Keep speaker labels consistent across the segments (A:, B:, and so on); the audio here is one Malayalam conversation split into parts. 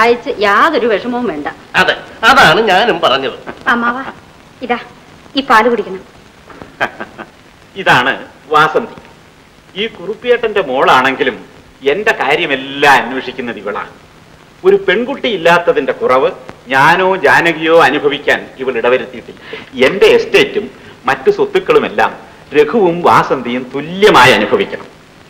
A: സഹായിച്ച് യാതൊരു വിഷമവും വേണ്ട
B: അതെ അതാണ് ഞാനും പറഞ്ഞത്
A: അമ്മാവ ഇതാ ഈ പാല് കുടിക്കണം
C: ഇതാണ് വാസന്തി ഈ കുറുപ്പിയേട്ടന്റെ മോളാണെങ്കിലും എന്റെ കാര്യമെല്ലാം അന്വേഷിക്കുന്നത് ഇവളാണ് ഒരു പെൺകുട്ടി ഇല്ലാത്തതിന്റെ കുറവ് ഞാനോ ജാനകിയോ അനുഭവിക്കാൻ ഇവൾ ഇടവരുത്തിയിട്ടില്ല എന്റെ എസ്റ്റേറ്റും മറ്റു സ്വത്തുക്കളുമെല്ലാം രഘുവും വാസന്തിയും തുല്യമായി അനുഭവിക്കണം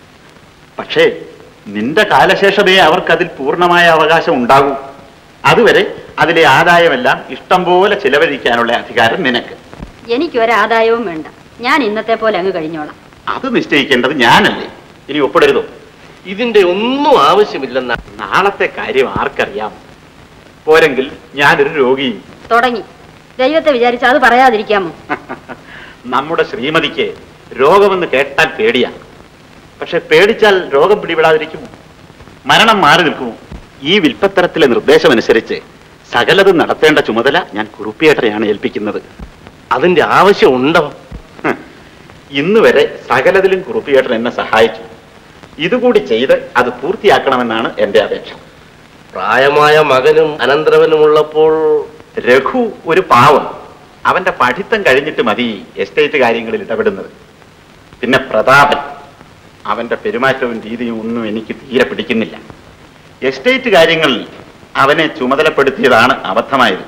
C: പക്ഷേ നിന്റെ കാലശേഷമേ അവർക്കതിൽ പൂർണ്ണമായ അവകാശം ഉണ്ടാകൂ അതുവരെ അതിലെ ആദായമെല്ലാം ഇഷ്ടം പോലെ ചിലവഴിക്കാനുള്ള അധികാരം നിനക്ക്
A: എനിക്കൊരാദായവും വേണ്ട ഞാൻ ഇന്നത്തെ പോലെ അങ്ങ് കഴിഞ്ഞോളാം
C: അത് നിശ്ചയിക്കേണ്ടത് ഞാനല്ലേ ഇനി ഒപ്പിടരുതോ
B: ഇതിന്റെ ഒന്നും ആവശ്യമില്ലെന്ന
C: നാളത്തെ കാര്യം ആർക്കറിയാം പോരെങ്കിൽ ഞാനൊരു രോഗിയും
A: തുടങ്ങി ദൈവത്തെ വിചാരിച്ച് അത് പറയാതിരിക്കാമോ
C: നമ്മുടെ ശ്രീമതിക്ക് രോഗമെന്ന് കേട്ടാൽ പേടിയാണ് പക്ഷെ പേടിച്ചാൽ രോഗം പിടിപെടാതിരിക്കുമോ മരണം മാറി നിൽക്കുമോ ഈ വിൽപ്പത്തരത്തിലെ നിർദ്ദേശമനുസരിച്ച് സകലതും നടത്തേണ്ട ചുമതല ഞാൻ കുറുപ്പിയേട്ടനെയാണ് ഏൽപ്പിക്കുന്നത്
B: അതിന്റെ ആവശ്യം ഉണ്ടോ
C: ഹ്. ഇന്ന് വരെ സകലതിലും കുറുപ്പിയേട്ടൻ എന്നെ സഹായിച്ചു ഇതുകൂടി ചെയ്ത് അത് പൂർത്തിയാക്കണമെന്നാണ് എന്റെ അപേക്ഷ
B: പ്രായമായ മകനും അനന്തരവനും ഉള്ളപ്പോൾ
C: രഘു ഒരു പാവം അവന്റെ പഠിത്തം കഴിഞ്ഞിട്ട് മതി എസ്റ്റേറ്റ് കാര്യങ്ങളിൽ ഇടപെടുന്നത് പിന്നെ പ്രതാപൻ അവന്റെ പെരുമാറ്റവും രീതിയും ഒന്നും എനിക്ക് തീരെ പിടിക്കുന്നില്ല എസ്റ്റേറ്റ് കാര്യങ്ങളിൽ അവനെ ചുമതലപ്പെടുത്തിയതാണ് അബദ്ധമായത്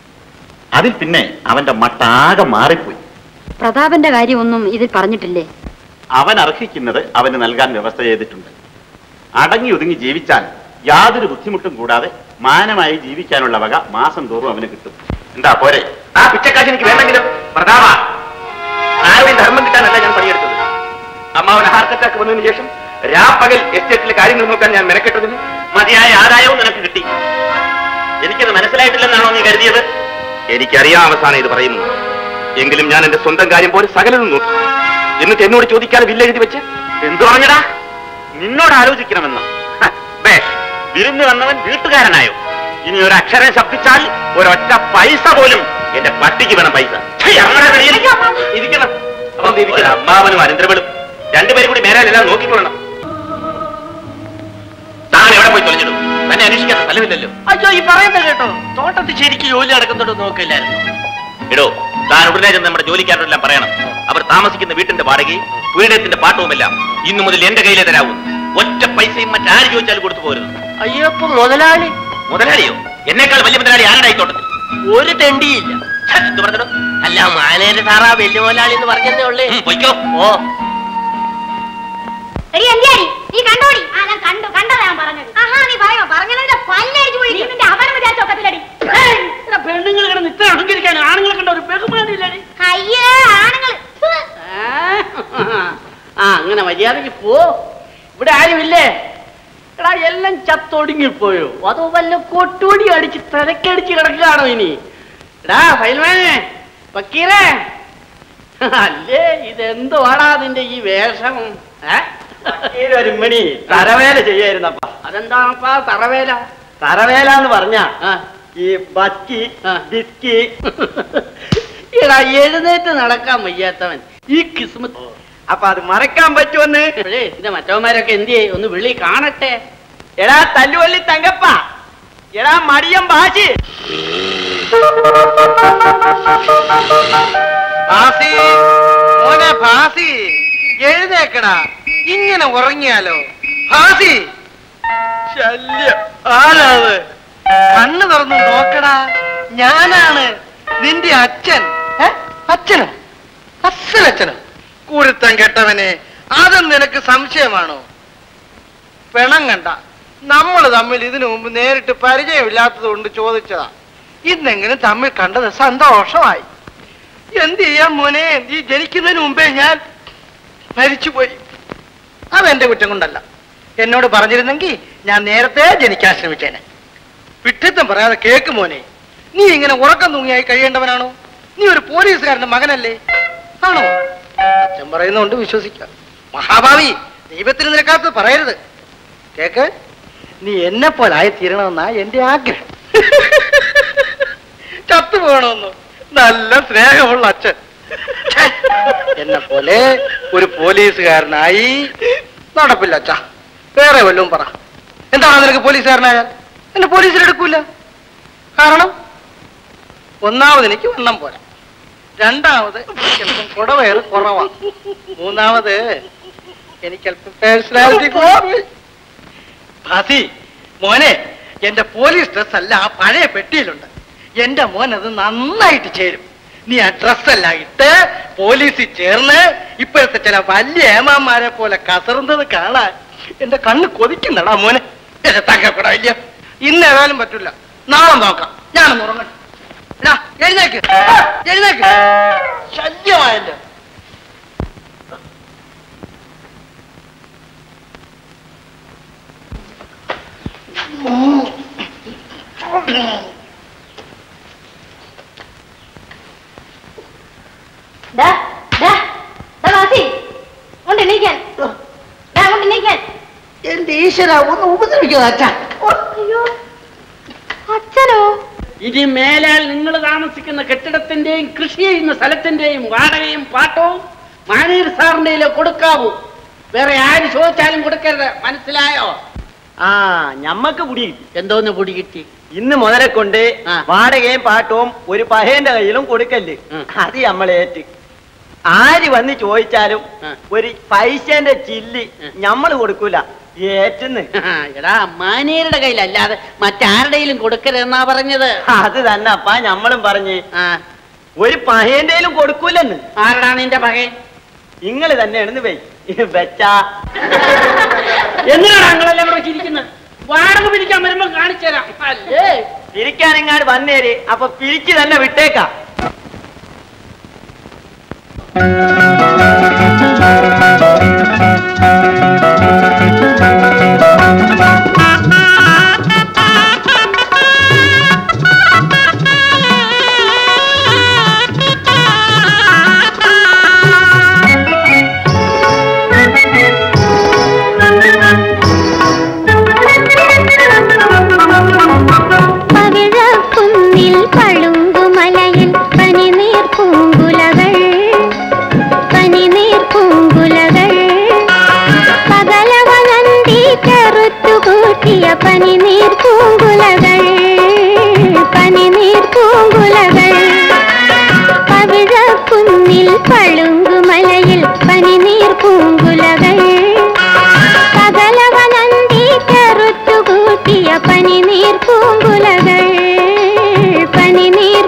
C: അതിൽ പിന്നെ അവന്റെ മട്ടാകെ മാറിപ്പോയി
A: പ്രതാപന്റെ കാര്യമൊന്നും ഇതിൽ പറഞ്ഞിട്ടില്ലേ
C: അവൻ അർഹിക്കുന്നത് അവന് നൽകാൻ വ്യവസ്ഥ ചെയ്തിട്ടുണ്ട് അടങ്ങി ഒതുങ്ങി ജീവിച്ചാൽ യാതൊരു ബുദ്ധിമുട്ടും കൂടാതെ മാനമായി ജീവിക്കാനുള്ള വക മാസം തോറും അവന് കിട്ടും എന്താ പോരെ
D: ആ പിച്ചക്കാശ് എനിക്ക് വേണ്ടെങ്കിലും പ്രതാപ ആരുടെയും ധർമ്മം കിട്ടാനല്ല ഞാൻ പണിയെടുത്തത് അമ്മാവന് ഹാർട്ട് അറ്റാക്ക് വന്നതിന് ശേഷം രാപ്പകൽ എസ്റ്റേറ്റിലെ കാര്യങ്ങൾ നോക്കാൻ ഞാൻ മെനക്കെട്ടതിന് മതിയായ ആദായവും നിനക്ക് കിട്ടി എനിക്കത് മനസ്സിലായിട്ടില്ലെന്നാണോ നീ കരുതിയത് എനിക്കറിയാം അവസാനം ഇത് പറയുന്നു എങ്കിലും ഞാൻ എന്റെ സ്വന്തം കാര്യം പോലെ സകലതും നോക്കി എന്നിട്ട് എന്നോട് ചോദിക്കാതെ വില്ല എഴുതി വെച്ച് എന്തു പറഞ്ഞടാ
C: നിന്നോട് ആലോചിക്കണമെന്നോ
D: ഹ, ബേഷ് വിരുന്ന് വന്നവൻ വീട്ടുകാരനായോ ഇനി ഒരു അക്ഷരം ശബ്ദിച്ചാൽ ഒരൊറ്റ പൈസ പോലും എന്റെ പട്ടിക്ക് വേണം പൈസ ഛെ, ഇറങ്ങടാ വെളിയിൽ. ഇരിക്കണം ഒരു അമ്മാവനും അനന്തരവളും രണ്ടുപേരും കൂടി മേലാലെല്ലാം നോക്കിക്കൊള്ളണം താൻ എവിടെ പോയി തൊലഞ്ഞിടും തന്നെ അന്വേഷിക്കാത്ത സ്ഥലമില്ലല്ലോ
B: അയ്യോ ഈ പറയുന്നത് കേട്ടോ തോട്ടത്തിൽ ശരിക്കും ജോലി നടക്കുന്നുണ്ടോ നോക്കില്ലായിരുന്നു
D: എടോ താൻ ഉടനെ ചെന്ന് നമ്മുടെ ജോലിക്കാരോടെല്ലാം പറയണം അവർ താമസിക്കുന്ന വീട്ടിന്റെ വാടകയും വീടത്തിന്റെ പാട്ടവുമെല്ലാം ഇന്നു മുതൽ എന്റെ കയ്യിലേ തരാവൂ ഒറ്റ പൈസയും മറ്റാര് ചോദിച്ചാലും കൊടുത്തു പോരുത്
B: അയ്യോ ഇപ്പൊ മുതലാളി
D: മുതലാളിയോ എന്നേക്കാൾ വലിയ മുതലാളി ആരുടെ തോട്ടത്തിൽ
B: ഒരു തെണ്ടിയില്ല
D: എന്ത് പറഞ്ഞോ
B: അല്ല മാനേജർ സാറാ വലിയ മുതലാളി എന്ന് പറഞ്ഞതേ ഉള്ളേ
D: പൊയ്ക്കോ
B: ഓ
E: എടി എന്തിയാടി നീ കണ്ടോടി ആ ഞാൻ കണ്ടു കണ്ടതാ ഞാൻ പറഞ്ഞത് ആഹാ നീ പറയോ പറഞ്ഞതിന്റെ പല്ലടിച്ചു പോയി നീ നിന്റെ അവനെ വിചാരിച്ച ഒക്കത്തില്ലടി
B: പെണ്ണുങ്ങൾ കിടന്ന് ഇത്ര അഹങ്കരിക്കാൻ ആണുങ്ങളെ കണ്ട ഒരു ബഹുമാനില്ലടി
E: അയ്യേ ആണുങ്ങൾ
B: ആ അങ്ങനെ മര്യാദക്ക് പോ ഇവിടെ ആരുമില്ലേ എടാ എല്ലാം ചത്തൊടുങ്ങിപ്പോയോ അതോ വല്ല കൊട്ടോടി അടിച്ച് തലക്കടിച്ച് കിടക്കുകയാണോ ഇനി എടാ ഫൈൽമാനെ പക്കീറേ അല്ലേ ഇതെന്തുവാടാ നിന്റെ ഈ വേഷം ഏ?
F: ഒരു മണി തരവേല ചെയ്യായിരുന്നപ്പ
B: അതെന്താണപ്പാ തറവേല
F: തരവേല എന്ന് പറഞ്ഞ
B: ആ
F: ഈ ബക്കി
B: ആ.
F: ബിസ്കി
B: എടാ എഴുന്നേറ്റ് നടക്കാൻ വയ്യാത്തവൻ ഈ കിസ്മത്ത്
F: അപ്പൊ അത് മറക്കാൻ പറ്റുമെന്ന്
B: ഇപ്പോഴേ ഇതിന്റെ മറ്റവന്മാരൊക്കെ എന്ത് ചെയ്യും ഒന്ന് വിളി കാണട്ടെ
F: എടാ തല്ലുവല്ലി തങ്കപ്പ എടാ മടിയം ബാശി
G: ഭാസി മോനെ ഭാസി എഴുന്നേക്കടാ ഇങ്ങനെ ഉറങ്ങിയാലോ ഭാസി ശല്യം ആരാത് കണ്ണ് തുറന്ന് നോക്കടാ ഞാനാണ് നിന്റെ അച്ഛൻ ഏ? അച്ഛനോ അച്ഛനച്ഛനോ കുരുത്തം കെട്ടവനെ അതും നിനക്ക് സംശയമാണോ പെണം കണ്ട നമ്മൾ തമ്മിൽ ഇതിനു മുമ്പ് നേരിട്ട് പരിചയമില്ലാത്തത് കൊണ്ട് ചോദിച്ചതാ ഇന്നെങ്കിലും തമ്മിൽ കണ്ടത് സന്തോഷമായി എന്ത് ചെയ്യാൻ മോനെ നീ ജനിക്കുന്നതിന് മുമ്പേ ഞാൻ മരിച്ചുപോയി അതെന്റെ കുറ്റം കൊണ്ടല്ല എന്നോട് പറഞ്ഞിരുന്നെങ്കിൽ ഞാൻ നേരത്തെ ജനിക്കാൻ ശ്രമിച്ചേനെ വിട്ടിത്തം പറയാതെ കേക്ക് മോനെ നീ ഇങ്ങനെ ഉറക്കം തൂങ്ങിയായി കഴിയേണ്ടവനാണോ നീ ഒരു പോലീസുകാരന്റെ മകനല്ലേ ആണോ അച്ഛൻ പറയുന്നതുകൊണ്ട് വിശ്വസിക്കാം മഹാഭാവി ദൈവത്തിന് നിരക്കാത്തത് പറയരുത് കേക്ക് നീ എന്നെ പോലായി തീരണമെന്നാ എന്റെ ആഗ്രഹം ചത്തുപോകണമെന്നോ നല്ല സ്നേഹമുള്ള അച്ഛൻ ഛെ, എന്നെ പോലെ ഒരു പോലീസുകാരനായി നടപ്പില്ല അച്ഛാ വേറെ വല്ലതും പറ എന്താണ് നിനക്ക് പോലീസുകാരനായാൽ എന്നെ പോലീസിലെടുക്കൂല കാരണം ഒന്നാമത് എനിക്ക് വണ്ണം പോരാ രണ്ടാമത് എനിക്കല്പം കുടവയറ് കുറവാ മൂന്നാമത് എനിക്കല്പം പേഴ്സണാലിറ്റി കുറവ് ഭാസി മോനെ എന്റെ പോലീസ് ഡ്രസ് അല്ല ആ പഴയ പെട്ടിയിലുണ്ട് എന്റെ മോൻ അത് നന്നായിട്ട് ചേരും നീ ആ ഡ്രസ് എല്ലാം ഇട്ട് പോലീസിൽ ചേർന്ന് ഇപ്പോഴത്തെ ചില വലിയ ഏമാന്മാരെ പോലെ കസറുന്നത് കാണാൻ എന്റെ കണ്ണ് കൊതിക്കുന്നടാ മോനെ എന്റെ തങ്കപ്പെടാ ഇല്ല ഇന്ന് ഏതായാലും പറ്റില്ല നാളെ നോക്കാം ഞാനൊന്ന് ഉറങ്ങട്ടെ എടാ, എഴുന്നേക്ക് എഴുന്നേക്ക് ശല്യമായല്ലോ
E: ദാ, ദാ, ദാ വാസി, കൊണ്ട് എണീക്കാൻ. ദാ, കൊണ്ട് എണീക്കാൻ.
G: എന്റെ ഈശ്വര ഒന്ന് ഉപദ്രവിക്കാതെ അച്ഛാ
E: അയ്യോ, അച്ഛനോ
B: ഇനി മേലാൽ നിങ്ങൾ താമസിക്കുന്ന കെട്ടിടത്തിന്റെയും കൃഷി ചെയ്യുന്ന സ്ഥലത്തിന്റെയും വാടകയും പാട്ടവും മാനേജർ സാറിന്റെ കൊടുക്കാവൂ വേറെ ആര് ചോദിച്ചാലും കൊടുക്കരുത് മനസ്സിലായോ
F: ആ ഞമ്മക്ക് പുടി കിട്ടി
B: എന്തോന്ന് പൊടി കിട്ടി
F: ഇന്ന് മുതലെ കൊണ്ട്
B: ആ.
F: വാടകയും പാട്ടവും ഒരു പഹേന്റെ കയ്യിലും കൊടുക്കല്ലേ
B: ഉം.
F: അത് നമ്മളേറ്റ് ആര് വന്ന് ചോദിച്ചാലും
B: ആ.
F: ഒരു പൈസന്റെ ചില്ലി
B: ഉം.
F: ഞമ്മള് കൊടുക്കൂല ഏറ്റുന്ന്
B: എടാ മാനേജറുടെ കയ്യിലല്ലാതെ മറ്റാരുടെയിലും കൊടുക്കരുതെന്നാ പറഞ്ഞത്
F: അത് തന്നെ അപ്പാ ഞമ്മളും പറഞ്ഞ്
B: ആ
F: ഒരു പഹേന്റെയിലും കൊടുക്കൂലെന്ന്
B: ആരടാ നിന്റെ പകൻ
F: നിങ്ങൾ തന്നെയാണെന്ന് വേ വെച്ചാ
B: എന്തിനാണ് ഞങ്ങളെല്ലാം കൂടെ ചിരിക്കുന്നത് വാടക പിരിക്കാൻ വരുമ്പോ കാണിച്ചു തരാം അല്ലേ
F: പിരിക്കാനെങ്ങാട് വന്നേര് അപ്പൊ പിരിച്ചു തന്നെ വിട്ടേക്കാം
E: പവിഴക്കുന്നിൽ പളുങ്കുമലയിൽ പനിനീർ പൂങ്കുലകൾ പനിനീർ പൂങ്കുലകൾ പകലവനന്തി കറുത്തുകൂട്ടിയ പനിനീർ പൂങ്കുലകൾ പനിനീർ പൂങ്കുലകൾ പവിഴക്കുന്നിൽ പളുങ്കുമലയിൽ പനിനീർ പൂങ്കുലകൾ പകലവനന്തി കറുത്തുകൂട്ടിയ പനിനീർ പൂങ്കുലകൾ പനിനീർ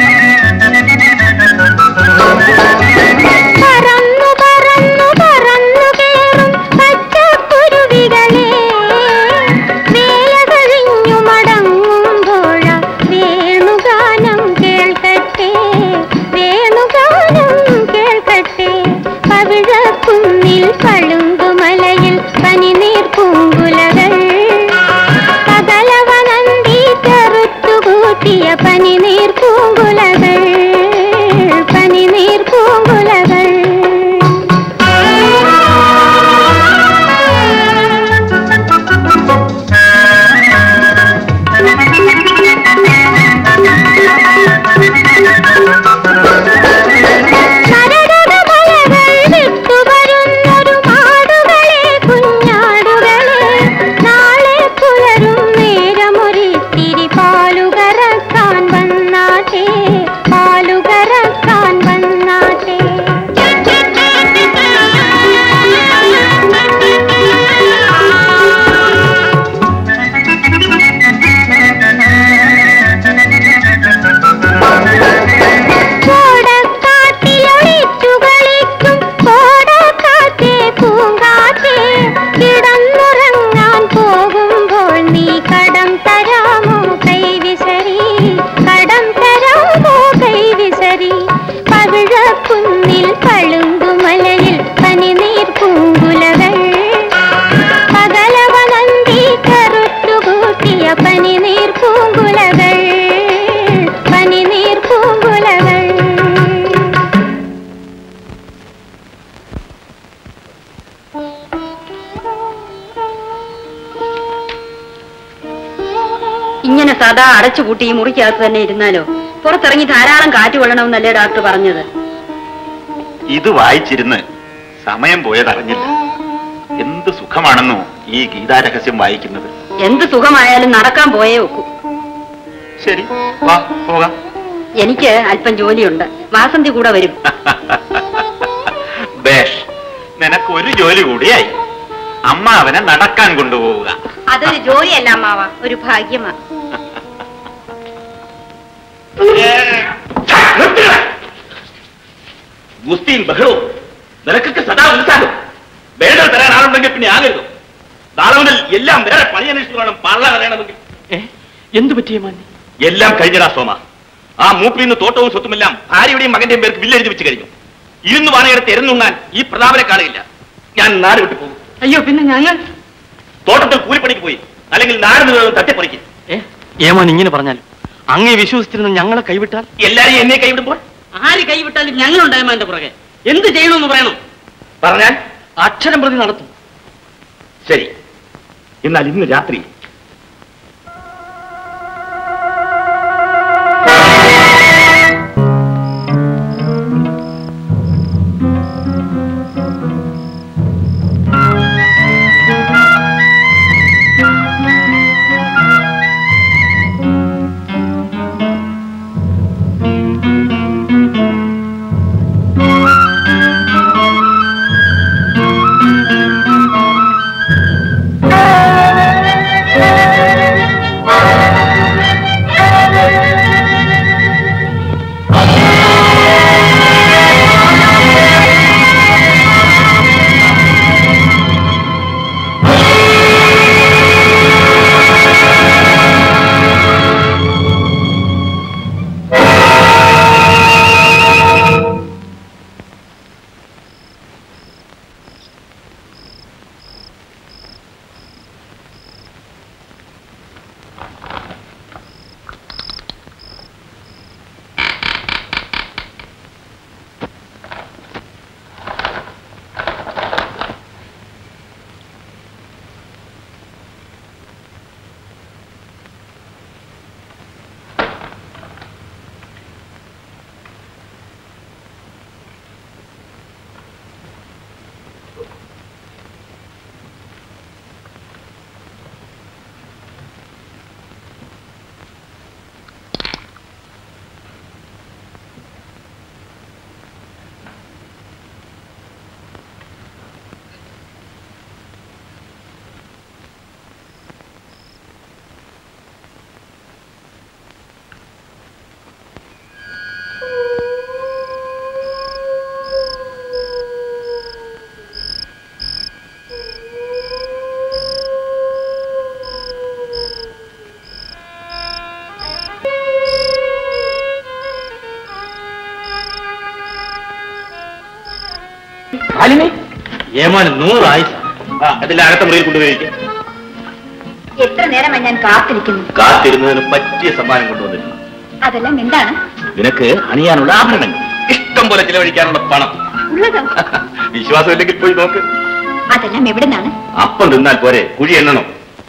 E: പറന്നു പറന്നു പറന്നു കേറും പച്ചക്കുരുവികളെ വേല കഴിഞ്ഞു മടങ്ങുമ്പോഴ വേണുഗാനം കേൾക്കട്ടെ വേണുഗാനം കേൾക്കട്ടെ പവിഴക്കുന്നിൽ പളുങ്കുമലയിൽ പനിനീർ പൂങ്കുലകൾ പകലവനന്തി കറുത്തുകൂട്ടിയ പനിനീർ പൂങ്കുലകൾ പനിനീർ പൂങ്കുലകൾ മരകതമലകൾ വിട്ടുവരുന്നൊരു മാടുകളെ കുഞ്ഞാടുകളെ നാളെ പുലരും നേരമൊരിത്തിരി പാലുകറക്കാൻ വന്നാട്ടെ പാലുകറക്കാൻ വന്നാട്ടെ കോടക്കാട്ടിലൊളിച്ചു കളിക്കും കോടക്കാറ്റേ പൂങ്കാറ്റേ കിടന്നുറങ്ങാൻ പോകുമ്പോൾ നീ കടം തരാമോ കൈവിസരി കടം തരാമോ കൈവിസരി പവിഴക്കുന്നിൽ പളുങ്കുമലയിൽ പനിനീർ പൂങ്കുലകൾ പകലവനന്തി കറുത്തുകൂട്ടിയ പനിനീർ പൂങ്കുലകൾ പനിനീർ പൂങ്കുലകൾ
A: ഇങ്ങനെ സദാ അടച്ചുപൂട്ടി ഈ മുറിക്കകത്ത് തന്നെ ഇരുന്നാലോ പുറത്തിറങ്ങി ധാരാളം കാറ്റ് കൊള്ളണമെന്നല്ലേ ഡോക്ടർ പറഞ്ഞത്
C: ഇത് വായിച്ചിരുന്ന് സമയം പോയതറിഞ്ഞില്ല എന്ത് സുഖമാണെന്നോ ഈ ഗീതാരഹസ്യം വായിക്കുന്നത്
A: എന്ത് സുഖമായാലും നടക്കാൻ പോയേ ഒക്കൂ
D: ശരി വാ പോകാം
A: എനിക്ക് അല്പം ജോലിയുണ്ട് വാസന്തി കൂടെ വരും
C: ബേഷ് നിനക്ക് ഒരു ജോലി കൂടിയായി അമ്മ അവനെ നടക്കാൻ കൊണ്ടുപോവുക
A: അതൊരു ജോലിയല്ല അമ്മാവ ഒരു ഭാഗ്യമാ
D: നിർത്തുക. ഗുസ്തിയും ബഹളവും നിനക്കൊക്കെ സദാ ഉത്സാഹം വേണ്ടത് തരാൻ ആളുണ്ടെങ്കിൽ പിന്നെ ആകരുത് നാളെ മുതൽ എല്ലാം വേറെ പണി അന്വേഷിച്ചു വേണം പള്ള അറിയണമെങ്കിൽ
B: എന്ത് പറ്റിയ മാന്യ
D: എല്ലാം കഴിഞ്ഞടാ സോമ ആ മൂപ്പിൽ നിന്ന് തോട്ടവും സ്വത്തുമെല്ലാം ഭാര്യയുടെയും മകന്റെയും പേർക്ക് വില്ലെഴുതി വെച്ച് കഴിഞ്ഞു ഇരുന്ന് വാണയെടുത്ത് എരന്നുണ്ണാൻ ഈ പ്രതാപനെ കാണുകയില്ല ഞാൻ നാട് വിട്ടു പോകും
B: അയ്യോ പിന്നെ ഞങ്ങൾ
D: തോട്ടത്തിൽ കൂലിപ്പണിക്ക് പോയി അല്ലെങ്കിൽ നാട് മുഴുവൻ തട്ടിപ്പറിക്കും
B: ഏ ഏമാൻ ഇങ്ങനെ പറഞ്ഞാലും അങ്ങേ വിശ്വസിച്ചിരുന്ന ഞങ്ങളെ കൈവിട്ടാൽ
D: എല്ലാരെയും എന്നെ കൈവിടുമ്പോൾ
B: ആര് കൈവിട്ടാലും ഞങ്ങളുണ്ടായമാ എന്റെ പുറകെ എന്ത് ചെയ്യണമെന്ന് പറയണം
D: പറഞ്ഞാൽ
B: അക്ഷരം പ്രതി നടത്തും
D: ശരി എന്നാൽ ഇന്ന് രാത്രി
B: ഏമാൻ നൂറായി
D: അതിൽ അകത്ത മുറിയിൽ കൊണ്ടുപോയിരിക്കും
A: എത്ര നേരമായി ഞാൻ കാത്തിരിക്കുന്നു
D: കാത്തിരുന്നതിന് പറ്റിയ സമ്മാനം കൊണ്ടുവന്നിട്ടുണ്ട്
A: അതെല്ലാം എന്താണ്
D: നിനക്ക് അണിയാനുള്ള ആഭരണങ്ങൾ ഇഷ്ടം പോലെ ചിലവഴിക്കാനുള്ള പണം
A: ഉള്ളതോ
D: വിശ്വാസമില്ലെങ്കിൽ പോയി നോക്ക്
A: അതെല്ലാം എവിടുന്നാണ്
D: അപ്പം തിന്നാൽ പോരെ കുഴി എണ്ണണം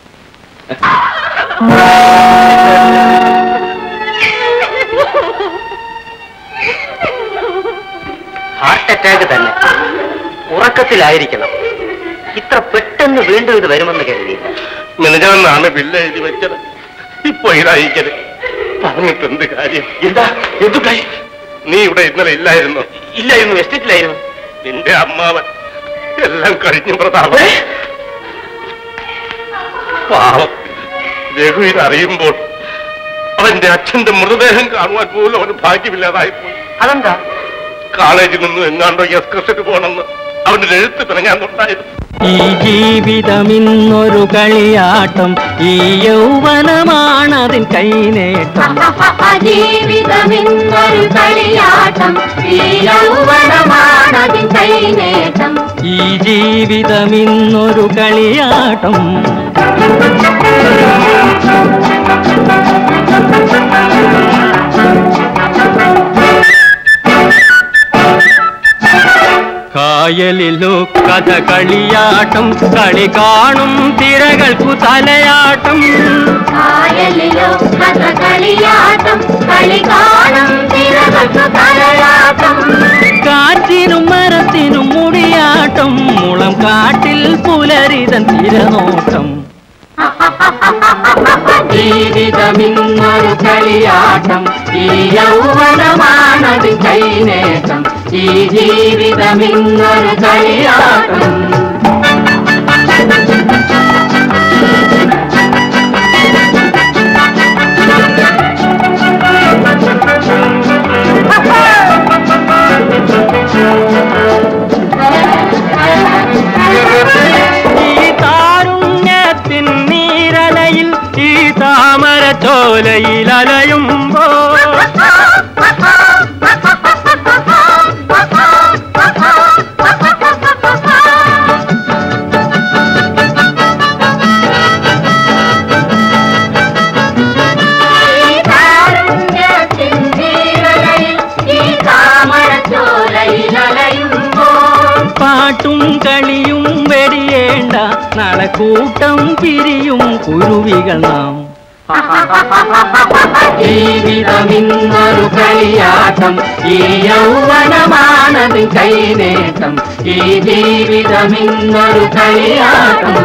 F: ഹാർട്ട് അറ്റാക്ക് തന്നെ ഉറക്കത്തിലായിരിക്കണം ഇത്ര പെട്ടെന്ന് വീണ്ടും ഇത് വരുമെന്ന് കരുതിയില്ല
D: മിനജാന്നാണ് ബില്ല് എഴുതി വെച്ചത് ഇപ്പൊ ഇതായിക്കത് പറഞ്ഞിട്ട് എന്ത് കാര്യം എന്താ എന്തു കാര്യം നീ ഇവിടെ ഇന്നലെ ഇല്ലായിരുന്നു ഇല്ലായിരുന്നു എസ്റ്റേറ്റിലായിരുന്നു നിന്റെ അമ്മാവൻ എല്ലാം കഴിഞ്ഞു പ്രതാപം പാവം രഘു ഇത് അറിയുമ്പോൾ അവന്റെ അച്ഛന്റെ മൃതദേഹം കാണുവാൻ പോലും അവന് ഭാഗ്യമില്ലാതായി പോയി
F: അതെന്താ
D: കോളേജിൽ നിന്നും എങ്ങാണ്ടോ എക്സ്കർഷന് പോകണമെന്ന് അവന്റെ എഴുത്ത് പിണങ്ങാന്നുണ്ടായിരുന്നു
H: ഈ ജീവിതമിന്നൊരു കളിയാട്ടം ഈ യൗവനമാണതിൻ കൈനേട്ടം
E: ജീവിതമിന്നൊരു കളിയാട്ടം ഈ യൗവനമാണതിൻ കൈനേട്ടം
H: ഈ ജീവിതമിന്നൊരു കളിയാട്ടം കായലിലു കഥ കളിയാട്ടം കളി കാണും തിരകൾക്കു തലയാട്ടം
E: കായലിലോ കഥ കളിയാട്ടം കളി കാണും തിരകൾക്കു തലയാട്ടം
H: കാറ്റിനും മരത്തിനും മുടിയാട്ടം മുളം കാട്ടിൽ പുലരിതൻ തിരനോട്ടം
E: ഹ, ഹ,
H: ജീവിതമിന്നൊരു കളിയാട്ടം ഈ യൗവനമാണത് കൈനേട്ടം ഈ ജീവിതമിന്നൊരു കളിയാട്ടം ഈ താരുണ്യത്തിൻ നീരലയിൽ ഈ താമര ചോലയിൽ അലയുമ്പോ പാട്ടും കളിയും വെടിയേണ്ട നാളെ കൂട്ടം പിരിയും കുരുവികൾ നാം ജീവിതമിന്നൊരു കളിയാട്ടം ഈ യൗവനമാണത് കൈനേട്ടം ഈ ജീവിതമിന്നൊരു കളിയാട്ടം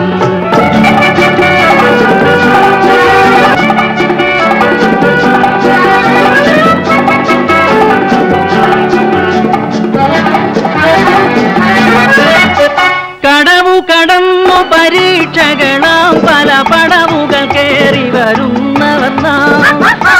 H: കടവു കടന്നു പരീക്ഷകളാം പല പടവുകൾ കേറി വരുന്നവർ നാം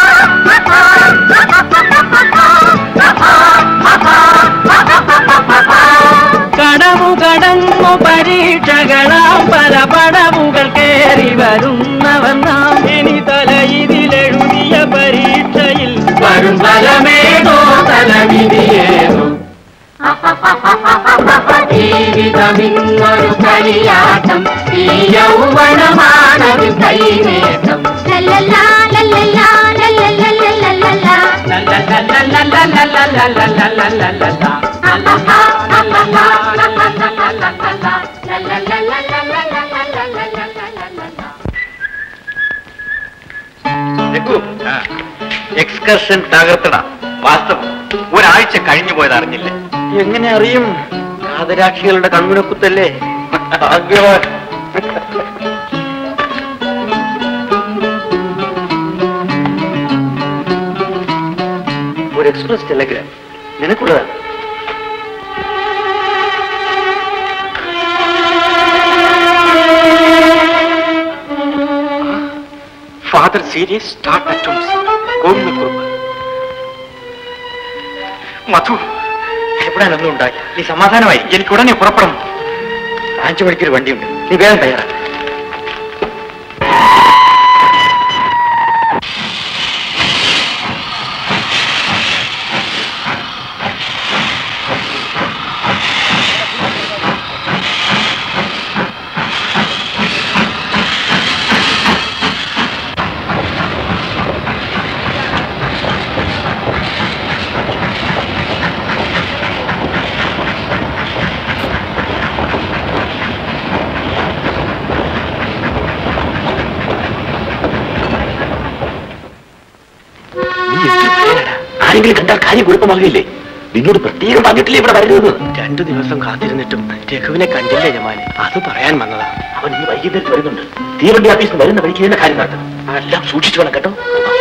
H: കടവു കടന്നു പരീക്ഷകളാം പല പടവുകൾ കേറി വരുന്നവർ നാം ഇനി തല ഇതിലെഴുതിയ പരീക്ഷയിൽ വരും ഫലമേതോ തലവിധിയേതോ ജീവിതമിന്നൊരു കളിയാട്ടം ഈ യൗവനമാണത് കൈനേട്ടം
D: എക്സ്കർഷൻ തകർത്തട വാസ്തവം ഒരാഴ്ച കഴിഞ്ഞു പോയത് അറിഞ്ഞില്ല
B: എങ്ങനെ അറിയും കാതരാക്ഷികളുടെ കൺമുനക്കുത്തല്ലേ ഭാഗ്യവാൻ ഒരു എക്സ്പ്രസ് ടെലഗ്രാം നിനക്കുള്ളതാണ്
D: ഫാദർ സീരിയസ് സ്റ്റാർട്ട് അറ്റംപ്റ്റ്സ് കോവിലക്കുറുപ്പ് മധു എവിടെയാണെന്നും ഉണ്ടായി നീ സമാധാനമായി എനിക്ക് ഉടനെ പുറപ്പെടണം അഞ്ചു മണിക്കൊരു വണ്ടിയുണ്ട് നീ വേഗം തയ്യാറാ
I: നീ എത്ര പിള്ളേരാടാ? ആരെങ്കിലും കണ്ടാൽ കാര്യം കുഴപ്പമാകില്ലേ നിന്നോട് പ്രത്യേകം പറഞ്ഞിട്ടില്ലേ ഇവിടെ വരരുത്
B: രണ്ടു ദിവസം കാത്തിരുന്നിട്ടും രഘുവിനെ കണ്ടില്ലേ ജമാനെ അത് പറയാൻ വന്നതാ
I: അവൻ ഈ വൈകുന്നേരത്ത് വരുന്നുണ്ട് തീവണ്ടി ഓഫീസിൽ വരുന്ന വഴിക്ക് തന്നെ കാര്യം നടത്തണം എല്ലാം സൂക്ഷിച്ചു വേണം കേട്ടോ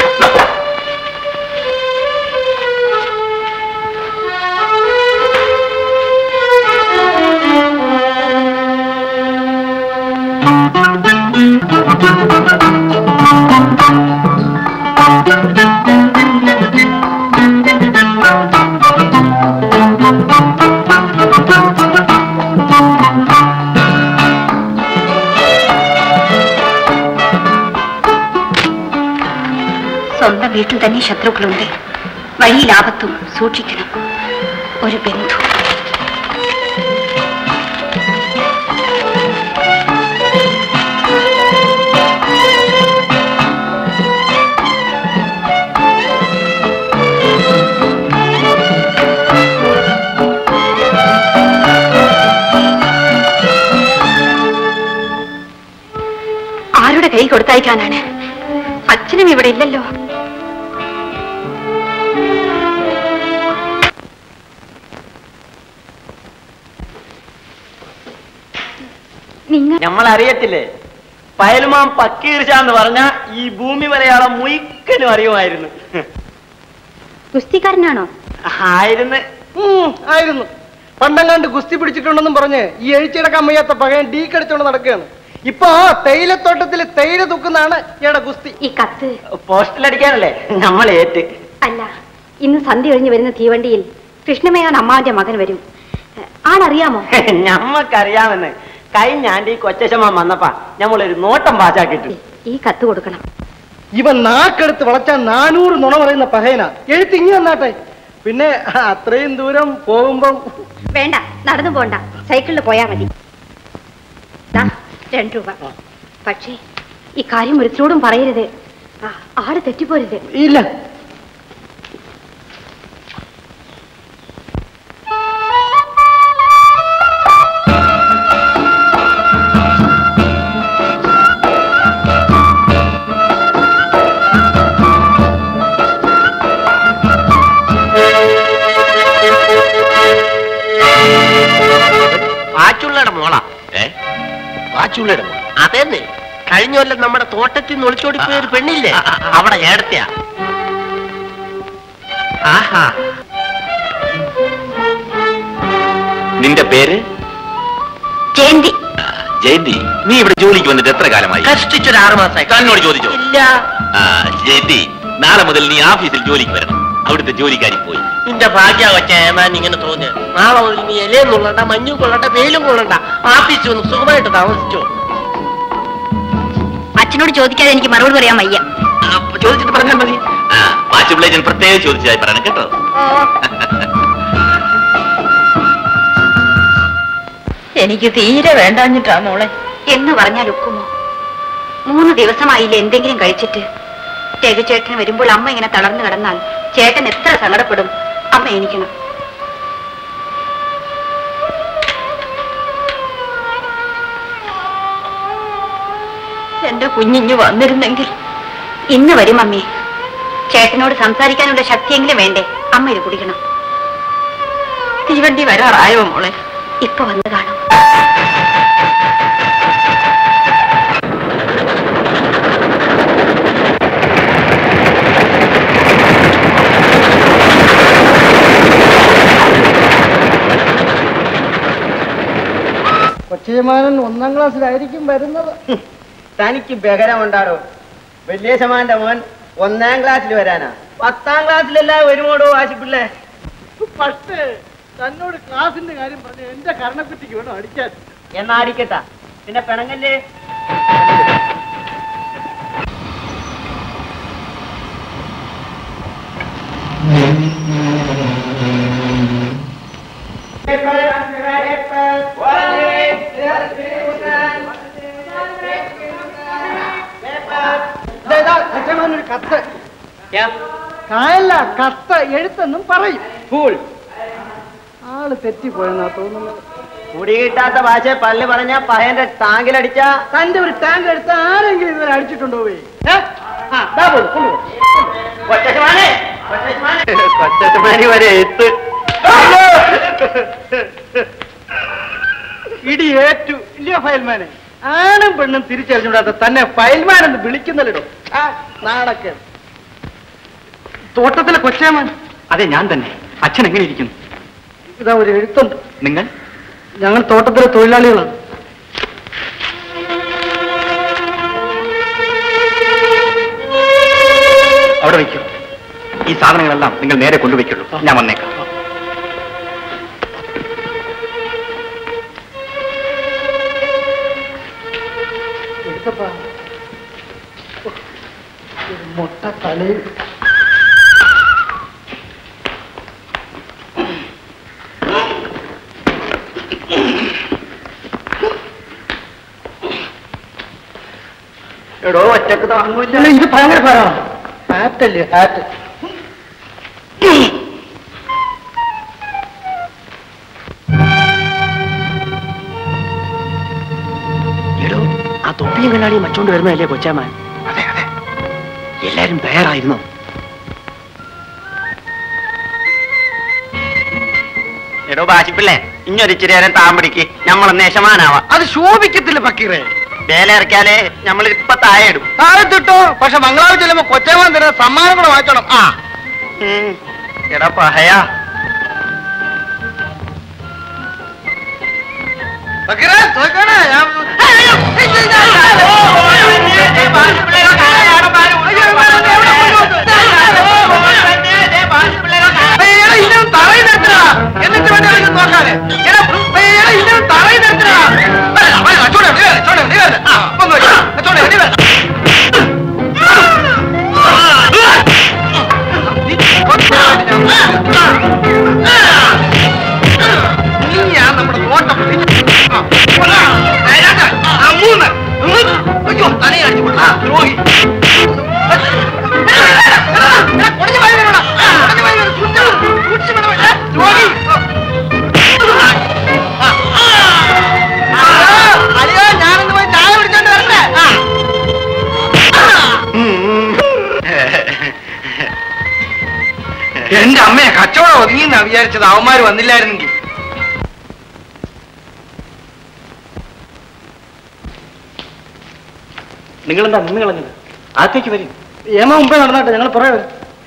A: സ്വന്തം വീട്ടിൽ തന്നെ ശത്രുക്കളുണ്ട് വഴിയിൽ ആപത്തും സൂക്ഷിക്കണം ഒരു ബന്ധു ആരുടെ കൈ കൊടുത്തയക്കാനാണ് അച്ഛനും ഇവിടെ ഇല്ലല്ലോ നിങ്ങൾ
F: നമ്മൾ അറിയത്തില്ലേ
B: പയൽമാൻ പക്കീർച്ച എന്ന് പറഞ്ഞ ഈ ഭൂമി മലയാളം മുയിക്കനും അറിയുമായിരുന്നു
A: ഗുസ്തിക്കാരനാണോ
B: ആയിരുന്നു
G: ഉം, ആയിരുന്നു പണ്ടെങ്ങാണ്ട് ഗുസ്തി പിടിച്ചിട്ടുണ്ടെന്നും പറഞ്ഞ് ഈ എഴുച്ചിടക്കാൻ വയ്യാത്ത പകയൻ ഡീ കടിച്ചോണ്ട് നടക്കുകയാണ് ഇപ്പൊ തേയിലത്തോട്ടത്തിൽ തേയില തൂക്കുന്നതാണ് ഇയാടെ ഗുസ്തി
A: ഈ കത്ത്
B: പോസ്റ്റിലടിക്കാനല്ലേ നമ്മൾ ഏറ്റ്
A: അല്ല ഇന്ന് സന്ധ്യ കഴിഞ്ഞ് വരുന്ന തീവണ്ടിയിൽ കൃഷ്ണമേനോൻ അമ്മാവന്റെ മകൻ വരും ഏ, ആളറിയാമോ
B: ഞമ്മക്കറിയാമെന്ന് കഴിഞ്ഞ ആണ്ടി ഈ കൊച്ചശമാൻ വന്നപ്പാ ഞമ്മളൊരു നോട്ടം പാച്ചാക്കിട്ടു
A: ഈ കത്ത് കൊടുക്കണം
G: ഇവൻ നാക്കെടുത്ത് വളച്ചാൽ നാനൂറ് നുണ പറയുന്ന പഹയന എഴുത്ത് ഇങ്ങി വന്നാട്ടെ പിന്നെ അത്രയും ദൂരം പോകുമ്പം
A: വേണ്ട നടന്നു പോണ്ട സൈക്കിളിൽ പോയാ മതി ദാ, രണ്ട് രൂപ പക്ഷേ ഈ കാര്യം ഒരുത്തോടും പറയരുത് ആ, ആള് തെറ്റിപ്പോരുത്
G: ഇല്ല
D: പാച്ചുള്ളയുടെ മോളാ ഏ പാച്ചുള്ളയുടെ മോള അതേന്ന് കഴിഞ്ഞ കൊല്ലം നമ്മുടെ തോട്ടത്തിൽ നിന്ന് ഒളിച്ചോടി പോയ ഒരു പെണ്ണില്ലേ അവിടെ ഏടത്തെയാ ആഹാ
I: നിന്റെ പേര്
A: ജയന്തി
I: ആ, ജയന്തി നീ ഇവിടെ ജോലിക്ക് വന്നിട്ട് എത്ര കാലമായി
D: കഷ്ടിച്ചൊരു ആറു മാസമായി
I: തന്നോട് ചോദിച്ചോ
D: ഇല്ല
I: ആ, ജയന്തി നാളെ മുതൽ നീ ഓഫീസിൽ ജോലിക്ക് വരണം അവിടുത്തെ ജോലിക്കാരി പോയി
D: നിന്റെ ഭാഗ്യ കൊച്ചേമാൻ ഇങ്ങനെ തോന്നിയ നാളെ മുതൽ നീ ഇലയും കൊള്ളണ്ട മഞ്ഞും കൊള്ളണ്ട വെയിലും കൊള്ളണ്ട ആഫീസിൽ ഒന്ന് സുഖമായിട്ട് താമസിച്ചോ
A: അച്ഛനോട് ചോദിക്കാതെ എനിക്ക് മറുപടി പറയാൻ വയ്യ
I: ആ, ചോദിച്ചിട്ട് പറഞ്ഞാൽ മതി ആ പാച്ചുപിള്ളേ ഞാൻ പ്രത്യേകം ചോദിച്ചതായി പറയണം കേട്ടോ
A: എനിക്ക് തീരെ വേണ്ടാഞ്ഞിട്ടാ മോളെ എന്ന് പറഞ്ഞാൽ ഒക്കുമോ മൂന്ന് ദിവസമായില്ല എന്തെങ്കിലും കഴിച്ചിട്ട് രഘുചേട്ടൻ വരുമ്പോൾ അമ്മ ഇങ്ങനെ തളർന്നു കിടന്നാൽ ചേട്ടൻ എത്ര സങ്കടപ്പെടും അമ്മ എണിക്കണം എന്റെ കുഞ്ഞിഞ്ഞു വന്നിരുന്നെങ്കിൽ ഇന്ന് വരും അമ്മേ ചേട്ടനോട് സംസാരിക്കാനുള്ള ശക്തിയെങ്കിലും വേണ്ടേ അമ്മ ഇത് കുടിക്കണം തീവണ്ടി വരാറായോ മോളെ ഇപ്പൊ വന്നു കാണും
G: കൊച്ചയമാനൻ ഒന്നാം ക്ലാസ്സിലായിരിക്കും വരുന്നത്
B: തനിക്ക് ബഹരമുണ്ടാടോ വലിയശമാന്റെ മോൻ ഒന്നാം ക്ലാസ്സിൽ വരാനാ പത്താം ക്ലാസ്സിലല്ല വരുമോടോ ആശിപ്പിള്ളേ
G: പക്ഷേ തന്നോട് ക്ലാസിന്റെ കാര്യം പറഞ്ഞ് എന്റെ കരണക്കുറ്റിക്ക് വേണം അടിക്കാൻ
B: എന്നാ അടിക്കട്ടാ പിന്നെ പിണങ്ങല്ലേ
G: ഇതാ, ഇതാ, കൊച്ചയമാനൊരു കത്ത് കായല്ല കത്ത് എഴുത്തെന്നും പറയും
B: ഫൂൾ
G: ആള് തെറ്റിപ്പോയെന്നാ തോന്നുന്നത്
B: കുടി കിട്ടാത്ത ഭാഷ പല്ല് പറഞ്ഞ പയ്യന്റെ ടാങ്കിലടിച്ച
G: തന്റെ ഒരു ടാങ്ക് എടുത്ത് ആരെങ്കിലും ഇതുവരെ അടിച്ചിട്ടുണ്ടോ പോയി
B: കൊച്ചമാനി വരെ എത്ത്
G: ഇടി ഏറ്റു ഇല്ലയോ ഫയൽമാനെ ആണും പെണ്ണും തിരിച്ചറിഞ്ഞുകൂടാത്ത തന്നെ ഫയൽമാൻ എന്ന് വിളിക്കുന്നല്ലോ ആ നാണക്കേട് തോട്ടത്തിലെ കൊച്ചേമാൻ
C: അതെ ഞാൻ തന്നെ അച്ഛൻ എങ്ങനെ ഇരിക്കുന്നു
G: ഇതാ ഒരു എഴുത്തുണ്ട്
C: നിങ്ങൾ
G: ഞങ്ങൾ തോട്ടത്തിലെ തൊഴിലാളികളാണ്
C: അവിടെ വയ്ക്കൂ ഈ സാധനങ്ങളെല്ലാം നിങ്ങൾ നേരെ കൊണ്ടുവയ്ക്കുള്ളൂ ഞാൻ വന്നേക്കാം
G: എടുത്തപ്പാ ഒരു മുട്ട തലയിൽ
B: എടോ ഒറ്റക്ക് താങ്ങൂല്ല
G: ഇല്ല, ഇത് ഭയങ്കര ഭാരമാണ് ഹാറ്റല്ലേ ഹാറ്റ്
D: എടോ ആ തൊപ്പിയും കണ്ണാടിയും വച്ചോണ്ട് വരുന്നതല്ലേ കൊച്ചാമാൻ
C: അതെ അതെ എല്ലാരും തയ്യാറായിരുന്നു
B: എടോ ബാശിപ്പിള്ളേ ഇഞ്ഞൊരിച്ചിരി നേരം താൻ പിടിക്ക് നമ്മളൊന്ന് യശമാനാവാം
G: അത് ശോഭിക്കത്തില്ല പക്കീറേ
B: ചേല ഇറക്കിയാലേ നമ്മൾ ഇപ്പൊ താഴെ ഇടും
G: താഴത്തിട്ടോ പക്ഷെ മംഗളാവ് ചെല്ലുമ്പോ കൊച്ചമ്മൻ തരുന്ന സമ്മാനം കൂടെ വാങ്ങിച്ചോണം ആ
B: ഉം. എടാ പഹയാ
G: ഫക്കീറേ, തോക്കണേ, ഞാൻ- അയ്യോ, ഇന്നും തറയിൽ നിർത്തടാ. എന്നിട്ട് വേണ്ടേ അവനെ നോക്കാന്. എടാ, അയ്യോ, ഇന്നും തറയിൽ നിർത്തടാ. വരണ്ട, വരണ്ട, ചൂട്, നീ വരണ്ട, ചൂട്, നീ വരണ്ട. ആ, ഒന്ന് വെച്ചോ. ചൂട്, നീ വരണ്ട. നീയാ നമ്മുടെ തോട്ടപ്പുള്ളി. ആ, ഒന്ന്, ആ, രണ്ട്, ആ, മൂന്ന്. ഉം. അയ്യോ, തലയെ അടിച്ചു കൊടുത്തു. ആ, ദ്രോഹി. എടാ, കുടഞ്ഞ വായി വേണോടാ. കുടഞ്ഞ വായി വേണം. സൂക്ഷിച്ച് വേണം. സൂക്ഷിച്ച് വേണം. ഏ, ദ്രോഹി. ആ, ആ. അയ്യോ, ഞാനൊന്ന് പോയി ചായ കുടിച്ചോണ്ട് വരട്ടെ ആ. എന്റെ അമ്മയെ കച്ചവടം ഒതുങ്ങിന്നാ വിചാരിച്ചത് അവന്മാര് വന്നില്ലായിരുന്നെങ്കിൽ
B: നിങ്ങളെന്താ നിന്ന് കളഞ്ഞത് അകത്തേക്ക് വരും
G: ഏമ മുമ്പേ നടന്നാട്ടെ ഞങ്ങൾ പുറകെ വരും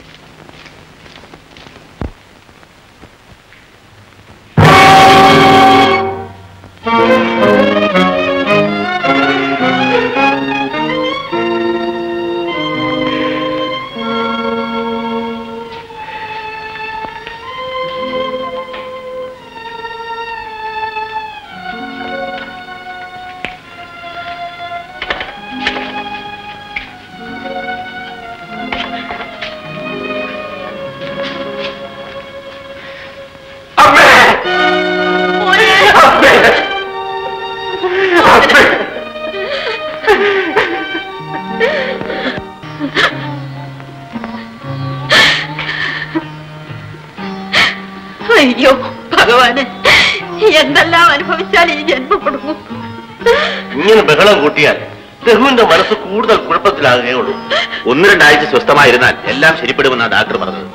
A: അയ്യോ ഭഗവാന് എന്തെല്ലാം അനുഭവിച്ചാൽ ഈ ജന്മപ്പെടുന്നു
I: ഇങ്ങനെ ബഹളം കൂട്ടിയാൽ രഘുവിന്റെ മനസ്സ് കൂടുതൽ കുഴപ്പത്തിലാകുകയുള്ളൂ ഒന്ന് രണ്ടാഴ്ച സ്വസ്ഥമായിരുന്നാൽ എല്ലാം ശരിപ്പെടുമെന്നാണ് ഡാക്ടർ പറഞ്ഞത്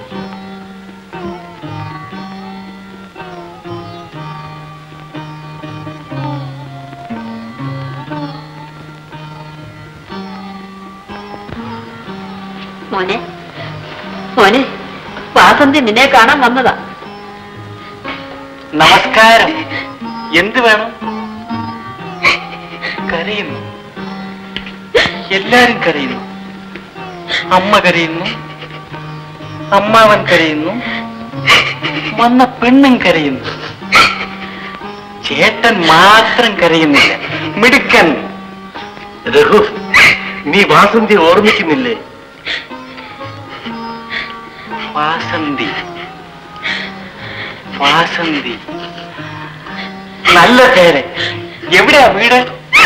A: മോനെ മോനെ വാസന്തി നിന്നെ കാണാൻ വന്നതാ
B: നമസ്കാരം എന്ത് വേണം കരയുന്നു എല്ലാരും കരയുന്നു അമ്മ കരയുന്നു അമ്മാവൻ കരയുന്നു വന്ന പെണ്ണും കരയുന്നു ചേട്ടൻ മാത്രം കരയുന്നില്ല മിടുക്കൻ
I: രഘു നീ വാസന്തി ഓർമ്മിക്കുന്നില്ലേ
B: വാസന്തി വാസന്തി നല്ല പേര് എവിടെയാ വീട്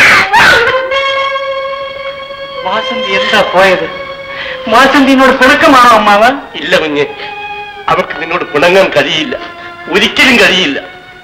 B: വാസന്തി എന്താ പോയത് വാസന്തിനോട് പിണക്കമാണോ അമ്മാവ
I: ഇല്ല കുഞ്ഞെ അവർക്ക് നിന്നോട് പിണങ്ങാൻ കഴിയില്ല ഒരിക്കലും കഴിയില്ല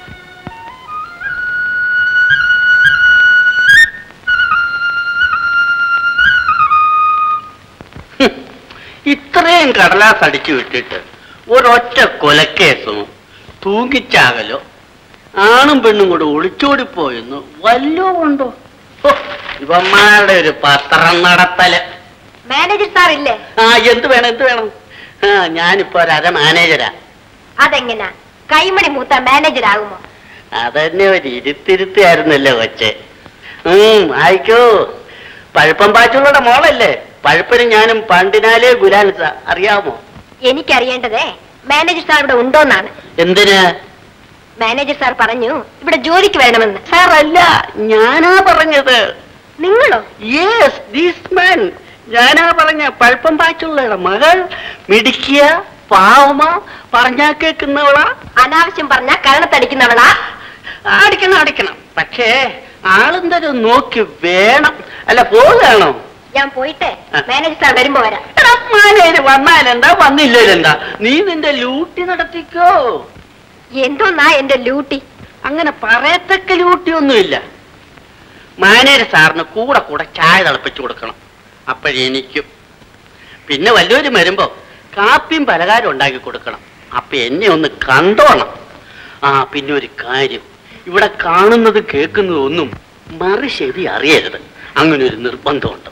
B: ഇത്രയും കടലാസ് അടിച്ചു വിട്ടിട്ട് ഒരൊറ്റ കൊലക്കേസും തൂങ്ങിച്ചാകലോ ആണും പെണ്ണും കൂടെ ഒളിച്ചോടിപ്പോയെന്ന് വല്ലോ ഉണ്ടോ ഹോ, ഇവന്മാരുടെ ഒരു പത്രം നടത്തല്
E: മാനേജർ സാർ ഇല്ലേ
B: ആ എന്ത് വേണം എന്ത് വേണം ആ ഞാനിപ്പോ ഒരു അര മാനേജരാ
E: അതെങ്ങനാ കൈമണി മൂത്ത മാനേജർ ആകുമോ
B: അതന്നെ ഒരു ഇരുത്തിരുത്തിയായിരുന്നല്ലേ കൊച്ചെ ഉം ആയിക്കോ പഴുപ്പം പാച്ചുള്ളയുടെ മോളല്ലേ പഴുപ്പന് ഞാനും പണ്ടിനാലേ ഗുലാൻസ അറിയാമോ
E: എനിക്കറിയേണ്ടതേ മാനേജർ സാർ ഇവിടെ ഉണ്ടോന്നാണ്
B: എന്തിന്
E: മാനേജർ സാർ പറഞ്ഞു ഇവിടെ ജോലിക്ക് വരണമെന്ന്
B: സാർ അല്ല ഞാനാ പറഞ്ഞത്
E: നിങ്ങളോ
B: യെസ് ദീസ് മാൻ ഞാനാ പറഞ്ഞ പഴുപ്പം പാച്ചുള്ളയുടെ മകൾ മിടിക്കിയ പാവമ പറഞ്ഞാ കേൾക്കുന്നവളാ
E: അനാവശ്യം പറഞ്ഞ കരണത്തടിക്കുന്നവളാ
B: അടിക്കണം അടിക്കണം പക്ഷേ ആളെന്തൊരു നോക്കി വേണം അല്ല പോവുകയാണോ
E: ഞാൻ പോയിട്ട് മാനേജർ സാർ വരുമ്പോ വരാം
B: മാനേജ് വന്നാലെന്താ വന്നില്ലേലെന്താ നീ നിന്റെ ലൂട്ടി നടത്തിക്കോ
E: എന്തോന്നാ എന്റെ ലൂട്ടി
B: അങ്ങനെ പറയത്തക്ക ലൂട്ടിയൊന്നുമില്ല മാനേജർ സാറിന് കൂടെ കൂടെ ചായ തിളപ്പിച്ചു കൊടുക്കണം അപ്പോഴെനിക്കും പിന്നെ വല്ലവരും വരുമ്പോ കാപ്പിയും പലഹാരം ഉണ്ടാക്കി കൊടുക്കണം അപ്പൊ എന്നെ ഒന്ന് കണ്ടോണം ആ പിന്നെ ഒരു കാര്യം ഇവിടെ കാണുന്നത് കേൾക്കുന്നതും ഒന്നും മറു ചെവി അറിയരുത് അങ്ങനെ ഒരു നിർബന്ധമുണ്ട്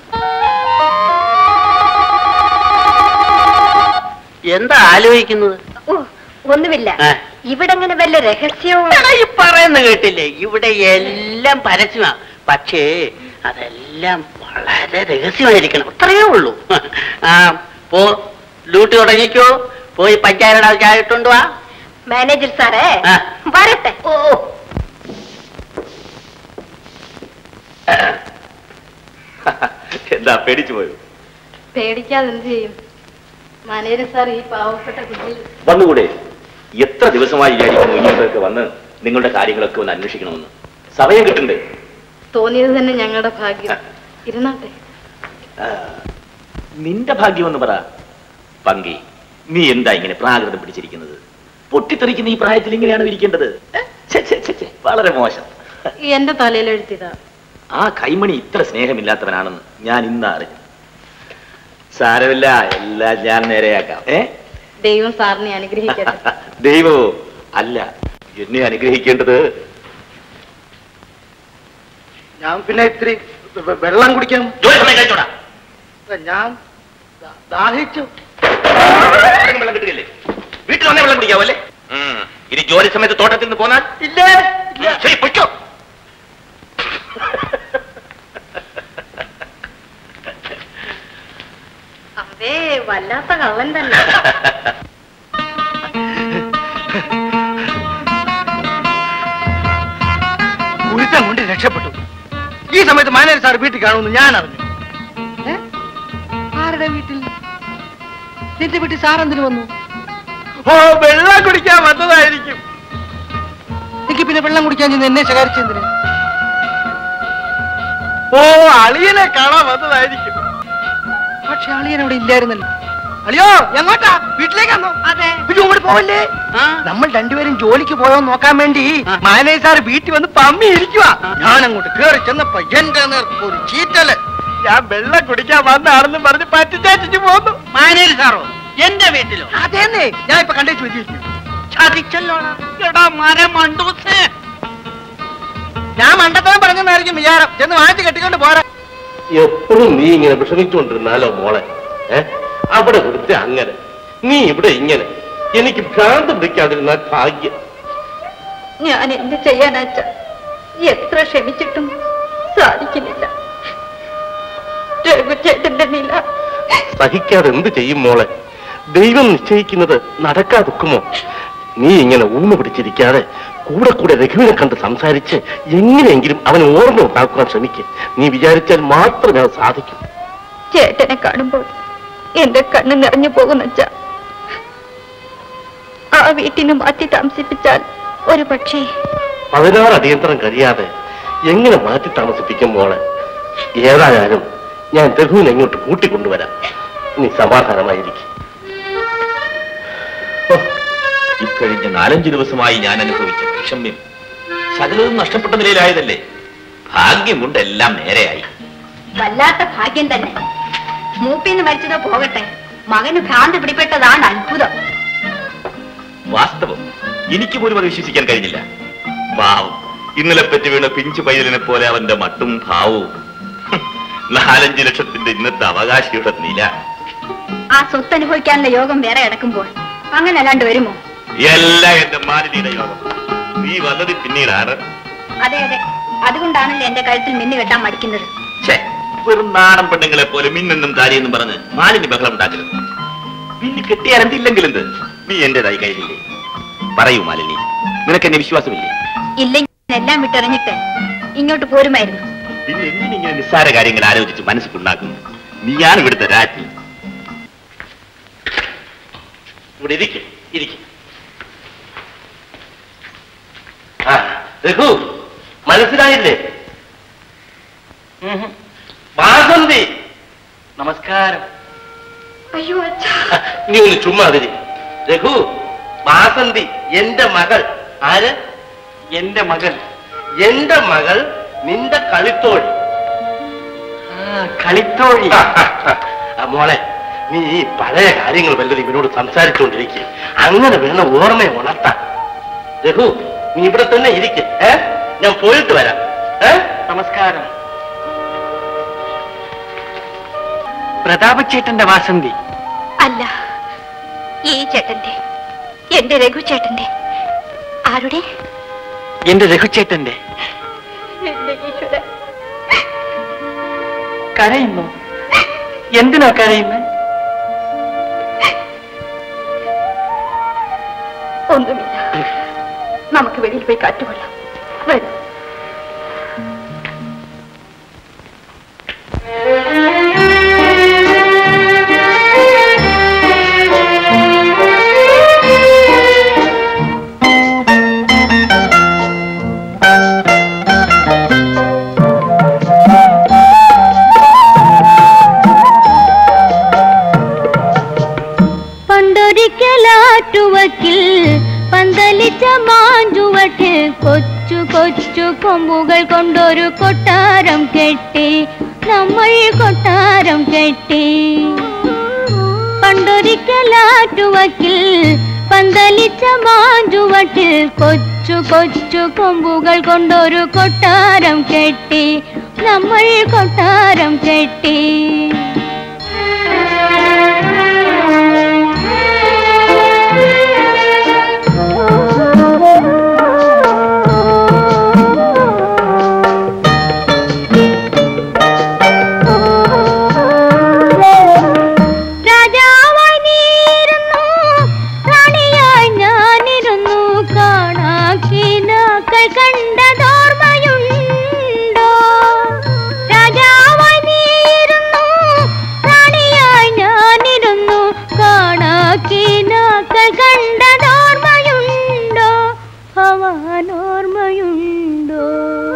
B: എന്താ ആലോചിക്കുന്നത്
A: ഓ ഒന്നുമില്ല
B: ആ.
A: ഇവിടെ അങ്ങനെ വല്ല രഹസ്യവും
B: എടാ, ഈ പറയുന്ന കേട്ടില്ലേ ഇവിടെ എല്ലാം പരസ്യമാ പക്ഷേ അതെല്ലാം വളരെ രഹസ്യമായിരിക്കണം അത്രയേ ഉള്ളൂ ആ പോ ഡ്യൂട്ടി തുടങ്ങിക്കോ പോയി പഞ്ചായത്ത് ആൾക്കാരിട്ടുണ്ട് വാ
A: മാനേജർ സാറേ
B: ആ.
A: വരട്ടെ
B: ഓ
I: എന്താ പേടിച്ചു പോയോ
E: പേടിക്കാതെ എന്ത് ചെയ്യും മാനേജർ സാർ ഈ പാവപ്പെട്ട കുട്ടി
I: വന്നുകൂടെ എത്ര ദിവസമായി വിചാരിക്കുന്നു ഇങ്ങോട്ടൊക്കെ വന്ന് നിങ്ങളുടെ കാര്യങ്ങളൊക്കെ ഒന്ന് അന്വേഷിക്കണമെന്ന് സമയം കിട്ടണ്ടേ
E: തോന്നിയത് തന്നെ ഞങ്ങളുടെ ഭാഗ്യം ഇരുന്നാട്ടെ
I: ആ, നിന്റെ ഭാഗ്യം എന്ന് പറ പങ്കി നീ എന്താ ഇങ്ങനെ പ്രാകൃതം പിടിച്ചിരിക്കുന്നത് പൊട്ടിത്തെറിക്കുന്ന ഈ പ്രായത്തിൽ ഇങ്ങനെയാണ് ഇരിക്കേണ്ടത് ഏ? ഛെ, ഛെ, ഛെ, ഛെ, വളരെ മോശം
E: എന്റെ തലയിൽ എഴുത്തിയതാ
I: ആ കൈമണി ഇത്ര സ്നേഹമില്ലാത്തവനാണെന്ന് ഞാൻ ഇന്ന് അറിഞ്ഞു സാരമില്ല എല്ലാം ഞാൻ നേരെയാക്കാം ഏ
E: ദൈവം സാറിനെ അനുഗ്രഹിക്കട്ടെ
I: ദൈവമോ അല്ല എന്നെ അനുഗ്രഹിക്കേണ്ടത്
G: ഞാൻ പിന്നെ ഇത്തിരി വെ- വെള്ളം കുടിക്കാൻ
I: ജോലി സമയം കഴിച്ചോടാ
G: ഞാൻ ദാ- ദാഹിച്ചു
I: ആരെങ്കിലും വെള്ളം കിട്ടുകയല്ലേ വീട്ടിൽ വന്നേ വെള്ളം കുടിക്കാവല്ലേ ഉം. ഇനി ജോലി സമയത്ത് തോട്ടത്തിൽ നിന്ന് പോന്നാൽ
G: ഇല്ല
I: ഉം, ശരി പൊയ്ക്കോ
E: അതേ വല്ലാത്ത കള്ളൻ തന്നെ
G: കുരുത്തം കൊണ്ട് രക്ഷപ്പെട്ടു ഈ സമയത്ത് മാനേജർ സാർ വീട്ടിൽ കാണുമെന്ന് ഞാൻ അറിഞ്ഞു ഏ? ആരുടെ വീട്ടിൽ എന്റെ വീട്ടിൽ സാർ എന്തിനു വന്നു ഓ വെള്ളം കുടിക്കാൻ വന്നതായിരിക്കും എനിക്ക് പിന്നെ വെള്ളം കുടിക്കാൻ ചെന്ന് എന്നെ ശകാരിച്ചെന്തിന് ഓ അളിയനെ കാണാൻ വന്നതായിരിക്കും പക്ഷെ അളിയൻ അവിടെ ഇല്ലായിരുന്നല്ലോ അളിയോ എങ്ങോട്ടാ വീട്ടിലേക്കാണോ
E: അതെ
G: അയ്യോ അങ്ങോട്ട് പോവല്ലേ നമ്മൾ രണ്ടുപേരും ജോലിക്ക് പോയോ നോക്കാൻ വേണ്ടി മാനേജർ സാർ വീട്ടിൽ വന്ന് പമ്മി ഇരിക്കുക ഞാൻ അങ്ങോട്ട് കേറി ചെന്നപ്പോ എന്റെ നേർക്ക് ഒരു ചീറ്റല് ഞാൻ വെള്ളം കുടിക്കാൻ വന്നാണെന്ന് പറഞ്ഞ് പറ്റിച്ചാറ്റിച്ച് പോന്നു
B: മാനേജ് സാറോ എന്റെ വീട്ടിലോ
G: അതേന്നേ ഞാൻ ഇപ്പൊ കണ്ടേച്ചു വെച്ചിരിക്കും
B: ചതിച്ചല്ലോടാ എടാ മരം മണ്ടൂസേ
G: ഞാൻ മണ്ടത്തരം പറഞ്ഞെന്നായിരിക്കും വിചാരം ചെന്ന് വാങ്ങിച്ച് കെട്ടിക്കൊണ്ട് പോരാ
I: എപ്പോഴും നീ ഇങ്ങനെ വിഷമിച്ചുകൊണ്ടിരുന്നാലോ മോളെ ഏ അവിടെ കൊടുത്ത് അങ്ങനെ നീ ഇവിടെ ഇങ്ങനെ എനിക്ക് ഭ്രാന്ത് പിടിക്കാതിരുന്നാൽ ഭാഗ്യം
A: ഞാൻ എന്ത് ചെയ്യാനാച്ച എത്ര ക്ഷമിച്ചിട്ടും സാധിക്കുന്നില്ല രഘുചേട്ടന്റെ നില
I: സഹിക്കാതെ എന്ത് ചെയ്യും മോളെ ദൈവം നിശ്ചയിക്കുന്നത് നടക്കാതൊക്കുമോ നീ ഇങ്ങനെ ഊന്ന് പിടിച്ചിരിക്കാതെ കൂടെ കൂടെ രഘുവിനെ കണ്ട് സംസാരിച്ച് എങ്ങനെയെങ്കിലും അവനെ ഓർമ്മ ഉണ്ടാക്കുവാൻ ശ്രമിക്കും നീ വിചാരിച്ചാൽ മാത്രമേ അത് സാധിക്കൂ
A: ചേട്ടനെ കാണുമ്പോൾ എന്റെ കണ്ണ് നിറഞ്ഞു പോകുന്നച്ച ആ വീട്ടിന് മാറ്റി താമസിപ്പിച്ചാൽ ഒരു പക്ഷേ
I: പതിനാറ് അടിയന്തരം കഴിയാതെ എങ്ങനെ മാറ്റി താമസിപ്പിക്കും മോളെ ഏതായാലും ഞാൻ രഘുവിനെ ഇങ്ങോട്ട് കൂട്ടിക്കൊണ്ടുവരാം നീ സമാധാനമായിരിക്കും ഓ, ഇക്കഴിഞ്ഞ നാലഞ്ചു ദിവസമായി ഞാൻ അനുഭവിച്ച വിഷമ്യം സകലതും നഷ്ടപ്പെട്ട നിലയിലായതല്ലേ ഭാഗ്യം കൊണ്ട് എല്ലാം നേരെയായി
A: വല്ലാത്ത ഭാഗ്യം തന്നെ മൂപ്പിന്ന് മരിച്ചതോ പോകട്ടെ മകന് ഭ്രാന്ത് പിടിപ്പെട്ടതാണ് അത്ഭുതം
I: വാസ്തവം എനിക്ക് പോലും അത് വിശ്വസിക്കാൻ കഴിഞ്ഞില്ല പാവം ഇന്നലെ പറ്റി വീണ പിഞ്ചു പൈതലിനെ പോലെ അവന്റെ മട്ടും ഭാവവും ഹും, നാലഞ്ച് ലക്ഷത്തിന്റെ ഇന്നത്തെ അവകാശിയുടെ നില
A: ആ സ്വത്ത് അനുഭവിക്കാനുള്ള യോഗം വേറെ കിടക്കുമ്പോൾ അങ്ങനെ അല്ലാണ്ട് വരുമോ
I: എല്ലാം എന്റെ മാലിന്യയുടെ യോഗം നീ വന്നത് പിന്നീടാണ്
A: അതെ അതെ അതുകൊണ്ടാണല്ലോ എന്റെ കഴുത്തിൽ മിന്നു കെട്ടാൻ മടിക്കുന്നത്
I: ഛേ, വെറും നാടൻ പെണ്ണുങ്ങളെ പോലെ മിന്നെന്നും താരിയെന്നും പറഞ്ഞ് മാലിന്യ ബഹളം ഉണ്ടാക്കരുത് പിന്നെ കെട്ടിയാൽ എന്തില്ലെങ്കിൽ എന്ത് നീ എന്റേതായി കഴിഞ്ഞില്ലേ പറയൂ മാലിനി നിനക്ക് എന്നെ വിശ്വാസമില്ലേ
A: ഇല്ലെങ്കിൽ എല്ലാം വിട്ടെറിഞ്ഞിട്ട് ഇങ്ങോട്ട് പോരുമായിരുന്നു
I: പിന്നെ എന്തിനിങ്ങനെ നിസ്സാര കാര്യങ്ങൾ ആലോചിച്ച് മനസ്സിലുണ്ടാക്കുന്നു നീയാണ് ഇവിടുത്തെ രാജ്ഞി ഇവിടെ ഇരിക്കും ഇരിക്കും ആ രഘു മനസ്സിലായില്ലേ വാസന്തി നമസ്കാരം
A: അയ്യോ അച്ഛാ
I: നീ ഒന്ന് ചുമ്മാതിരി രഘു വാസന്തി എന്റെ മകൾ ആര് എന്റെ മകൾ എന്റെ മകൾ നിന്റെ കളിത്തോഴി കളിത്തോഴി മോളെ നീ ഈ പഴയ കാര്യങ്ങൾ വല്ലതും ഇവനോട് സംസാരിച്ചുകൊണ്ടിരിക്കുക അങ്ങനെ വേണം ഓർമ്മയെ ഉണർത്താൻ രഘു നീ ഇവിടെ തന്നെ ഇരിക്കും ഏ ഞാൻ പോയിട്ട് വരാം ഏ ആ
B: നമസ്കാരം പ്രതാപച്ചേട്ടന്റെ വാസന്തി
A: അല്ല ഈ ചേട്ടന്റെ എന്റെ രഘു ചേട്ടന്റെ ആരുടെ
B: എന്റെ രഘുച്ചേട്ടന്റെ
A: എന്റെ ഈശ്വര
B: കരയുന്നു എന്തിനാ കരയുന്നത്
A: ഒന്നുമില്ല നമുക്ക് വെളിയിൽ പോയി കാറ്റുകൊള്ളാം വരൂ
E: പണ്ടൊരിക്കലാറ്റുവക്കിൽ പന്തലിച്ച മാഞ്ചുവട്ടിൽ കൊച്ചു കൊച്ചു കൊമ്പുകൾ കൊണ്ടൊരു കൊട്ടാരം കെട്ടി നമ്മൾ കൊട്ടാരം കെട്ടി പണ്ടൊരിക്കലാറ്റുവക്കിൽ പന്തലിച്ച മാഞ്ചുവട്ടിൽ കൊച്ചു കൊച്ചു കൊമ്പുകൾ കൊണ്ടൊരു കൊട്ടാരം കെട്ടി നമ്മൾ കൊട്ടാരം കെട്ടി രാജാവായി നീയിരുന്നു റാണിയായി ഞാനിരുന്നു കാണാക്കിനാക്കൾ കണ്ടതോർമ്മയുണ്ടോ രാജാവായി നീയിരുന്നു റാണിയായി ഞാനിരുന്നു കാണാക്കിനാക്കൾ കണ്ടതോർമ്മയുണ്ടോ ഭവാനോർമ്മയുണ്ടോ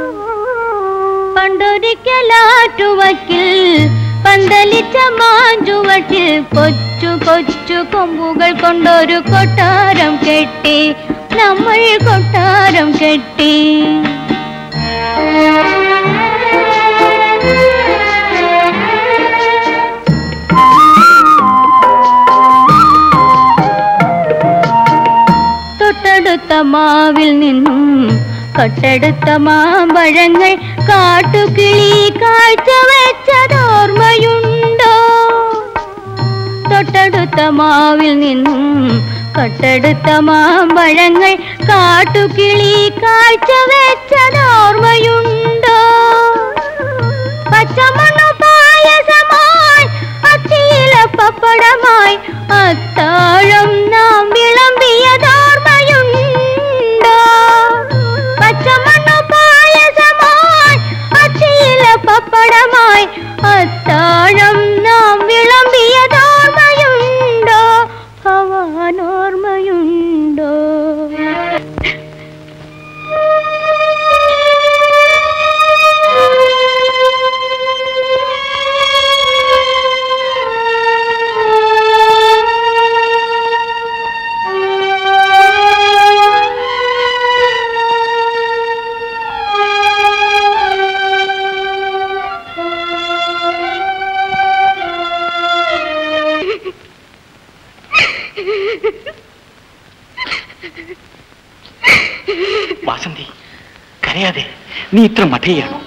E: പണ്ടൊരിക്കലാറ്റുവക്കിൽ പന്തലിച്ച മാഞ്ചുവട്ടിൽ കൊച്ചു കൊച്ചു കൊമ്പുകൾ കൊണ്ടൊരു കൊട്ടാരം കെട്ടി നമ്മൾ കൊട്ടാരം കെട്ടി തൊട്ടടുത്ത മാവിൽ നിന്നും കട്ടെടുത്ത മാമ്പഴങ്ങൾ കാട്ടുകിളി കാഴ്ച വെച്ചതോർമ്മയുണ്ടോ തൊട്ടടുത്ത മാവിൽ നിന്നും കട്ടെടുത്ത മാമ്പഴങ്ങൾ കാട്ടുകിളി കാഴ്ച വെച്ചതോർമ്മയുണ്ടോ പച്ചമണ്ണു പായസമായി അച്ചിയില പപ്പടമായി അത്താഴം നാം വിളമ്പിയതോർമ്മയുണ്ടോ പച്ചമണ്ണു പായസമായി അച്ചിയില പപ്പടമായി അത്താഴം നാം വിളമ്പിയതോർമ്മയുണ്ടോ ഭവാനോർമ്മയുണ്ടോ
B: വാസന്തി കരയാതെ നീ ഇത്ര മഠയാണ്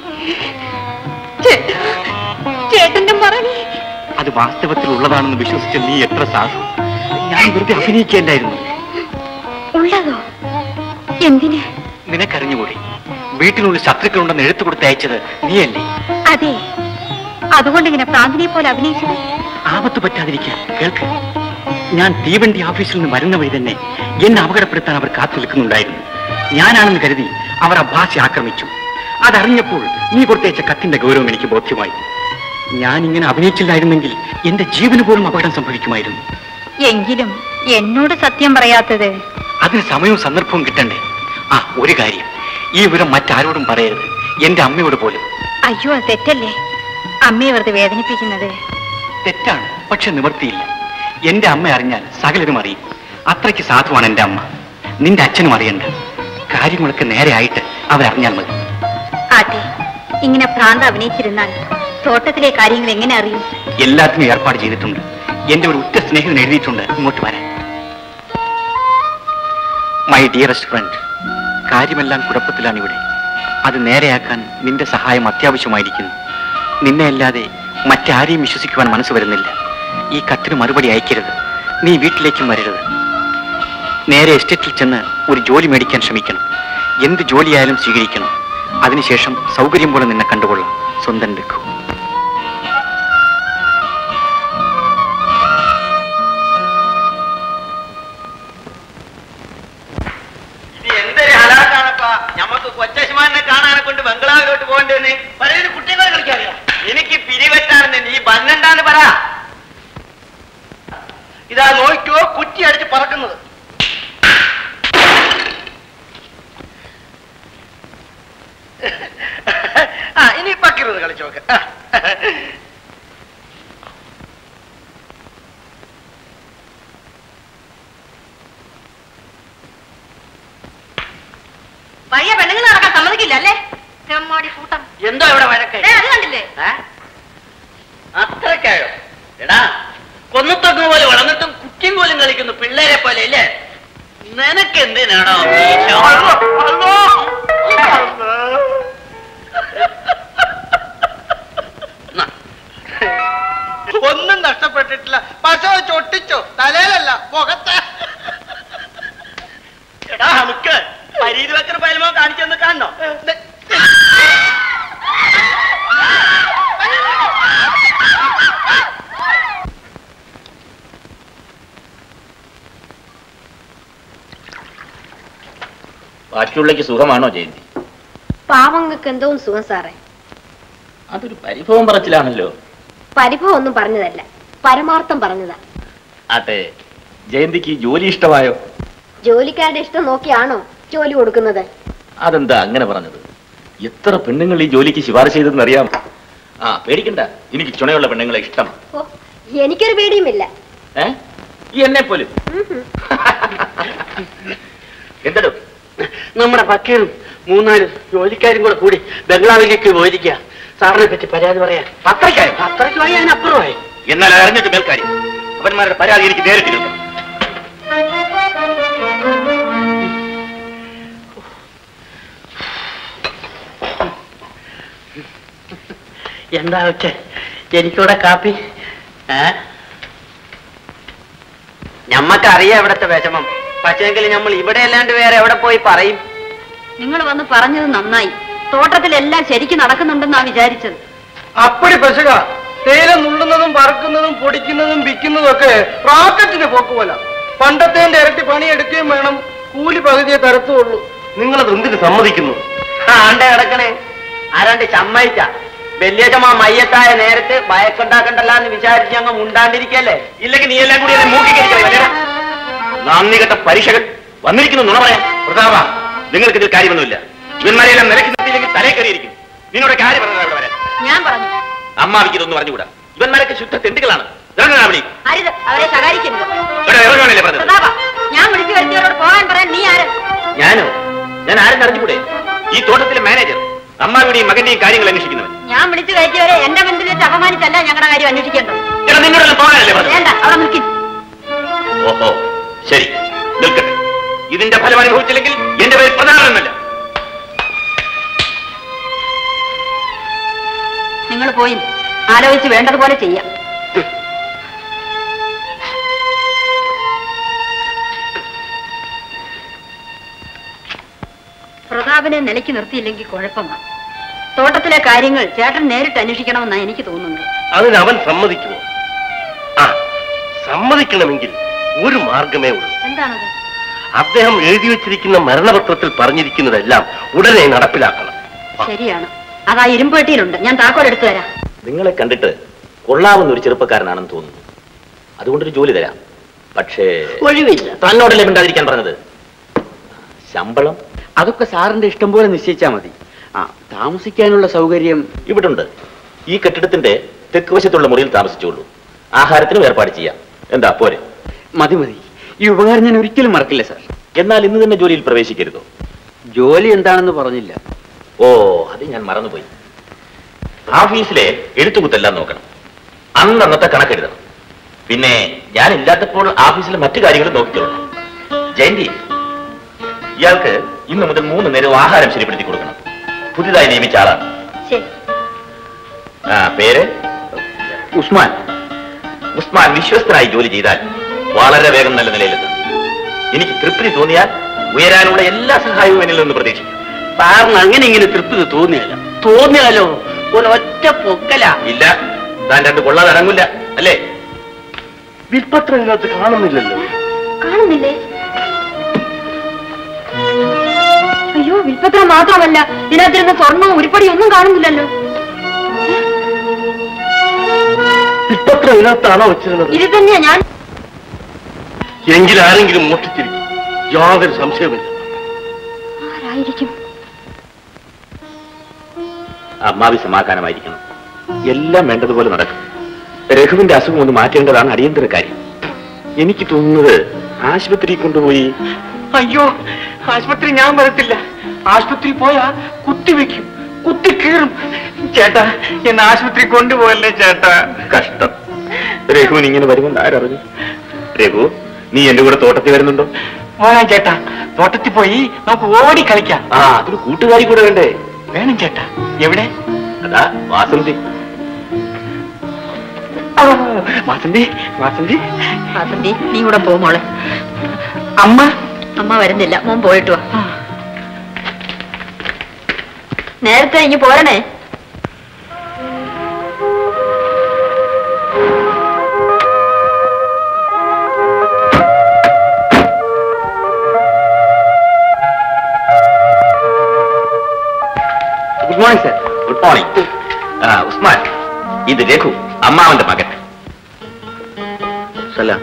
A: ചേട്ടന്റെ മറവി
B: അത് വാസ്തവത്തിൽ ഉള്ളതാണെന്ന് വിശ്വസിച്ച നീ എത്ര സാധു ഞാൻ വെറുതെ അഭിനയിക്കേണ്ടായിരുന്നു
A: ഉള്ളതോ എന്തിന്
B: നിനക്കറിഞ്ഞുകൂടി വീട്ടിനുള്ളിൽ ശത്രുക്കളുണ്ടെന്ന് എഴുത്തു കൊടുത്ത് അയച്ചത് നീയല്ലേ
A: അതെ അതുകൊണ്ട് ഇങ്ങനെ പ്രാന്തിനെ പോലെ അഭിനയിച്ചത്
B: ആപത്ത് പറ്റാതിരിക്കാൻ കേൾക്ക് ഞാൻ തീവണ്ടി ഓഫീസിൽ നിന്ന് വരുന്ന വഴി തന്നെ എന്നെ അപകടപ്പെടുത്താൻ അവർ കാത്തു നിൽക്കുന്നുണ്ടായിരുന്നു ഞാനാണെന്ന് കരുതി അവർ അബ്ബാസി ആക്രമിച്ചു അതറിഞ്ഞപ്പോൾ നീ കൊടുത്തയച്ച കത്തിന്റെ ഗൗരവം എനിക്ക് ബോധ്യമായി ഞാൻ ഇങ്ങനെ അഭിനയിച്ചില്ലായിരുന്നെങ്കിൽ എന്റെ ജീവന് പോലും അപകടം സംഭവിക്കുമായിരുന്നു
A: എങ്കിലും എന്നോട് സത്യം പറയാത്തത്
B: അതിന് സമയവും സന്ദർഭവും കിട്ടണ്ടേ ആ ഒരു കാര്യം ഈ വിവരം മറ്റാരോടും പറയരുത് എന്റെ അമ്മയോട് പോലും
A: അയ്യോ അത് തെറ്റല്ലേ അമ്മയെ വെറുതെ വേദനിപ്പിക്കുന്നത്
B: തെറ്റാണ് പക്ഷെ നിവൃത്തിയില്ല എന്റെ അമ്മ അറിഞ്ഞാൽ സകലരും അറിയും അത്രയ്ക്ക് സാധുവാണ് എന്റെ അമ്മ നിന്റെ അച്ഛനും അറിയണ്ട കാര്യങ്ങളൊക്കെ നേരെ ആയിട്ട് അവരറിഞ്ഞാൽ മതി
A: ആട്ടെ ഇങ്ങനെ ഭ്രാന്ത് അഭിനയിച്ചിരുന്നാൽ തോട്ടത്തിലെ കാര്യങ്ങൾ എങ്ങനെ അറിയും
B: എല്ലാത്തിനും ഏർപ്പാട് ചെയ്തിട്ടുണ്ട് എന്റെ ഒരു ഉറ്റ സ്നേഹിതൻ എഴുതിയിട്ടുണ്ട് ഇങ്ങോട്ട് വരാൻ മൈ ഡിയറസ്റ്റ് ഫ്രണ്ട് കാര്യമെല്ലാം കുഴപ്പത്തിലാണ് ഇവിടെ
J: അത് നേരെയാക്കാൻ നിന്റെ സഹായം അത്യാവശ്യമായിരിക്കുന്നു നിന്നെ അല്ലാതെ മറ്റാരെയും വിശ്വസിക്കുവാൻ മനസ്സ് വരുന്നില്ല ഈ കത്തിന് മറുപടി അയക്കരുത് നീ വീട്ടിലേക്കും വരരുത് നേരെ എസ്റ്റേറ്റിൽ ചെന്ന് ഒരു ജോലി മേടിക്കാൻ ശ്രമിക്കണം എന്ത് ജോലിയായാലും സ്വീകരിക്കണം അതിനുശേഷം സൗകര്യം പോലെ നിന്നെ കണ്ടുകൊള്ളാം സ്വന്തം രഘു
F: ഇത് എന്തൊരു ഹലാക്കാണപ്പാ ഞമ്മക്ക് കൊച്ചശ്മാനെ കാണാനെ കൊണ്ട് ബംഗ്ലാവിലോട്ട് പോകണ്ടേന്ന് പറയുന്നത് കുട്ടികളെ കളിക്കാറില്ല എനിക്ക് പിരിവെട്ടാണെന്ന് നീ ബന്നണ്ടാന്ന് പറ
G: ഇതാ നോക്കിയോ കുറ്റി അടിച്ച് പറക്കുന്നത് ആ ഇനി പക്കിരുന്ന് കളിച്ചു നോക്ക് ആ.
A: പഴയ പെണ്ണുങ്ങൾ നടക്കാൻ സമ്മതിക്കില്ല അല്ലേ ചെമ്മാടി കൂട്ടം
B: എന്തോ ഇവിടെ വഴക്കേ
A: ദേ, അത് കണ്ടില്ലേ
B: അത്രക്കായോ എടാ കൊന്നത്തൊക്കെ പോലെ വളർന്നിട്ടും കുറ്റിയും പോലും കളിക്കുന്നു പിള്ളേരെ പോലെ അല്ലേ നിനക്ക് എന്തിനാണോ
G: ഒന്നും നഷ്ടപ്പെട്ടിട്ടില്ല പശ വെച്ച് ഒട്ടിച്ചോ തലയിലല്ല മുഖത്തെ
B: എടാ നമുക്ക് പരീതി വെക്കുന്ന പയലുമോ കാണിച്ചെന്ന് കാണണോ
D: ബാക്കിയുള്ളക്ക് സുഖമാണോ ജയന്തി
E: പാവങ്ങൾക്ക് എന്തോ സുഖം സാറേ
D: അതൊരു പരിഭവം പറച്ചിലാണല്ലോ
E: പരിഭവം ഒന്നും പറഞ്ഞതല്ല പരമാർത്ഥം പറഞ്ഞതാ
D: അതെ ജയന്തിക്ക് ഈ ജോലി ഇഷ്ടമായോ
E: ജോലിക്കാരുടെ ഇഷ്ടം നോക്കിയാണോ ജോലി കൊടുക്കുന്നത്
D: അതെന്താ അങ്ങനെ പറഞ്ഞത് എത്ര പെണ്ണുങ്ങൾ ഈ ജോലിക്ക് ശുപാർശ ചെയ്തെന്ന് അറിയാം ആ പേടിക്കണ്ട എനിക്ക് ചുണയുള്ള പെണ്ണുങ്ങളെ ഇഷ്ടം
E: ഓ എനിക്കൊരു പേടിയുമില്ല
D: ഏ ഈ എന്നെ പോലും
E: ഉം ഹും.
D: എന്തടോ
B: നമ്മുടെ പക്കീറും മൂന്നാല് ജോലിക്കാരും കൂടെ കൂടി ബംഗ്ലാവിലേക്ക് പോയിരിക്കുക സാറിനെ പറ്റി പരാതി പറയാൻ
D: അത്രയ്ക്കായോ
B: അത്രയ്ക്കുമായി അതിനപ്പുറമായി
D: എന്നാൽ അറിഞ്ഞിട്ട് മേൽക്കാര്യം അവന്മാരുടെ പരാതി എനിക്ക് നേരിട്ട് കേൾക്കാം
B: എന്താ വെച്ചേ എനിക്കൂടെ കാപ്പി ഏ ഞമ്മക്കറിയാം ഇവിടത്തെ വിഷമം പക്ഷേങ്കിൽ നമ്മൾ ഇവിടെ അല്ലാണ്ട് വേറെ എവിടെ പോയി പറയും
A: നിങ്ങൾ വന്ന് പറഞ്ഞത് നന്നായി തോട്ടത്തിലെല്ലാം ശരിക്കും നടക്കുന്നുണ്ടെന്നാ വിചാരിച്ചത്
G: അപ്പടി പെശക തേയില നുള്ളുന്നതും പറക്കുന്നതും പൊടിക്കുന്നതും വിൽക്കുന്നതും ഒക്കെ റാക്കറ്റിന് പോക്ക് പോലെ പണ്ടത്തെ ഇരട്ടി പണിയെടുക്കുകയും വേണം കൂലി പകുതിയെ തരത്തുള്ളൂ
I: നിങ്ങളത് എന്തിന് സമ്മതിക്കുന്നു
B: ആണ്ടെ കിടക്കണേ ആരാണ്ട് ചമ്മയിച്ച വലിയച്ചമ്മ മയ്യത്തായ നേരത്ത് ഭയക്കുണ്ടാക്കണ്ടല്ല എന്ന് വിചാരിച്ച് ഞങ്ങൾ മുണ്ടാണ്ടിരിക്കല്ലേ
D: ഇല്ലെങ്കിൽ നീ എല്ലാം കൂടി എന്നെ മൂക്കിക്കരിക്കണേ നന്ദി കെട്ട പരീക്ഷകൻ വന്നിരിക്കുന്നു നുണ പറയാം പ്രതാപ നിങ്ങൾക്ക് ഇതിൽ കാര്യമൊന്നുമില്ല ഇവന്മാരെല്ലാം നിലയ്ക്ക് നിർത്തിയില്ലെങ്കിൽ തലേ കയറിയിരിക്കും നിന്നോട് കാര്യം പറഞ്ഞത് അവിടെ വരാൻ
A: ഞാൻ പറഞ്ഞു
D: അമ്മാവിക്ക് ഇതൊന്നും പറഞ്ഞുകൂടാ ഇവന്മാരൊക്കെ ശുദ്ധ തെണ്ടുകളാണ് ഇറങ്ങണ വിളി
A: അരുത് അവരെ സഹായിക്കരുത്
D: ഇവിടെ ഇറങ്ങാനല്ലേ പറഞ്ഞത്
A: പ്രതാപ ഞാൻ വിളിച്ചു വരുത്തിയവരോട് പോകാൻ പറയാൻ നീ ആര്
D: ഞാനോ ഞാൻ ആരും അറിഞ്ഞുകൂടെ ഈ തോട്ടത്തിലെ മാനേജർ അമ്മാവിയുടെയും മകന്റെയും കാര്യങ്ങൾ അന്വേഷിക്കുന്നവൻ
A: ഞാൻ വിളിച്ചു കയറ്റിയവരെ എന്റെ മുന്നിൽ വെച്ച് അപമാനിച്ചല്ല ഞങ്ങളുടെ കാര്യം അന്വേഷിക്കേണ്ടത്
D: എടാ നിന്നോടെല്ലാം പോകാനല്ലേ പറഞ്ഞത്
A: വേണ്ട അവിടെ നിൽക്കി
D: ഓഹോ ശരി നിൽക്കട്ടെ ഇതിന്റെ ഫലം അനുഭവിച്ചില്ലെങ്കിൽ എന്റെ പേര് പ്രധാനമൊന്നുമല്ല
A: നിങ്ങൾ പോയി ആലോചിച്ച് വേണ്ടതുപോലെ ചെയ്യാം പ്രതാപനെ നിലയ്ക്ക് നിർത്തിയില്ലെങ്കിൽ കുഴപ്പമാണ് തോട്ടത്തിലെ കാര്യങ്ങൾ ചേട്ടൻ നേരിട്ട് അന്വേഷിക്കണമെന്നാണ് എനിക്ക് തോന്നുന്നത്
I: അതിന് അവൻ സമ്മതിക്കുമോ ആ സമ്മതിക്കണമെങ്കിൽ ഒരു മാർഗമേ ഉള്ളൂ
A: എന്താണത്
I: അദ്ദേഹം എഴുതി വച്ചിരിക്കുന്ന മരണപത്രത്തിൽ പറഞ്ഞിരിക്കുന്നതെല്ലാം ഉടനെ നടപ്പിലാക്കണം
A: ശരിയാണ് അതാ ഇരുമ്പേട്ടിയിലുണ്ട് ഞാൻ താക്കോൽ എടുത്തു തരാം
D: നിങ്ങളെ കണ്ടിട്ട് കൊള്ളാവുന്ന ഒരു ചെറുപ്പക്കാരനാണെന്ന് തോന്നുന്നു അതുകൊണ്ടൊരു ജോലി തരാം പക്ഷേ
B: ഒഴിവില്ല
D: തന്നോടല്ലേ മിണ്ടാതിരിക്കാൻ പറഞ്ഞത് ശമ്പളം
J: അതൊക്കെ സാറിന്റെ ഇഷ്ടം പോലെ നിശ്ചയിച്ചാ മതി ആ താമസിക്കാനുള്ള സൗകര്യം
D: ഇവിടുണ്ട് ഈ കെട്ടിടത്തിന്റെ തെക്ക് വശത്തുള്ള മുറിയിൽ താമസിച്ചോളൂ ആഹാരത്തിനും ഏർപ്പാട് ചെയ്യാം എന്താ പോരെ
J: മതി മതി ഈ ഉപകാരം ഞാൻ ഒരിക്കലും മറക്കില്ല സാർ
D: എന്നാൽ ഇന്ന് തന്നെ ജോലിയിൽ പ്രവേശിക്കരുതോ
J: ജോലി എന്താണെന്ന് പറഞ്ഞില്ല
D: ഓ അത് ഞാൻ മറന്നുപോയി ഓഫീസിലെ എഴുത്തുകുത്തെല്ലാം നോക്കണം അന്നന്നത്തെ കണക്കെഴുതണം പിന്നെ ഞാൻ ഇല്ലാത്തപ്പോൾ ഓഫീസിലെ മറ്റു കാര്യങ്ങളും നോക്കിക്കൊള്ളണം ജയന്തി ഇയാൾക്ക് ഇന്ന് മുതൽ മൂന്ന് നേരം ആഹാരം ശരിപ്പെടുത്തി കൊടുക്കണം പുതിയതായി നിയമിച്ച ആളാണ്
A: ശരി
D: ആ പേര് ഉസ്മാൻ ഉസ്മാൻ വിശ്വസ്തനായി ജോലി ചെയ്താൽ വളരെ വേഗം നല്ല നിലയിലെത്തും എനിക്ക് തൃപ്തി തോന്നിയാൽ ഉയരാനുള്ള എല്ലാ സഹായവും എന്നിൽ നിന്ന് പ്രതീക്ഷിക്കും
B: സാറിന് അങ്ങനെ ഇങ്ങനെ തൃപ്തി തോന്നിയാലോ തോന്നിയാലോ ഒരൊറ്റ പൊക്കല
D: ഇല്ല താൻ രണ്ട് കൊള്ളാതെ ഇറങ്ങില്ല അല്ലേ
I: വിൽപ്പത്രം ഇതിനകത്ത് കാണുന്നില്ലല്ലോ
A: കാണുന്നില്ലേ അയ്യോ വിൽപ്പത്രം മാത്രമല്ല ഇതിനകത്തിരുന്ന സ്വർണവും ഉരുപ്പടിയും ഒന്നും കാണുന്നില്ലല്ലോ
I: വിൽപ്പത്രം ഇതിനകത്താണോ വെച്ചിരുന്നത്
A: ഇത് തന്നെയാ ഞാൻ
I: എങ്കിൽ ആരെങ്കിലും മോഷ്ടിച്ചിരിക്കും യാതൊരു സംശയമില്ല
A: ആരായിരിക്കും
D: അമ്മാവി സമാധാനമായിരിക്കണം എല്ലാം വേണ്ടതുപോലെ നടക്കും രഘുവിന്റെ അസുഖം ഒന്ന് മാറ്റേണ്ടതാണ് അടിയന്തര കാര്യം എനിക്ക് തോന്നുന്നത് ആശുപത്രി കൊണ്ടുപോയി
J: അയ്യോ ആശുപത്രി ഞാൻ വരത്തില്ല ആശുപത്രിയിൽ പോയാ കുത്തിവെക്കും കുത്തി കീറും ചേട്ടാ എന്നെ ആശുപത്രി കൊണ്ടുപോയല്ലേ ചേട്ടാ
D: കഷ്ടം രഘുവിന് ഇങ്ങനെ വരുമെന്ന് ആരറിഞ്ഞു രഘു നീ എന്റെ കൂടെ തോട്ടത്തിൽ വരുന്നുണ്ടോ
J: പോകാം ചേട്ടാ തോട്ടത്തിൽ പോയി നമുക്ക് ഓടി കളിക്കാം
D: ആ അതൊരു കൂട്ടുകാരി കൂടെ വേണ്ടേ
J: വേണം ചേട്ടാ എവിടെ
D: അതാ വാസന്തി
J: ആ, വാസന്തി വാസന്തി
A: വാസന്തി നീ കൂടെ പോ മോളെ
J: അമ്മ
A: അമ്മ വരുന്നില്ല മോൻ പോയിട്ട് വാ നേരത്തെ ഇനി പോരണേ
D: good morning sir good morning ആ ഉസ്മാൻ ഇത് രഘു അമ്മാവന്റെ മകൻ സലാം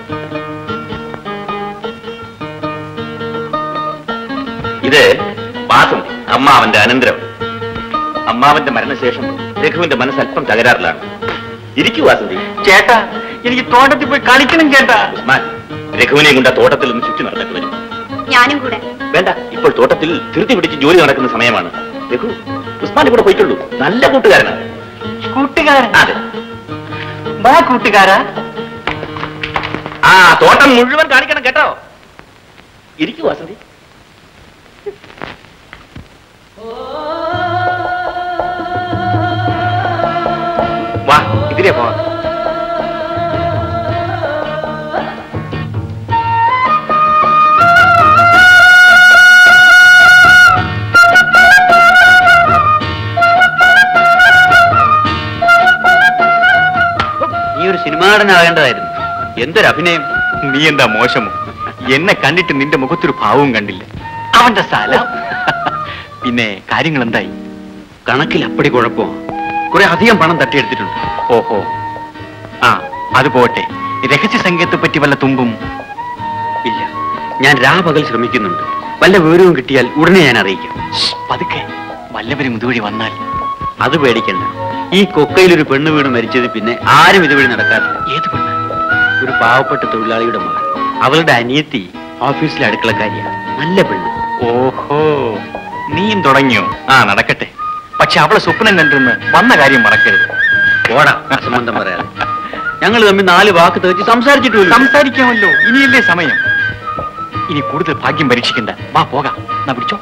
D: ഇത് വാസന്തി അമ്മാവന്റെ അനന്തരം അമ്മാവന്റെ മരണശേഷം രഘുവിന്റെ മനസ്സ് അല്പം തകരാറിലാണ് ഇരിക്കൂ വാസന്തി
J: ചേട്ടാ എനിക്ക് തോട്ടത്തിൽ പോയി കളിക്കണം ചേട്ടാ
D: ഉസ്മാൻ രഘുവിനെ കൊണ്ട് ആ തോട്ടത്തിൽ ഒന്ന് ചുറ്റി നടന്നിട്ട് വരും
A: ഞാനും കൂടെ
D: വേണ്ട ഇപ്പോൾ തോട്ടത്തിൽ ധൃതി പിടിച്ച് ജോലി നടക്കുന്ന സമയമാണ് രഘു ഉസ്മാൻ കൂടെ പോയിട്ടുള്ളൂ നല്ല കൂട്ടുകാരനാണ്
J: കൂട്ടുകാരൻ
D: അതെ
J: വാ കൂട്ടുകാരാ
D: ആ തോട്ടം മുഴുവൻ കാണിക്കണം കേട്ടോ ഇരിക്കൂ വാസന്തി വാ ഇതിലേ പോവാം
J: നീ ഒരു സിനിമാടനാകേണ്ടതായിരുന്നു
D: എന്തൊരു അഭിനയം
J: നീ എന്താ മോശമോ എന്നെ കണ്ടിട്ട് നിന്റെ മുഖത്തൊരു ഭാവവും കണ്ടില്ല അവന്റെ സ്ഥലം പിന്നെ കാര്യങ്ങൾ എന്തായി
D: കണക്കിൽ അപ്പടി കുഴപ്പമോ കുറെ അധികം പണം തട്ടിയെടുത്തിട്ടുണ്ട്
J: ഓഹോ ആ അത് പോട്ടെ രഹസ്യ സംഗീതത്തെ പറ്റി വല്ല തുമ്പും
D: ഇല്ല ഞാൻ രാപകൽ ശ്രമിക്കുന്നുണ്ട് വല്ല വിവരവും കിട്ടിയാൽ ഉടനെ ഞാൻ അറിയിക്കാം
J: ശ്ശ്, പതുക്കെ വല്ലവരും ഇതുവഴി വന്നാൽ
D: അത് പേടിക്കണ്ട ഈ കൊക്കയിൽ ഒരു പെണ്ണ് വീണ് മരിച്ചത് പിന്നെ ആരും ഇതുവഴി നടക്കാറില്ല
J: ഏത് പെണ്ണ്
D: ഒരു പാവപ്പെട്ട തൊഴിലാളിയുടെ മകൻ അവളുടെ അനിയത്തി ഓഫീസിലെ അടുക്കളക്കാരിയാണ് നല്ല പെണ്ണ്
J: ഓഹോ നീയും തുടങ്ങിയോ ആ നടക്കട്ടെ പക്ഷെ അവളെ സ്വപ്നം കണ്ടിരുന്ന് വന്ന കാര്യം മറക്കരുത്
D: ഓടാ സംബന്ധം പറയാതെ ഞങ്ങൾ തമ്മിൽ നാല് വാക്ക് തെളിച്ച് സംസാരിച്ചിട്ടില്ല
J: സംസാരിക്കാമല്ലോ ഇനിയല്ലേ സമയം ഇനി കൂടുതൽ ഭാഗ്യം പരീക്ഷിക്കണ്ട വാ പോകാം എന്നാ പിടിച്ചോ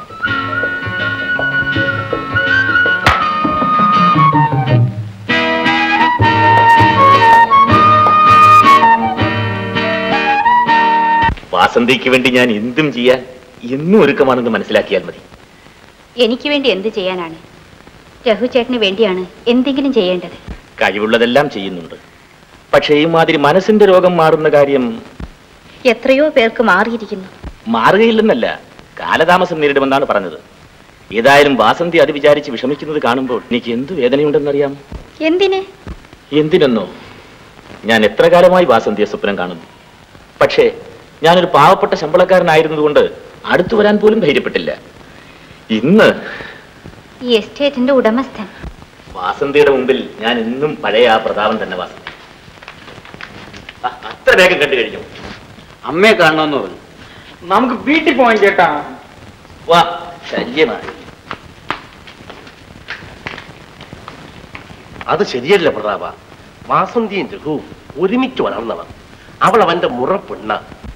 D: വാസന്തിക്ക് വേണ്ടി ഞാൻ എന്തും ചെയ്യാൻ എന്നും ഒരുക്കമാണെന്ന് മനസ്സിലാക്കിയാൽ മതി
A: എനിക്ക് വേണ്ടി എന്ത് ചെയ്യാനാണ് രഘുചേട്ടന് വേണ്ടിയാണ് എന്തെങ്കിലും ചെയ്യേണ്ടത്
D: കഴിവുള്ളതെല്ലാം ചെയ്യുന്നുണ്ട് പക്ഷേ ഇമാതിരി മനസ്സിന്റെ രോഗം മാറുന്ന കാര്യം
A: എത്രയോ പേർക്ക് മാറിയിരിക്കുന്നു
D: മാറുകയില്ലെന്നല്ല കാലതാമസം നേരിടുമെന്നാണ് പറഞ്ഞത് ഏതായാലും വാസന്തി അത് വിചാരിച്ച് വിഷമിക്കുന്നത് കാണുമ്പോൾ എനിക്ക് എന്ത് വേദനയുണ്ടെന്നറിയാം
A: എന്തിന്
D: എന്തിനെന്നോ ഞാൻ എത്ര കാലമായി വാസന്തിയെ സ്വപ്നം കാണുന്നു പക്ഷേ ഞാനൊരു പാവപ്പെട്ട ശമ്പളക്കാരനായിരുന്നതുകൊണ്ട് അടുത്തു വരാൻ പോലും ധൈര്യപ്പെട്ടില്ല ഇന്ന്
A: ഈ എസ്റ്റേറ്റിന്റെ ഉടമസ്ഥൻ
D: വാസന്തിയുടെ മുമ്പിൽ ഞാൻ ഇന്നും പഴയ ആ പ്രതാപം തന്നെ വാസന്തി ആ, അത്ര വേഗം കണ്ടു കഴിഞ്ഞു
B: അമ്മയെ കാണണമെന്ന് പറഞ്ഞു
J: നമുക്ക് വീട്ടിൽ പോകാൻ ചേട്ടാ
D: വാ ശല്യമായി
I: അത് ശരിയല്ല പ്രതാപ വാസന്തിയും രഘുവും ഒരുമിച്ച് വളർന്നവർ അവൾ അവന്റെ മുറ പെണ്ണ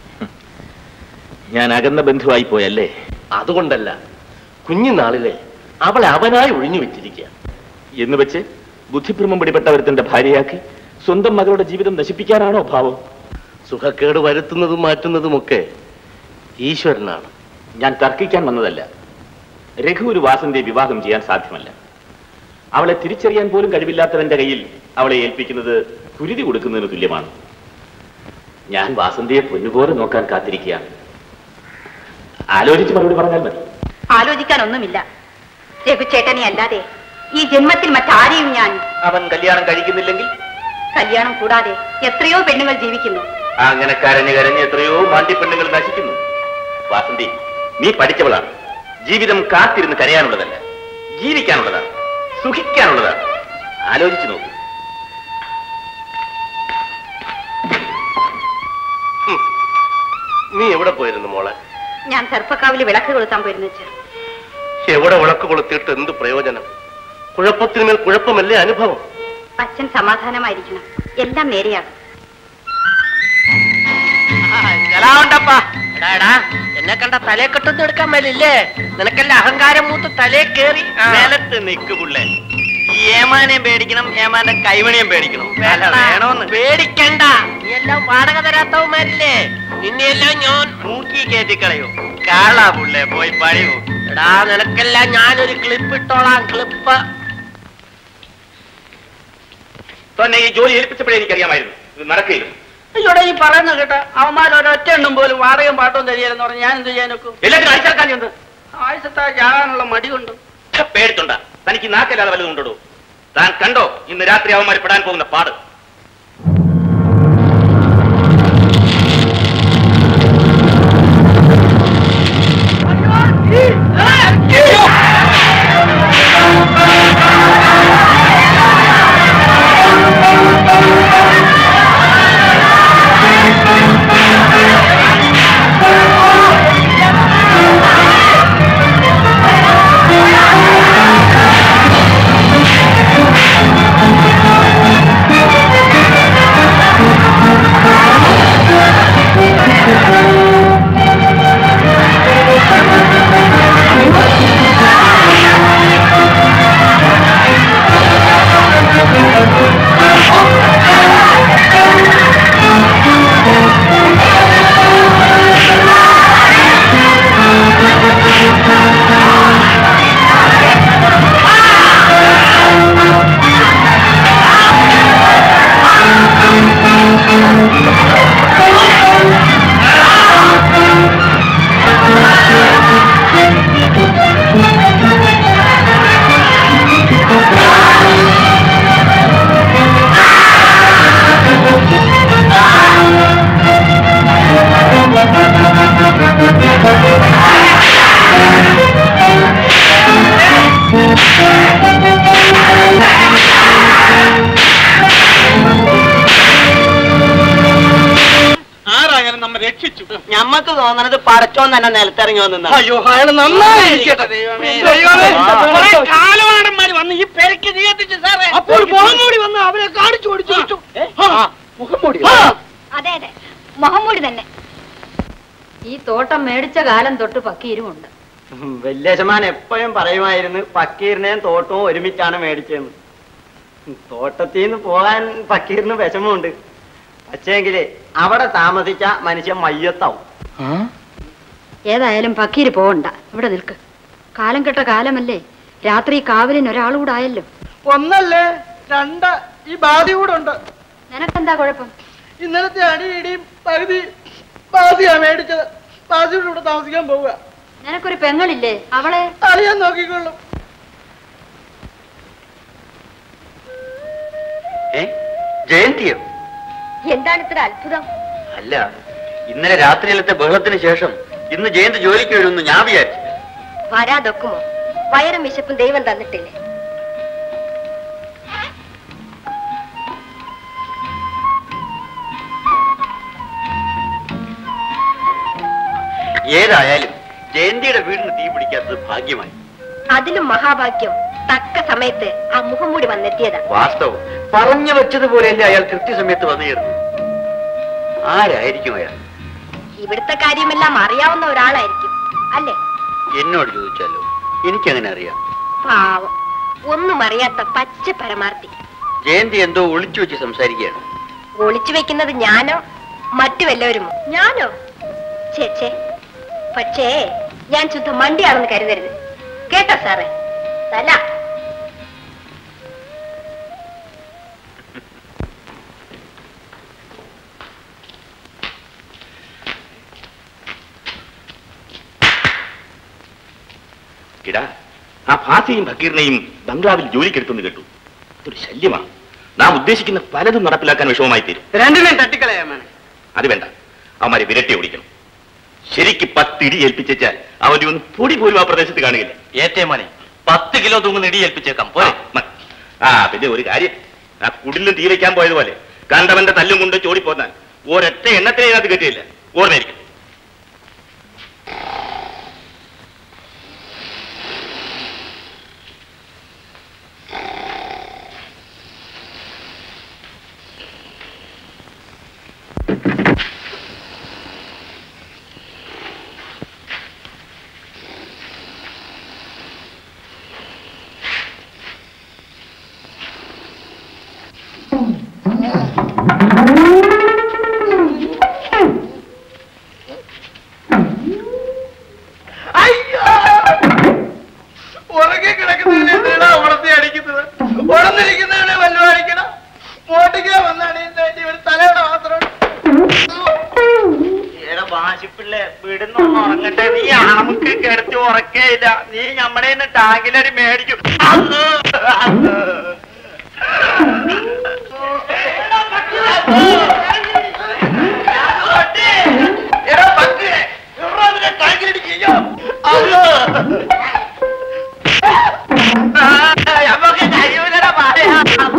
D: ഞാൻ അകന്ന ബന്ധുവായി പോയല്ലേ
I: അതുകൊണ്ടല്ല കുഞ്ഞുനാളിലെ അവളെ അവനായി ഒഴിഞ്ഞു വെച്ചിരിക്കുക
D: എന്ന് വെച്ച് ബുദ്ധിഭ്രമം പിടിപെട്ടവരുത്തിന്റെ ഭാര്യയാക്കി സ്വന്തം മകളുടെ ജീവിതം നശിപ്പിക്കാനാണോ ഭാവം
I: സുഖക്കേട് വരുത്തുന്നതും മാറ്റുന്നതുമൊക്കെ ഈശ്വരനാണ്
D: ഞാൻ തർക്കിക്കാൻ വന്നതല്ല രഘു ഒരു വാസന്തിയെ വിവാഹം ചെയ്യാൻ സാധ്യമല്ല അവളെ തിരിച്ചറിയാൻ പോലും കഴിവില്ലാത്തവന്റെ കയ്യിൽ അവളെ ഏൽപ്പിക്കുന്നത് കുരുതി കൊടുക്കുന്നതിന് തുല്യമാണ് ഞാൻ വാസന്തിയെ പൊന്നുപോലെ നോക്കാൻ കാത്തിരിക്കുകയാണ് ആലോചിച്ച് മറുപടി പറഞ്ഞാൽ മതി
A: ആലോചിക്കാനൊന്നുമില്ല രഘുചേട്ടനെ അല്ലാതെ ഈ ജന്മത്തിൽ മറ്റാരെയും ഞാൻ
D: അവൻ കല്യാണം കഴിക്കുന്നില്ലെങ്കിൽ
A: കല്യാണം കൂടാതെ എത്രയോ പെണ്ണുങ്ങൾ ജീവിക്കുന്നു
D: അങ്ങനെ കരഞ്ഞ് കരഞ്ഞ് എത്രയോ മാണ്ടി പെണ്ണുങ്ങൾ നശിക്കുന്നു വാസന്തി നീ പഠിച്ചവളാണ് ജീവിതം കാത്തിരുന്ന് കരയാനുള്ളതല്ല ജീവിക്കാനുള്ളതാണ് സുഖിക്കാനുള്ളതാണ് ആലോചിച്ചു നോക്കൂ
I: നീ എവിടെ പോയിരുന്നു മോളെ
A: ഞാൻ ചെറുപ്പക്കാവില് വിളക്ക് കൊളുത്താൻ പോയിരുന്നു വെച്ചാ
I: എവിടെ വിളക്ക് കൊളുത്തിയിട്ട് എന്ത് പ്രയോജനം കുഴപ്പത്തിന്മേൽ കുഴപ്പമല്ലേ അനുഭവം
A: അച്ഛൻ സമാധാനമായിരിക്കണം എല്ലാം നേരെയാകും
G: ജലാവുണ്ടപ്പാ എടാ എടാ എന്നെ കണ്ട തലയെ കെട്ടൊന്നും എടുക്കാൻ മേലില്ലേ നിനക്കെല്ലാം അഹങ്കാരം മൂത്ത് തലേ കേറി
F: നിലത്ത് നിക്ക് പുള്ളേ ഈ ഏമാനെയും പേടിക്കണം ഏമാന്റെ കൈവണിയും പേടിക്കണം അല്ല, വേണോന്ന്
G: പേടിക്കണ്ട നീ എല്ലാം വാടക തരാത്തവന്മാരില്ലേ നിന്നെയെല്ലാം ഞാൻ
F: മൂക്കി കയറ്റിക്കളയോ കാളാ പുള്ളേ പോയി പണിയോ
G: എടാ നിനക്കെല്ലാം ഞാനൊരു ക്ലിപ്പ് ഇട്ടോളാം ക്ലിപ്പ്
D: തന്നെ ഈ ജോലി ഏൽപ്പിച്ചപ്പോഴേ എനിക്കറിയാമായിരുന്നു ഇത് നടക്കില്ല
B: അയ്യോടെ ഈ പറയുന്നത് കേട്ട അവന്മാർ ഒരൊറ്റ എണ്ണം പോലും വാടകയും പാട്ടവും തരികയെന്ന് പറഞ്ഞ് ഞാൻ എന്ത് ചെയ്യാൻ നോക്കും
D: എല്ലാത്തിനും അയച്ചേക്കാൻ എന്ത്
B: ആഴ്ചത്തെ ചാകാനുള്ള മടി കൊണ്ട്
D: പേടിത്തുണ്ട തനിക്ക് നാക്കല്ലാതെ വല്ലതും ഉണ്ടോ താൻ കണ്ടോ ഇന്ന് രാത്രി അവന്മാർ പെടാൻ പോകുന്ന പാട്
B: ആരാങ്ങനെ നമ്മ രക്ഷിച്ചു
F: ഞമ്മക്ക് തോന്നണത് പടച്ചോൻ തന്നെ നിലത്തിറങ്ങി വന്നാ
B: അയ്യോ അയാൾ നന്നായിരിക്കട്ടെ കാലവാടന്മാര് വന്ന് ഈ പെരക്ക് നിയന്ത്രിച്ചു സാറേ അപ്പോൾ മുഖംമൂടി വന്ന് അവരെ കാണിച്ചു ഓടിച്ചു മുഖംമൂടി
E: അതെ അതെ മുഹമ്മൂടി തന്നെ
A: ഈ തോട്ടം മേടിച്ച കാലം തൊട്ട് പക്കീരുമുണ്ട്
F: വല്യശമാൻ എപ്പോഴും പറയുമായിരുന്നു പക്കീറിനെയും തോട്ടവും ഒരുമിച്ചാണ് മേടിച്ചതെന്ന് തോട്ടത്തിൽ നിന്ന് പോകാൻ പക്കീറിന് വിഷമമുണ്ട് പക്ഷേങ്കില് അവിടെ താമസിച്ച മനുഷ്യൻ മയ്യത്താവും
A: ഏതായാലും പക്കീര് പോവണ്ട ഇവിടെ നിൽക്ക് കാലം കെട്ട കാലമല്ലേ രാത്രി കാവലിന് ഒരാളുകൂടെ ആയല്ലോ
G: ഒന്നല്ലേ രണ്ട് ഈ ബാധി കൂടെ ഉണ്ട്
A: നിനക്കെന്താ കുഴപ്പം
G: ഇന്നലത്തെ അടിയിടിയും പകുതി ബാധിയാ മേടിച്ചത് ബാധിയുടെ കൂടെ താമസിക്കാൻ പോവുക
A: നിനക്കൊരു പെങ്ങളില്ലേ അവളെ
G: അറിയാൻ നോക്കിക്കൊള്ളും
J: ഏ ജയന്തിയോ
E: എന്താണ് ഇത്ര അത്ഭുതം
J: അല്ല ഇന്നലെ രാത്രിയിലത്തെ ബഹളത്തിന് ശേഷം ഇന്ന് ജയന്തി ജോലിക്ക് വരുമെന്ന് ഞാൻ വിചാരിച്ചു
E: വരാതൊക്കുമോ വയറും വിശപ്പും ദൈവം തന്നിട്ടില്ലേ
J: ഏതായാലും ജയന്തിയുടെ വീടിന് തീ പിടിക്കാത്തത് ഭാഗ്യമായി
E: അതിലും മഹാഭാഗ്യം തക്ക സമയത്ത് ആ മുഖംമൂടി വന്നെത്തിയതാ
J: വാസ്തവം പറഞ്ഞു വെച്ചതുപോലെയല്ലേ അയാൾ കൃത്യസമയത്ത് വന്നു ചേർന്നു ആരായിരിക്കും അയാൾ
E: ഇവിടുത്തെ കാര്യമെല്ലാം അറിയാവുന്ന ഒരാളായിരിക്കും അല്ലേ
J: എന്നോട് ചോദിച്ചാലോ എനിക്കങ്ങനെ അറിയാം
E: പാവം ഒന്നും അറിയാത്ത പച്ച പരമാർത്ഥി
D: ജയന്തി എന്തോ ഒളിച്ചു വെച്ച് സംസാരിക്കുകയാണ്
E: ഒളിച്ചു വെക്കുന്നത് ഞാനോ മറ്റു വല്ലവരുമോ ഞാനോ ചേച്ചേ പക്ഷേ ഞാൻ ശുദ്ധ മണ്ടിയാണെന്ന് കരുതരുത് കേട്ടോ സാറേ തല
I: ഇടാ ആ ഫാസിയും ഫക്കീറിനെയും ബംഗ്ലാവിൽ ജോലിക്കെടുത്തെന്ന് കേട്ടു അതൊരു ശല്യമാണ് നാം ഉദ്ദേശിക്കുന്ന പലതും നടപ്പിലാക്കാൻ വിഷമമായി തീരും
B: രണ്ടിനെയും തട്ടിക്കളയാമാണ്
I: അത് വേണ്ട അവന്മാരെ വിരട്ടി ഓടിക്കണം ശരിക്ക് പത്തിടി ഏൽപ്പിച്ചാൽ അവന്റെ ഒന്ന് പൊടി പോലും ആ പ്രദേശത്ത് കാണുകയില്ല
D: ഏറ്റേ മോനെ പത്ത് കിലോ തൂങ്ങുന്ന ഇടി ഏൽപ്പിച്ചേക്കാം പോരെ
I: മ- ആ പിന്നെ ഒരു കാര്യം ആ കുടിലും തീ വയ്ക്കാൻ പോയതുപോലെ കണ്ടവന്റെ തല്ലും കൊണ്ട് ചോടിപ്പോന്നാൽ ഒരൊറ്റ എണ്ണത്തിനെ അതിനകത്ത് കെട്ടിയില്ല ഓർമ്മയിരിക്കും
G: ഉറങ്ങി കിടക്കുന്നവനെ എന്തിനാ ഉണർത്തി അടിക്കുന്നത് ഉണർന്നിരിക്കുന്നവനെ വല്ലതും അടിക്കണം മോട്ടിക്കാൻ വന്നാണ് ഇതിന്റെ വേണ്ടി ഒരു തലയുടെ മാത്രം
B: എടാ വാശിപ്പിള്ളേ വിടുന്നൊന്ന് ഉറങ്ങട്ടെ നീ നമുക്ക് കിടത്തി ഉറക്കേയില്ല നീ നമ്മുടെ ടാങ്കിലടി മേടിക്കും അന്ന്, അന്ന്. എടാ പക്ക്, എവിടാ നിന്നെ ടാങ്കിലടിക്ക്? അയ്യോ, അന്ന്. ആ, നമുക്ക് കഴിയൂലടാ പറയാ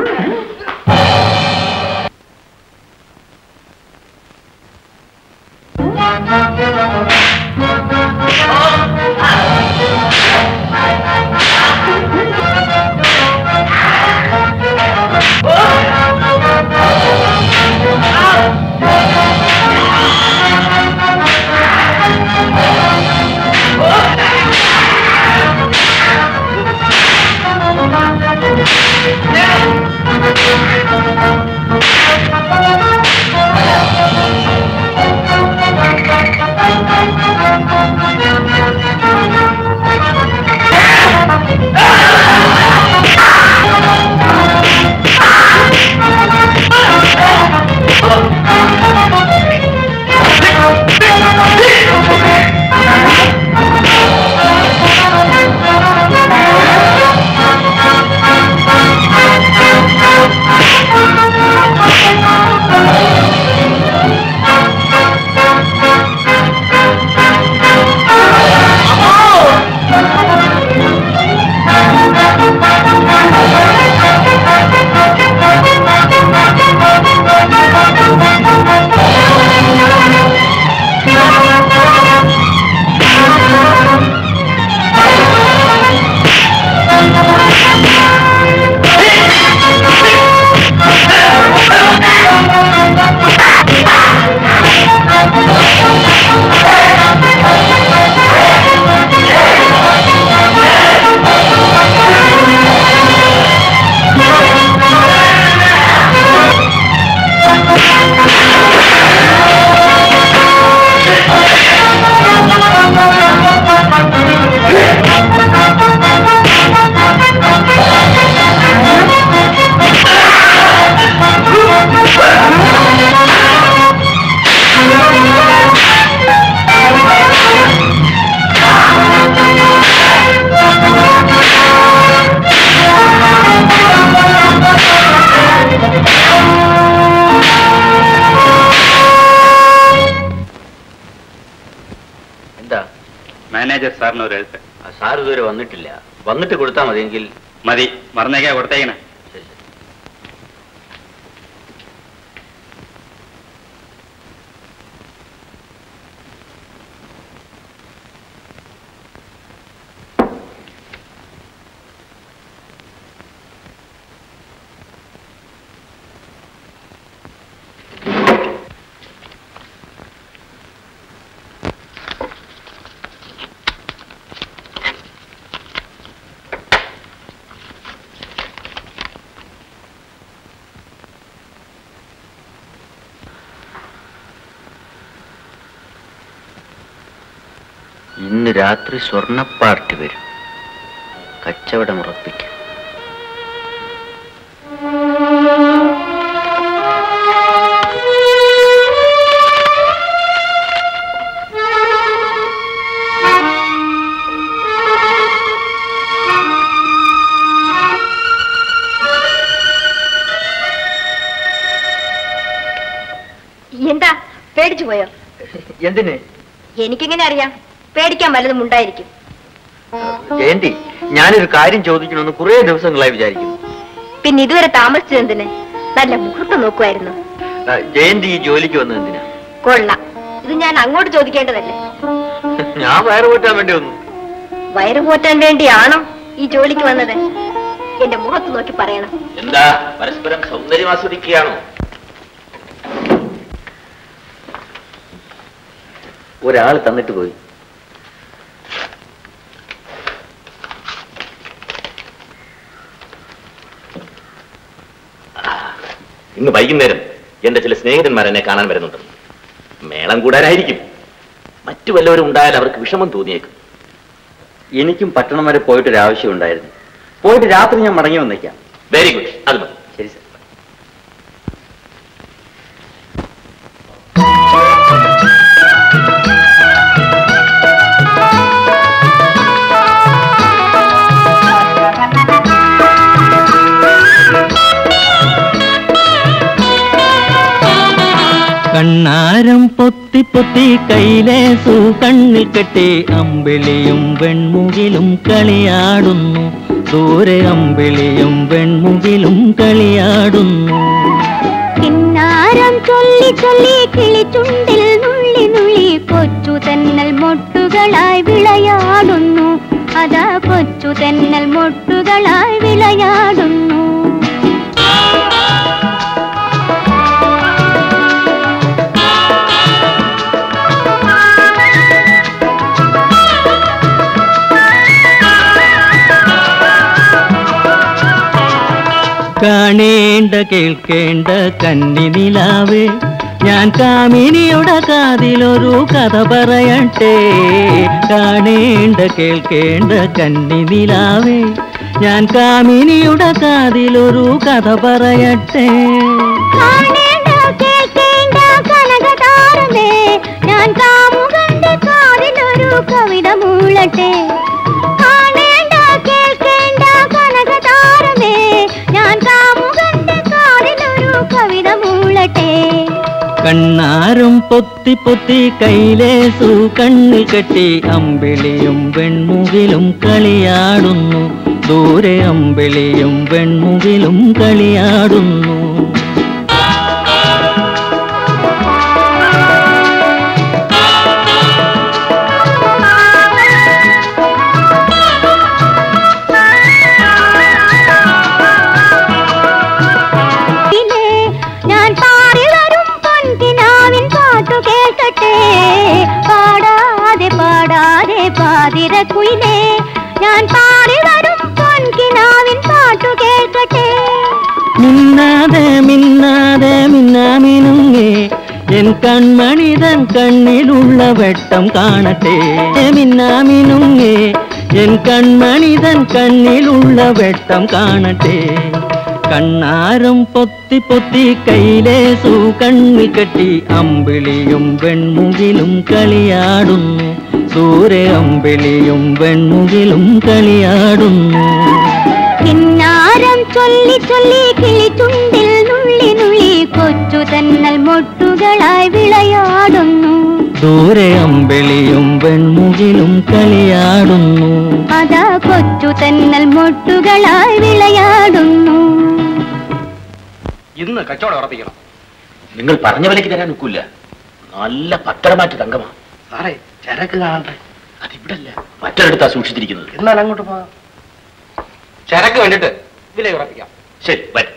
D: എന്താ
J: മാനേജർ സാറിന് ഒരു എഴുത്ത്
D: സാർ ഇതുവരെ വന്നിട്ടില്ല വന്നിട്ട് കൊടുത്താൽ മതിയെങ്കിൽ
J: മതി മറന്നേക്കാ കൊടുത്തേക്കണേ
D: ശരി, ശരി.
J: ഇന്ന് രാത്രി സ്വർണ്ണ പാർട്ടി വരും കച്ചവടം ഉറപ്പിക്കും
A: എന്താ പേടിച്ചു പോയോ
J: എന്തിന്
A: എനിക്കെങ്ങനെ അറിയാം പേടിക്കാൻ വല്ലതും ഉണ്ടായിരിക്കും
J: ജയന്തി ഞാനൊരു കാര്യം ചോദിക്കണമെന്ന് കുറേ ദിവസങ്ങളായി വിചാരിക്കുന്നു
A: പിന്നെ ഇതുവരെ താമസിച്ചത് എന്തിന് നല്ല മുഹൂർത്തം നോക്കുമായിരുന്നു
J: ആ, ജയന്തി ഈ ജോലിക്ക് വന്നത് എന്തിനാ
A: കൊള്ളാം ഇത് ഞാൻ അങ്ങോട്ട് ചോദിക്കേണ്ടതല്ലേ
J: ഞാൻ വയറ് കൂട്ടാൻ വേണ്ടി വന്നു
A: വയറ് പോറ്റാൻ വേണ്ടിയാണോ ഈ ജോലിക്ക് വന്നത് എന്റെ മുഖത്ത് നോക്കി പറയണം
D: എന്താ പരസ്പരം സൗന്ദര്യം ആസ്വദിക്കുകയാണോ
J: ഒരാൾ തന്നിട്ട് പോയി
D: ഇന്ന് വൈകുന്നേരം എന്റെ ചില സ്നേഹിതന്മാർ എന്നെ കാണാൻ വരുന്നുണ്ട് മേളം കൂടാനായിരിക്കും മറ്റു വല്ലവരും ഉണ്ടായാൽ അവർക്ക് വിഷമം തോന്നിയേക്കും
J: എനിക്കും പട്ടണം വരെ പോയിട്ടൊരു ആവശ്യം ഉണ്ടായിരുന്നു പോയിട്ട് രാത്രി ഞാൻ മടങ്ങി വന്നേക്കാം
D: വെരി ഗുഡ് അത് മതി
J: ശരി സർ
H: കണ്ണാരം പൊത്തി പൊത്തി കൈലേസു കണ്ണിൽ കെട്ടി അമ്പിളിയും വെൺമുകിലും കളിയാടുന്നു ദൂരെ അമ്പിളിയും വെൺമുകിലും കളിയാടുന്നു
E: കിന്നാരം ചൊല്ലി ചൊല്ലി കിളിച്ചുണ്ടിൽ നുള്ളി നുള്ളി കൊച്ചു തെന്നൽ മൊട്ടുകളായി വിളയാടുന്നു അതാ കൊച്ചു തെന്നൽ മൊട്ടുകളായി വിളയാടുന്നു
H: കാണേണ്ട കേൾക്കേണ്ട കന്നി നിലാവേ ഞാൻ കാമിനിയുടെ കാതിലൊരു കഥ പറയട്ടെ കാണേണ്ട കേൾക്കേണ്ട കന്നി നിലാവേ ഞാൻ കാമിനിയുടെ കാതിലൊരു കഥ പറയട്ടെ
E: കാണേണ്ട കേൾക്കേണ്ട കനകതാരമേ ഞാൻ കാമുകന്റെ കാതിലൊരു കവിത മൂളട്ടെ കാണേണ്ട കേൾക്കേണ്ട കനകതാരമേ ഞാൻ കാമുകന്റെ കാതിലൊരു കവിത മൂളട്ടെ
H: കണ്ണാരും പൊത്തി പൊത്തി കൈലേസു കണ്ണിൽ കെട്ടി അമ്പിളിയും വെൺമുകിലും കളിയാടുന്നു ദൂരെ അമ്പിളിയും വെൺമുകിലും കളിയാടുന്നു
E: പിന്നെ ഞാൻ പാടി വരും പൊൻകിനാവിൻ പാട്ടു കേൾക്കട്ടെ പാടാതെ പാടാതെ പാതിരക്കുയിലേ ഞാൻ പാടി വരും പൊൻകിനാവിൻ പാട്ടു കേൾക്കട്ടെ
H: മിന്നാതെ മിന്നാതെ മിന്നാമിനുങ്ങേ എൻ കൺമണിതൻ കണ്ണിലുള്ള വെട്ടം കാണട്ടെ മിന്നാമിനുങ്ങേ എൻ കൺമണിതൻ കണ്ണിലുള്ള വെട്ടം കാണട്ടെ കണ്ണാരം പൊത്തി പൊത്തി കൈലേസു കണ്ണി കെട്ടി അമ്പിളിയും വെൺമുകിലും കളിയാടുന്നു ദൂരെ അമ്പിളിയും വെൺമുകിലും കളിയാടുന്നു
E: കിന്നാരം ചൊല്ലി ചൊല്ലി കിളിച്ചുണ്ടിൽ നുള്ളി നുള്ളി കൊച്ചു തന്നൽ മൊട്ടുകളായി വിളയാടുന്നു
H: ദൂരെ അമ്പിളിയും വെൺമുകിലും കളിയാടുന്നു
E: അതാ കൊച്ചു തന്നൽ മൊട്ടുകളായി വിളയാടുന്നു
D: ഇന്ന് കച്ചവടം ഉറപ്പിക്കണം നിങ്ങൾ പറഞ്ഞ വിലക്ക് തരാൻ ഒക്കില്ല നല്ല പത്തരമാറ്റ് തങ്കമാ
G: സാറേ ചരക്ക് കാണട്ടെ
D: അതിവിടല്ല മറ്റൊരിടത്താ സൂക്ഷിച്ചിരിക്കുന്നത്
G: എന്നാൽ അങ്ങോട്ട് പോകാം ചരക്ക് വേണ്ടിട്ട് വില ഉറപ്പിക്കാം
D: ശരി വരും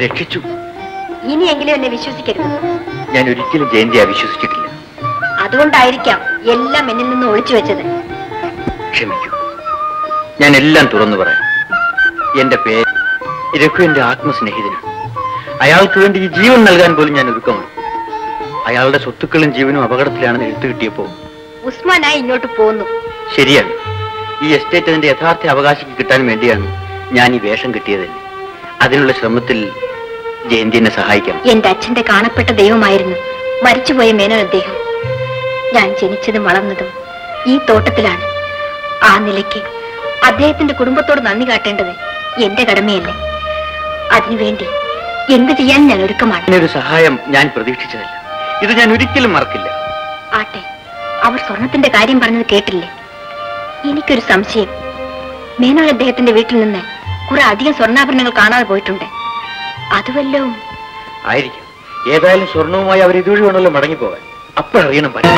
J: രക്ഷിച്ചു
A: ഇനിയെങ്കിലും എന്നെ വിശ്വസിക്കരുത്
J: ഞാൻ ഒരിക്കലും ജയന്തിയെ അവിശ്വസിച്ചിട്ടില്ല
A: അതുകൊണ്ടായിരിക്കാം എല്ലാം എന്നിൽ നിന്ന് ഒളിച്ചു വെച്ചത്
J: ക്ഷമിക്കൂ ഞാൻ എല്ലാം തുറന്നു പറയാം എന്റെ പേര് രഘു എന്റെ ആത്മസ്നേഹിതനാണ് അയാൾക്ക് വേണ്ടി ഈ ജീവൻ നൽകാൻ പോലും ഞാൻ ഒരുക്കമാണ് അയാളുടെ സ്വത്തുക്കളും ജീവനും അപകടത്തിലാണെന്ന് എഴുത്തു കിട്ടിയപ്പോ
A: ഉസ്മാനായി ഇങ്ങോട്ട് പോന്നു
J: ശരിയാണ് ഈ എസ്റ്റേറ്റ് അതിന്റെ യഥാർത്ഥ അവകാശിക്ക് കിട്ടാൻ വേണ്ടിയാണ് ഞാൻ ഈ വേഷം കിട്ടിയത് തന്നെ അതിനുള്ള ശ്രമത്തിൽ ജയന്തി എന്നെ സഹായിക്കാം
A: എന്റെ അച്ഛന്റെ കാണപ്പെട്ട ദൈവമായിരുന്നു മരിച്ചുപോയ മേനോൻ അദ്ദേഹം ഞാൻ ജനിച്ചതും വളർന്നതും ഈ തോട്ടത്തിലാണ് ആ നിലയ്ക്ക് അദ്ദേഹത്തിന്റെ കുടുംബത്തോട് നന്ദി കാട്ടേണ്ടത് എന്റെ കടമയല്ലേ അതിനുവേണ്ടി എന്ത് ചെയ്യാൻ ഞാൻ ഒരുക്കമാണ്
J: ഇങ്ങനൊരു സഹായം ഞാൻ പ്രതീക്ഷിച്ചതല്ല ഇത് ഞാൻ ഒരിക്കലും മറക്കില്ല
A: ആട്ടെ അവർ സ്വർണത്തിന്റെ കാര്യം പറഞ്ഞത് കേട്ടില്ലേ എനിക്കൊരു സംശയം മേനോൻ അദ്ദേഹത്തിന്റെ വീട്ടിൽ നിന്ന് കുറെ അധികം സ്വർണ്ണാഭരണങ്ങൾ കാണാതെ പോയിട്ടുണ്ട് അതുവല്ലോ
J: ആയിരിക്കും ഏതായാലും സ്വർണവുമായി അവർ ഇതുവഴി വേണമല്ലോ മടങ്ങിപ്പോകാൻ അപ്പോഴറിയണം പറ്റും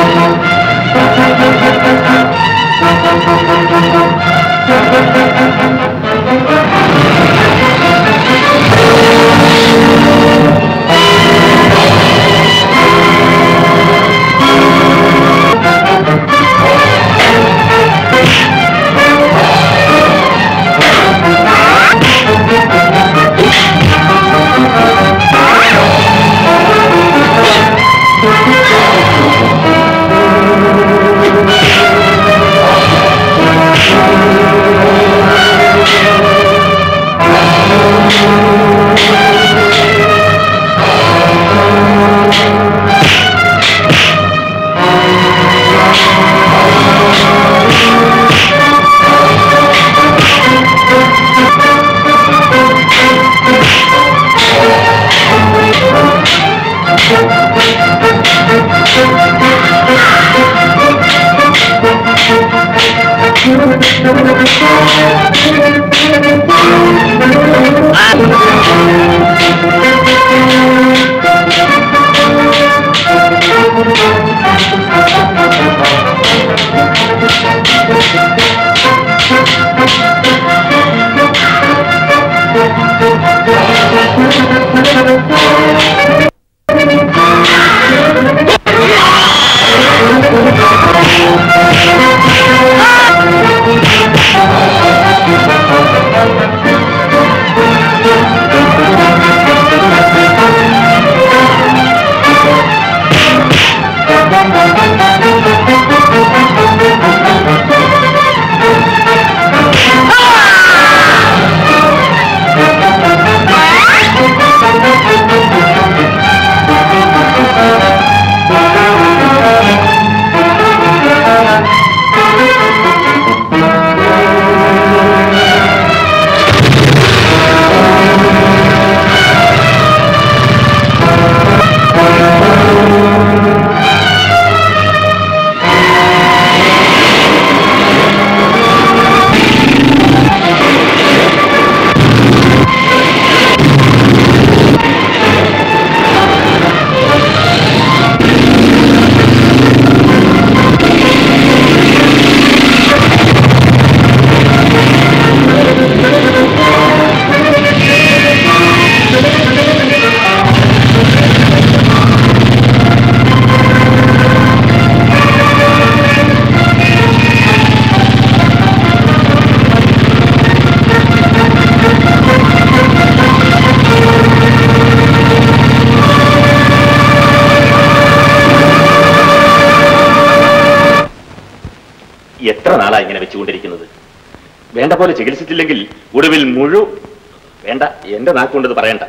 D: എത്ര നാളാ ഇങ്ങനെ വെച്ചുകൊണ്ടിരിക്കുന്നത് വേണ്ട പോലെ ചികിത്സിച്ചില്ലെങ്കിൽ ഒടുവിൽ മുഴു വേണ്ട എന്റെ നാക്കുകൊണ്ടത് പറയണ്ട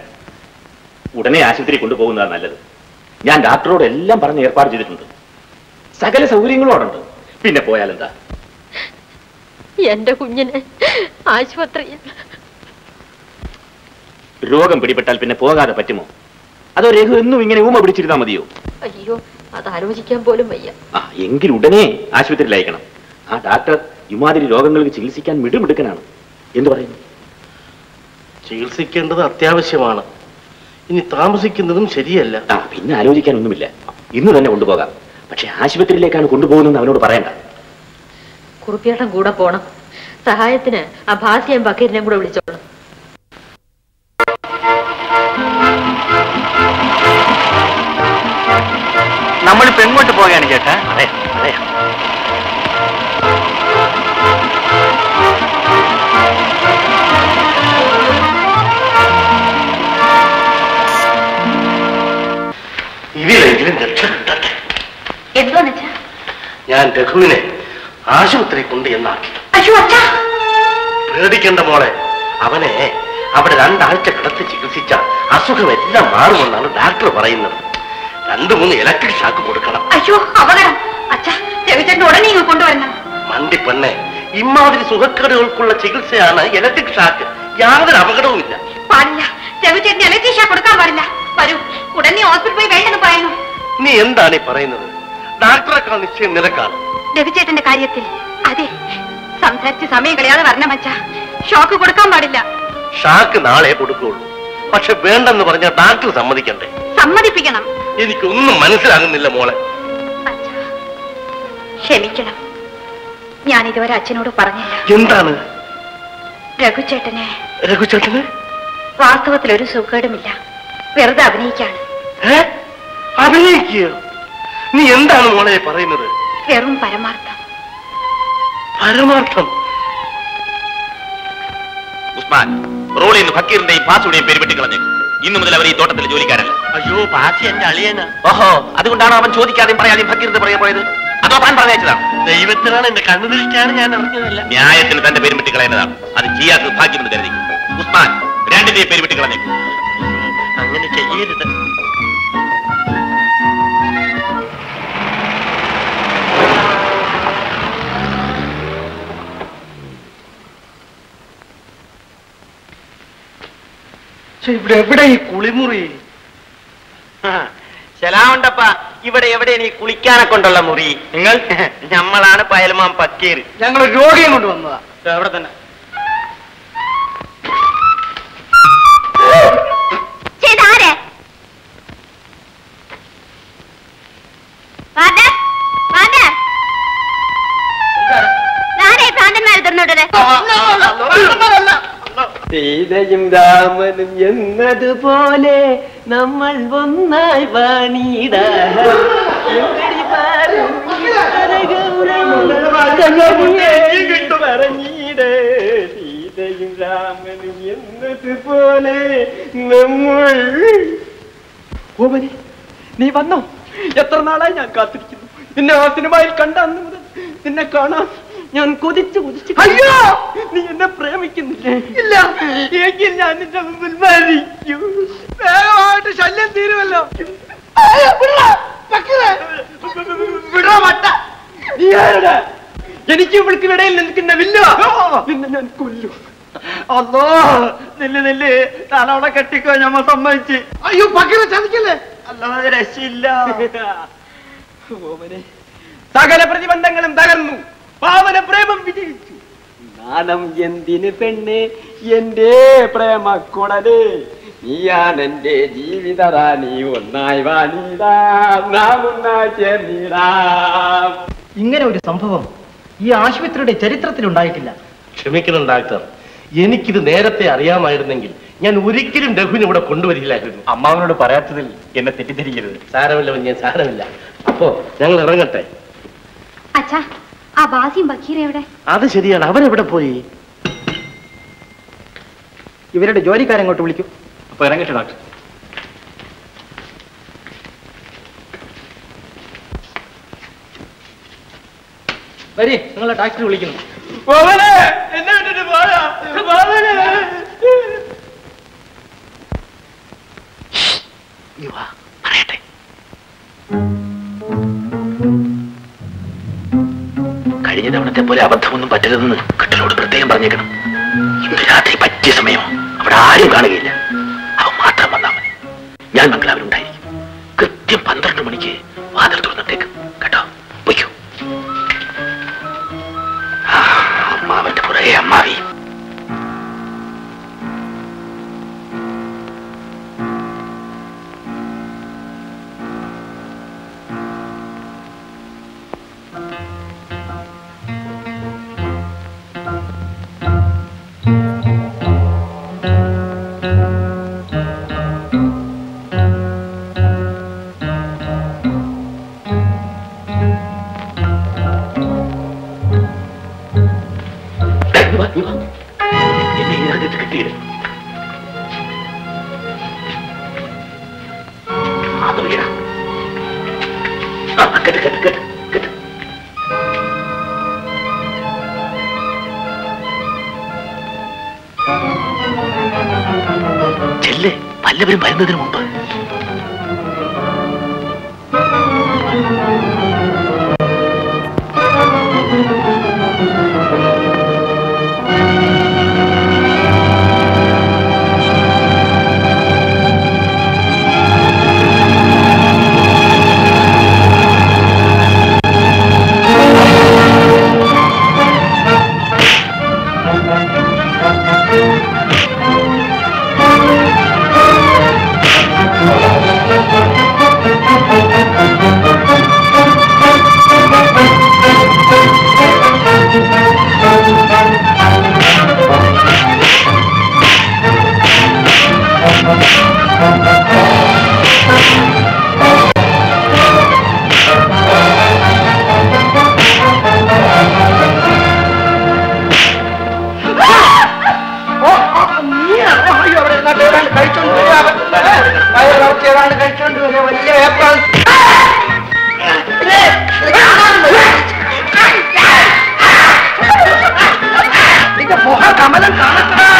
D: ഉടനെ ആശുപത്രി കൊണ്ടുപോകുന്നതാണ് നല്ലത് ഞാൻ ഡാക്ടറോട് എല്ലാം പറഞ്ഞ് ഏർപ്പാട് ചെയ്തിട്ടുണ്ട് സകല സൗകര്യങ്ങളും അവിടെ ഉണ്ട് പിന്നെ പോയാലെന്താ
K: എന്റെ കുഞ്ഞിനെ ആശുപത്രിയിൽ
D: രോഗം പിടിപെട്ടാൽ പിന്നെ പോകാതെ പറ്റുമോ അതോ രഘു എന്നും ഇങ്ങനെ ഊമ പിടിച്ചിരുന്നാ മതിയോ
K: അയ്യോ അത് ആലോചിക്കാൻ പോലും വയ്യ
D: ആ എങ്കിൽ ഉടനെ ആശുപത്രിയിൽ അയക്കണം ആ ഡാക്ടർ ഇമാതിരി രോഗങ്ങൾക്ക് ചികിത്സിക്കാൻ മിടുമിടുക്കനാണ് എന്തു പറയുന്നു
I: ചികിത്സിക്കേണ്ടത് അത്യാവശ്യമാണ് ഇനി താമസിക്കുന്നതും ശരിയല്ല
D: ആ പിന്നെ ആലോചിക്കാനൊന്നുമില്ല ഇന്ന് തന്നെ കൊണ്ടുപോകാം പക്ഷെ ആശുപത്രിയിലേക്കാണ് കൊണ്ടുപോകുന്നതെന്ന് അവനോട് പറയണ്ട
K: കുറുപ്പിയേട്ടൻ കൂടെ പോണം സഹായത്തിന് ആ ഭാസിയും ബക്കീരിനെയും കൂടെ വിളിച്ചോളാം
I: ഇതിലെങ്കിലും രക്ഷ കിട്ടട്ടെ
A: എന്തോന്ന് വെച്ചാ
I: ഞാൻ രഘുവിനെ ആശുപത്രി കൊണ്ട് എന്നാക്കി
A: അയ്യോ അച്ഛാ
I: പേടിക്കണ്ട മോളെ അവനെ അവിടെ രണ്ടാഴ്ച കിടത്തി ചികിത്സിച്ച അസുഖമെല്ലാം മാറുമെന്നാണ് ഡാക്ടർ പറയുന്നത് രണ്ടു മൂന്ന് ഇലക്ട്രിക് ഷാക്ക് കൊടുക്കണം
A: അയ്യോ അപകടം അച്ഛാ രവിചേട്ടൻ ഉടനെ ഇങ്ങ് കൊണ്ടുവരണം
I: മണ്ടി പെണ്ണെ ഇമാതിരി സുഖക്കേടുകൾക്കുള്ള ചികിത്സയാണ് ഇലക്ട്രിക് ഷാക്ക് യാതൊരു അപകടവുമില്ല
A: പാടില്ല രവിചേട്ടന് അലക്ടീഷ കൊടുക്കാൻ പാടില്ല വരൂ ഉടനെ ഹോസ്പിറ്റൽ പോയി വേണ്ടെന്ന് പറയുന്നു
I: നീ എന്താണ് ഈ പറയുന്നത് ഡാക്ടറെക്കാൾ നിശ്ചയം നിനക്കാണ്
A: രവിചേട്ടന്റെ കാര്യത്തിൽ അതെ സംസാരിച്ച് സമയം കളയാതെ വരണം അച്ഛാ ഷോക്ക് കൊടുക്കാൻ പാടില്ല
I: ഷാക്ക് നാളെ കൊടുക്കുള്ളൂ പക്ഷെ വേണ്ടെന്ന് പറഞ്ഞ ഡാക്ടർ സമ്മതിക്കണ്ടേ
A: സമ്മതിപ്പിക്കണം
I: എനിക്കൊന്നും മനസ്സിലാകുന്നില്ല മോളെ
A: അച്ഛാ ക്ഷമിക്കണം ഞാൻ ഇതുവരെ അച്ഛനോട് പറഞ്ഞില്ല
I: എന്താണ്
A: രഘുചേട്ടനെ
I: രഘുചേട്ടന്
A: വാസ്തവത്തിൽ ഒരു സുഖേടുമില്ല വെറുതെ അഭിനയിക്കാണ്
I: ഏ അഭിനയിക്കുക നീ എന്താണ് മോളെ പറയുന്നത്
A: വെറും പരമാർത്ഥം
I: പരമാർത്ഥം
D: ഉസ്മാൻ റോളിൽ നിന്ന് ഫക്കീറിന്റെയും പാസുടെയും പേര് വെട്ടിക്കളഞ്ഞു ഇന്നു മുതൽ അവർ ഈ തോട്ടത്തിൽ ജോലിക്കാരല്ല
I: അയ്യോ പാസി എന്റെ അളിയനാ
D: ഓഹോ അതുകൊണ്ടാണ് അവൻ ചോദിക്കാതെയും പറയാതെയും ഫക്കീറിന്റെ പറയാൻ പോയത് അതോ താൻ പറഞ്ഞയച്ചതാണ്
I: ദൈവത്തിനാണ് എന്റെ കണ്ണു തിരിച്ചാണ് ഞാൻ അറിഞ്ഞതല്ല
D: ന്യായത്തിന് തന്റെ പേര് വെട്ടിക്കളയുന്നതാണ് അത് ജിയാക്ക് ഭാഗ്യമെന്ന് കരുതി ഉസ്മാൻ രണ്ടിന്റെയും പേര് വെട്ടിക്കളഞ്ഞു
I: അങ്ങനെ ചെയ്യരുത് പക്ഷെ ഇവിടെ എവിടെ ഈ കുളിമുറി
F: ശലാമുണ്ടപ്പ ഇവിടെ എവിടെ നീ കുളിക്കാനെ കൊണ്ടുള്ള മുറി നിങ്ങൾ നമ്മളാണ് പയൽമാൻ പക്കീർ
G: ഞങ്ങൾ രോഗിയെ കൊണ്ട് വന്നതാ
F: എവിടെ തന്നെ
E: ചെയ്താരെ ഫാദർ ഫാദർ ആരെ ഭ്രാന്തന്മാരെ തുറന്നുവിട്ടത്
F: സീതയും രാമനും എന്നതുപോലെ നമ്മൾ ഒന്നായി വാണിട പറഞ്ഞിടേ സീതയും രാമനും എന്നതുപോലെ നമ്മൾ ഓമനെ നീ വന്നോ എത്ര നാളായി ഞാൻ കാത്തിരിക്കുന്നു നിന്നെ ആ സിനിമയിൽ കണ്ട അന്ന് മുതൽ നിന്നെ കാണാൻ ഞാൻ കൊതിച്ചു കൊതിച്ചു അയ്യോ നീ എന്നെ പ്രേമിക്കുന്നില്ലേ ഇല്ല എങ്കിൽ ഞാൻ നിന്റെ മുമ്പിൽ മരിക്കും വേഗമായിട്ട് ശല്യം തീരുമല്ലോ എനിക്ക് ഇവൾക്ക് ഇടയിൽ നിൽക്കുന്ന വില്ല നിന്നെ ഞാൻ കൊല്ലു അല്ലോ നെല്ല് നെല്ല് തലവളെ കെട്ടിക്കോ ഞമ്മ സമ്മതിച്ച്
G: അയ്യോ പക്കരെ ചതിക്കല്ലേ
F: അല്ലാതെ രക്ഷയില്ല ഓമനെ സകല പ്രതിബന്ധങ്ങളും തകർന്നു പാവന പ്രേമം വിജയിച്ചു നാണം എന്തിന് പെണ്ണ് എന്റെ പ്രേമക്കുടല് നീയാണ് എന്റെ ജീവിത റാണി ഒന്നായി വാണിടാം നാം ഒന്നായി ചേർന്നിടാം
G: ഇങ്ങനെ ഒരു സംഭവം ഈ ആശുപത്രിയുടെ ചരിത്രത്തിൽ ഉണ്ടായിട്ടില്ല
I: ക്ഷമിക്കണം ഡാക്ടർ എനിക്കിത് നേരത്തെ അറിയാമായിരുന്നെങ്കിൽ ഞാൻ ഒരിക്കലും രഘുവിനെ ഇവിടെ കൊണ്ടുവരില്ലായിരുന്നു
J: അമ്മാവനോട് പറയാത്തതിൽ എന്നെ തെറ്റിദ്ധരിക്കരുത്
I: സാരമില്ല ഞാൻ സാരമില്ല അപ്പോ ഞങ്ങൾ ഇറങ്ങട്ടെ
A: അച്ഛാ ആ ബാസിയും ബക്കീർ എവിടെ
I: അത് ശരിയാണ് അവരെവിടെ പോയി
G: ഇവരുടെ ജോലിക്കാരങ്ങോട്ട് വിളിക്കും
J: അപ്പൊ ഇറങ്ങട്ടെ ഡോക്ടർ
G: വരി നിങ്ങളെ ഡാക്ടർ വിളിക്കുന്നു
F: ഓമനെ എന്നെ വിട്ടിട്ട് പോയാ ഓമനെ
I: പറയട്ടെ
D: കഴിഞ്ഞ തവണത്തെ പോലെ അബദ്ധമൊന്നും പറ്റരുതെന്ന് കെട്ടിനോട് പ്രത്യേകം പറഞ്ഞേക്കണം ഇന്ന് രാത്രി പറ്റിയ സമയം അവിടെ ആരും കാണുകയില്ല അവൻ മാത്രം വന്നാൽ മതി ഞാൻ മംഗലാവിലുണ്ടായിരിക്കും കൃത്യം പന്ത്രണ്ട് മണിക്ക് വാതിൽ തുറന്നിട്ടേക്കും കേട്ടോ പൊയ്ക്കോ ആ, അമ്മാവന്റെ പുറകെ അമ്മാവി ദേ, ഇങ്ങ് വാ, ഇങ്ങ് വാ. എന്നെ ഇതിനകത്ത് കിട്ടിയത് അത് വീടാ കെട്ട് കെട്ട് കെട്ട് കെട്ട് ചെല്ല് വല്ലവരും വരുന്നതിന് മുമ്പ്
G: കഴിച്ചോണ്ട് വരെ വലിയ ഏപ്രിൽ നിന്റെ മുഖ കമലം കാണത്തടാ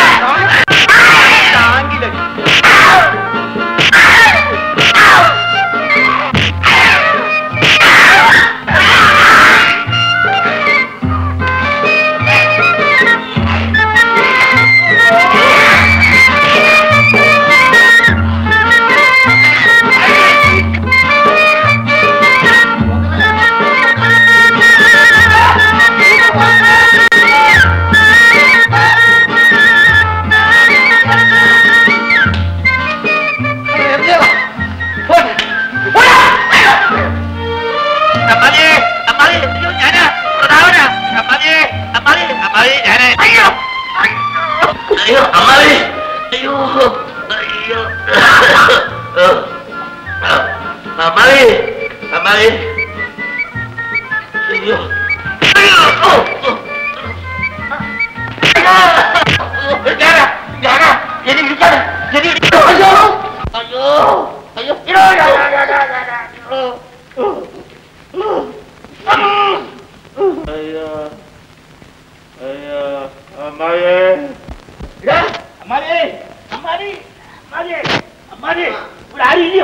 D: അമ്മാതിയെ, അമ്മാതിയെ, അയ്യോ, ഞാനാ, പ്രതാപനാ. അമ്മാതിയെ, അമ്മാതിയെ, അമ്മാതിയെ, ഞാന്. അയ്യോ, അയ്യോ, അമ്മാതിയെ, അയ്യോ, അയ്യോ. അമ്മാതിയെ, അമ്മാതിയെ. അയ്യോ, അയ്യോ, ഓ, ഓ. ഞാനാ, ഞാനാ, എന്നെ ഇടിക്കാതെ, എന്നെ ഇടിക്കാതെ. അയ്യോ, അയ്യോ, അയ്യോ, അയ്യോ, അയ്യോ, അയ്യോ, അയ്യോ, അയ്യോ, അയ്യോ. അയ്യോ അയ്യോ അമ്മായേ അമ്മാരേ അമ്മാരേ അമ്മാരേ അമ്മാരേ ഇവിടെ ആരും ഇല്ലയോ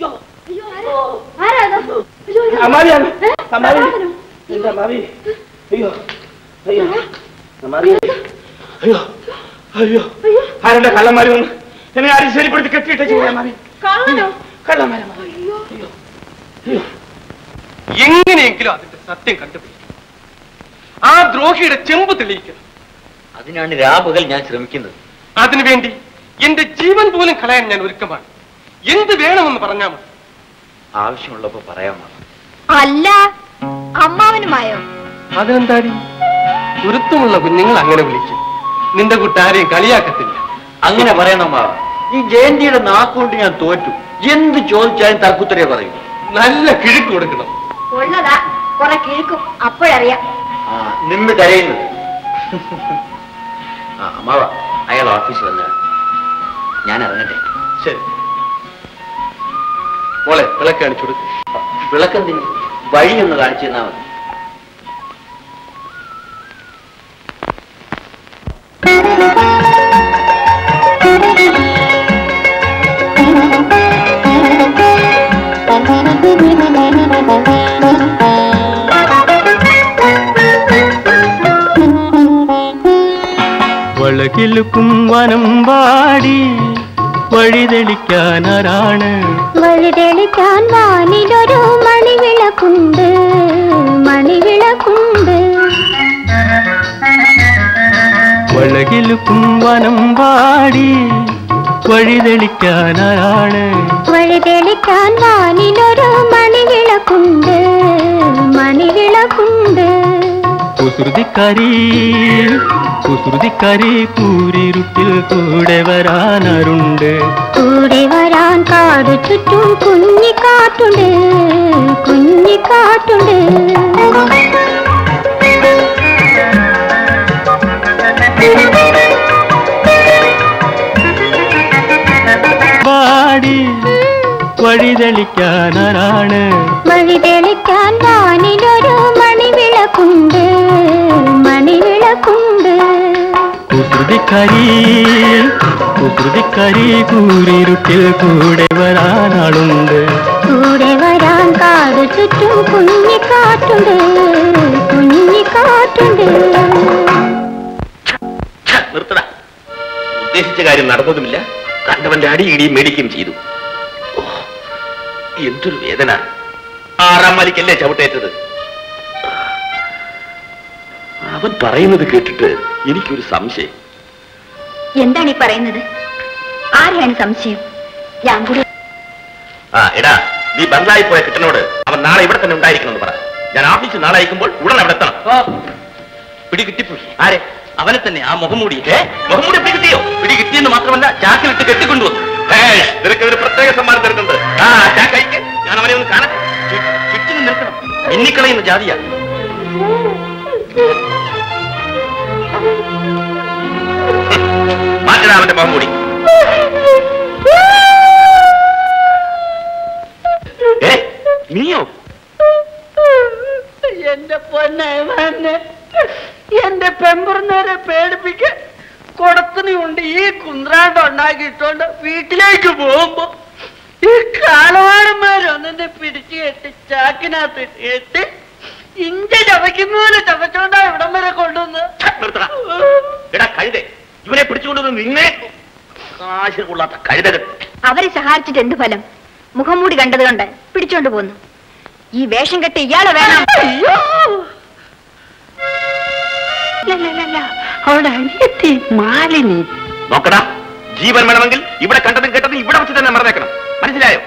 D: അമ്മാരിയാണ് അമ്മാരി എന്റെ അമ്മാരി അയ്യോ അയ്യോ അമ്മാരി അയ്യോ അയ്യോ ആരുടെ കള്ളന്മാര് വന്ന് എന്നെ ആരും ശരിപ്പെടുത്തി കെട്ടിയിട്ട് ചെയ്യാൻ മാറി കള്ളന്മാരെ അയ്യോ അയ്യോ
G: എങ്ങനെയെങ്കിലും അതിന്റെ സത്യം കണ്ടുപിടിക്കും ആ ദ്രോഹിയുടെ ചെമ്പ് തെളിയിക്കണം
J: അതിനാണ് രാപകൽ ഞാൻ ശ്രമിക്കുന്നത്
G: അതിനുവേണ്ടി എന്റെ ജീവൻ പോലും കളയാൻ ഞാൻ ഒരുക്കമാണ് എന്ത് വേണമെന്ന് പറഞ്ഞാൽ മതി
J: ആവശ്യമുള്ളപ്പോ പറയാമോ
E: അല്ല അമ്മാവനുമായോ
G: അതെന്താടി ഗുരുത്വമുള്ള കുഞ്ഞുങ്ങൾ അങ്ങനെ വിളിക്കും നിന്റെ കുട്ടാരെയും കളിയാക്കത്തില്ല
J: അങ്ങനെ പറയണം മാവ ഈ ജയന്തിയുടെ നാക്കുകൊണ്ട് ഞാൻ തോറ്റു എന്ത് ചോദിച്ചാലും തർക്കുത്തരേ പറയും
G: നല്ല കിഴുക്ക് കൊടുക്കണം
E: ഉള്ളതാ കുറെ കിഴക്കും അപ്പോഴറിയാം
J: ആ നിന്ന് കരയുന്നത് ആ അമ്മാവ അയാൾ ഓഫീസിൽ വന്നതാണ് ഞാൻ ഇറങ്ങട്ടെ
G: ശരി മോളെ വിളക്ക് കാണിച്ചു കൊടുക്കും
J: വിളക്കെന്തിന് വഴി ഒന്ന് കാണിച്ചു തന്നാ മതി
H: വളകിലുക്കും വനം വാടി വഴിതെളിക്കാനാരാണ്
E: വഴിതെളിക്കാൻ വാനിലൊരു മണിവിളക്കുണ്ട് മണിവിളക്കുണ്ട്
H: വളകിലുക്കും വനം വാടി വഴിതെളിക്കാനാരാണ്
E: വഴിതെളിക്കാൻ വാനിലൊരു മണിവിളക്കുണ്ട് മണിവിളക്കുണ്ട്
H: കുസൃതിക്കാരി കുസൃതിക്കാരി കൂരിരുട്ടിൽ കൂടെ വരാനാരുണ്ട്
E: കൂടെ വരാൻ കാടു ചുറ്റും കുഞ്ഞിക്കാട്ടുണ്ട് കുഞ്ഞിക്കാട്ടുണ്ട്
H: വാടി വഴി തെളിക്കാനാരാണ്
E: വഴി തെളിക്കാൻ വാനിലൊരു മണിവിളക്കുണ്ട് മണിവിളക്കുണ്ട്
H: കുസൃതിക്കരി കുസൃതിക്കരി കൂരിരുട്ടിൽ കൂടെ വരാനാളുണ്ട്
E: കൂടെ വരാൻ കാട് ചുറ്റും കുഞ്ഞിക്കാട്ടുണ്ട് കുഞ്ഞിക്കാട്ടുണ്ട്
D: നിർത്തട ഉദ്ദേശിച്ച കാര്യം നടന്നതുമില്ല കണ്ടവന്റെ അടി ഇടിയും മേടിക്കുകയും ചെയ്തു ഓ, എന്തൊരു വേദന ആറാം മലിക്കല്ലേ ചവിട്ടേറ്റത് അവൻ പറയുന്നത് കേട്ടിട്ട് എനിക്കൊരു സംശയം
A: എന്താണ് ഈ പറയുന്നത് ആരെയാണ് സംശയം ഞാൻ കൂടി
D: ആ എടാ നീ ബംഗ്ലാവിൽ പോയ കിട്ടനോട് അവൻ നാളെ ഇവിടെ തന്നെ ഉണ്ടായിരിക്കണമെന്ന് പറ ഞാൻ ഓഫീസിൽ നാളെ അയക്കുമ്പോൾ ഉടൻ അവിടെ എത്തണം പിടി കിട്ടിപ്പോയി ആരെ അവനെ തന്നെ ആ മുഖംമൂടി ഏ മുഖംമൂടി പിടി കിട്ടിയോ പിടി കിട്ടിയെന്ന് മാത്രമല്ല ചാക്കിലിട്ട് കെട്ടിക്കൊണ്ടുവന്നു ഏയ്, നിനക്ക് ഒരു പ്രത്യേക സമ്മാനം തരുന്നുണ്ട് ആ ചാക്ക് അയക്ക് ഞാൻ അവനെ ഒന്ന് കാണട്ടെ ചു- ചുറ്റിനും നിൽക്കണം മിന്നിക്കളയുന്ന ജാതിയാ മാറ്റണ അവന്റെ മുഖംമൂടി ഏ നീയോ
B: എന്റെ പൊന്നെ എന്റെ പെമ്പറുന്നവരെ പേടിപ്പിക്കാൻ കൊടത്തുണി കൊണ്ട് ഈ കുന്ത്രാണ്ട് ഉണ്ടാക്കിയിട്ടോണ്ട് വീട്ടിലേക്ക് പോകുമ്പോ ഈ കാളവാടന്മാരൊന്നെ പിടിച്ചു കെട്ടി ചാക്കിനകത്ത് കെട്ടി ഇഞ്ച ചവയ്ക്കുന്ന പോലെ ചവച്ചോണ്ടാ ഇവിടം വരെ കൊണ്ടുവന്ന്
D: നിർത്തടാ. എടാ കഴുതേ ഇവനെ പിടിച്ചുകൊണ്ടുവന്ന് നിന്നെ കാശ് കൊള്ളാത്ത കഴുതകൾ
A: അവരെ സഹായിച്ചിട്ട് എന്ത് ഫലം മുഖംമൂടി കണ്ടത് കൊണ്ട് പിടിച്ചോണ്ട് പോന്നു ഈ വേഷം കെട്ടി ഇയാളെ വേണം
B: അയ്യോ അവിടെ അനിയത്തി മാലിനി
D: നോക്കടാ ജീവൻ വേണമെങ്കിൽ ഇവിടെ കണ്ടതും കേട്ടതും ഇവിടെ വെച്ച് തന്നെ മറന്നേക്കണം മനസ്സിലായോ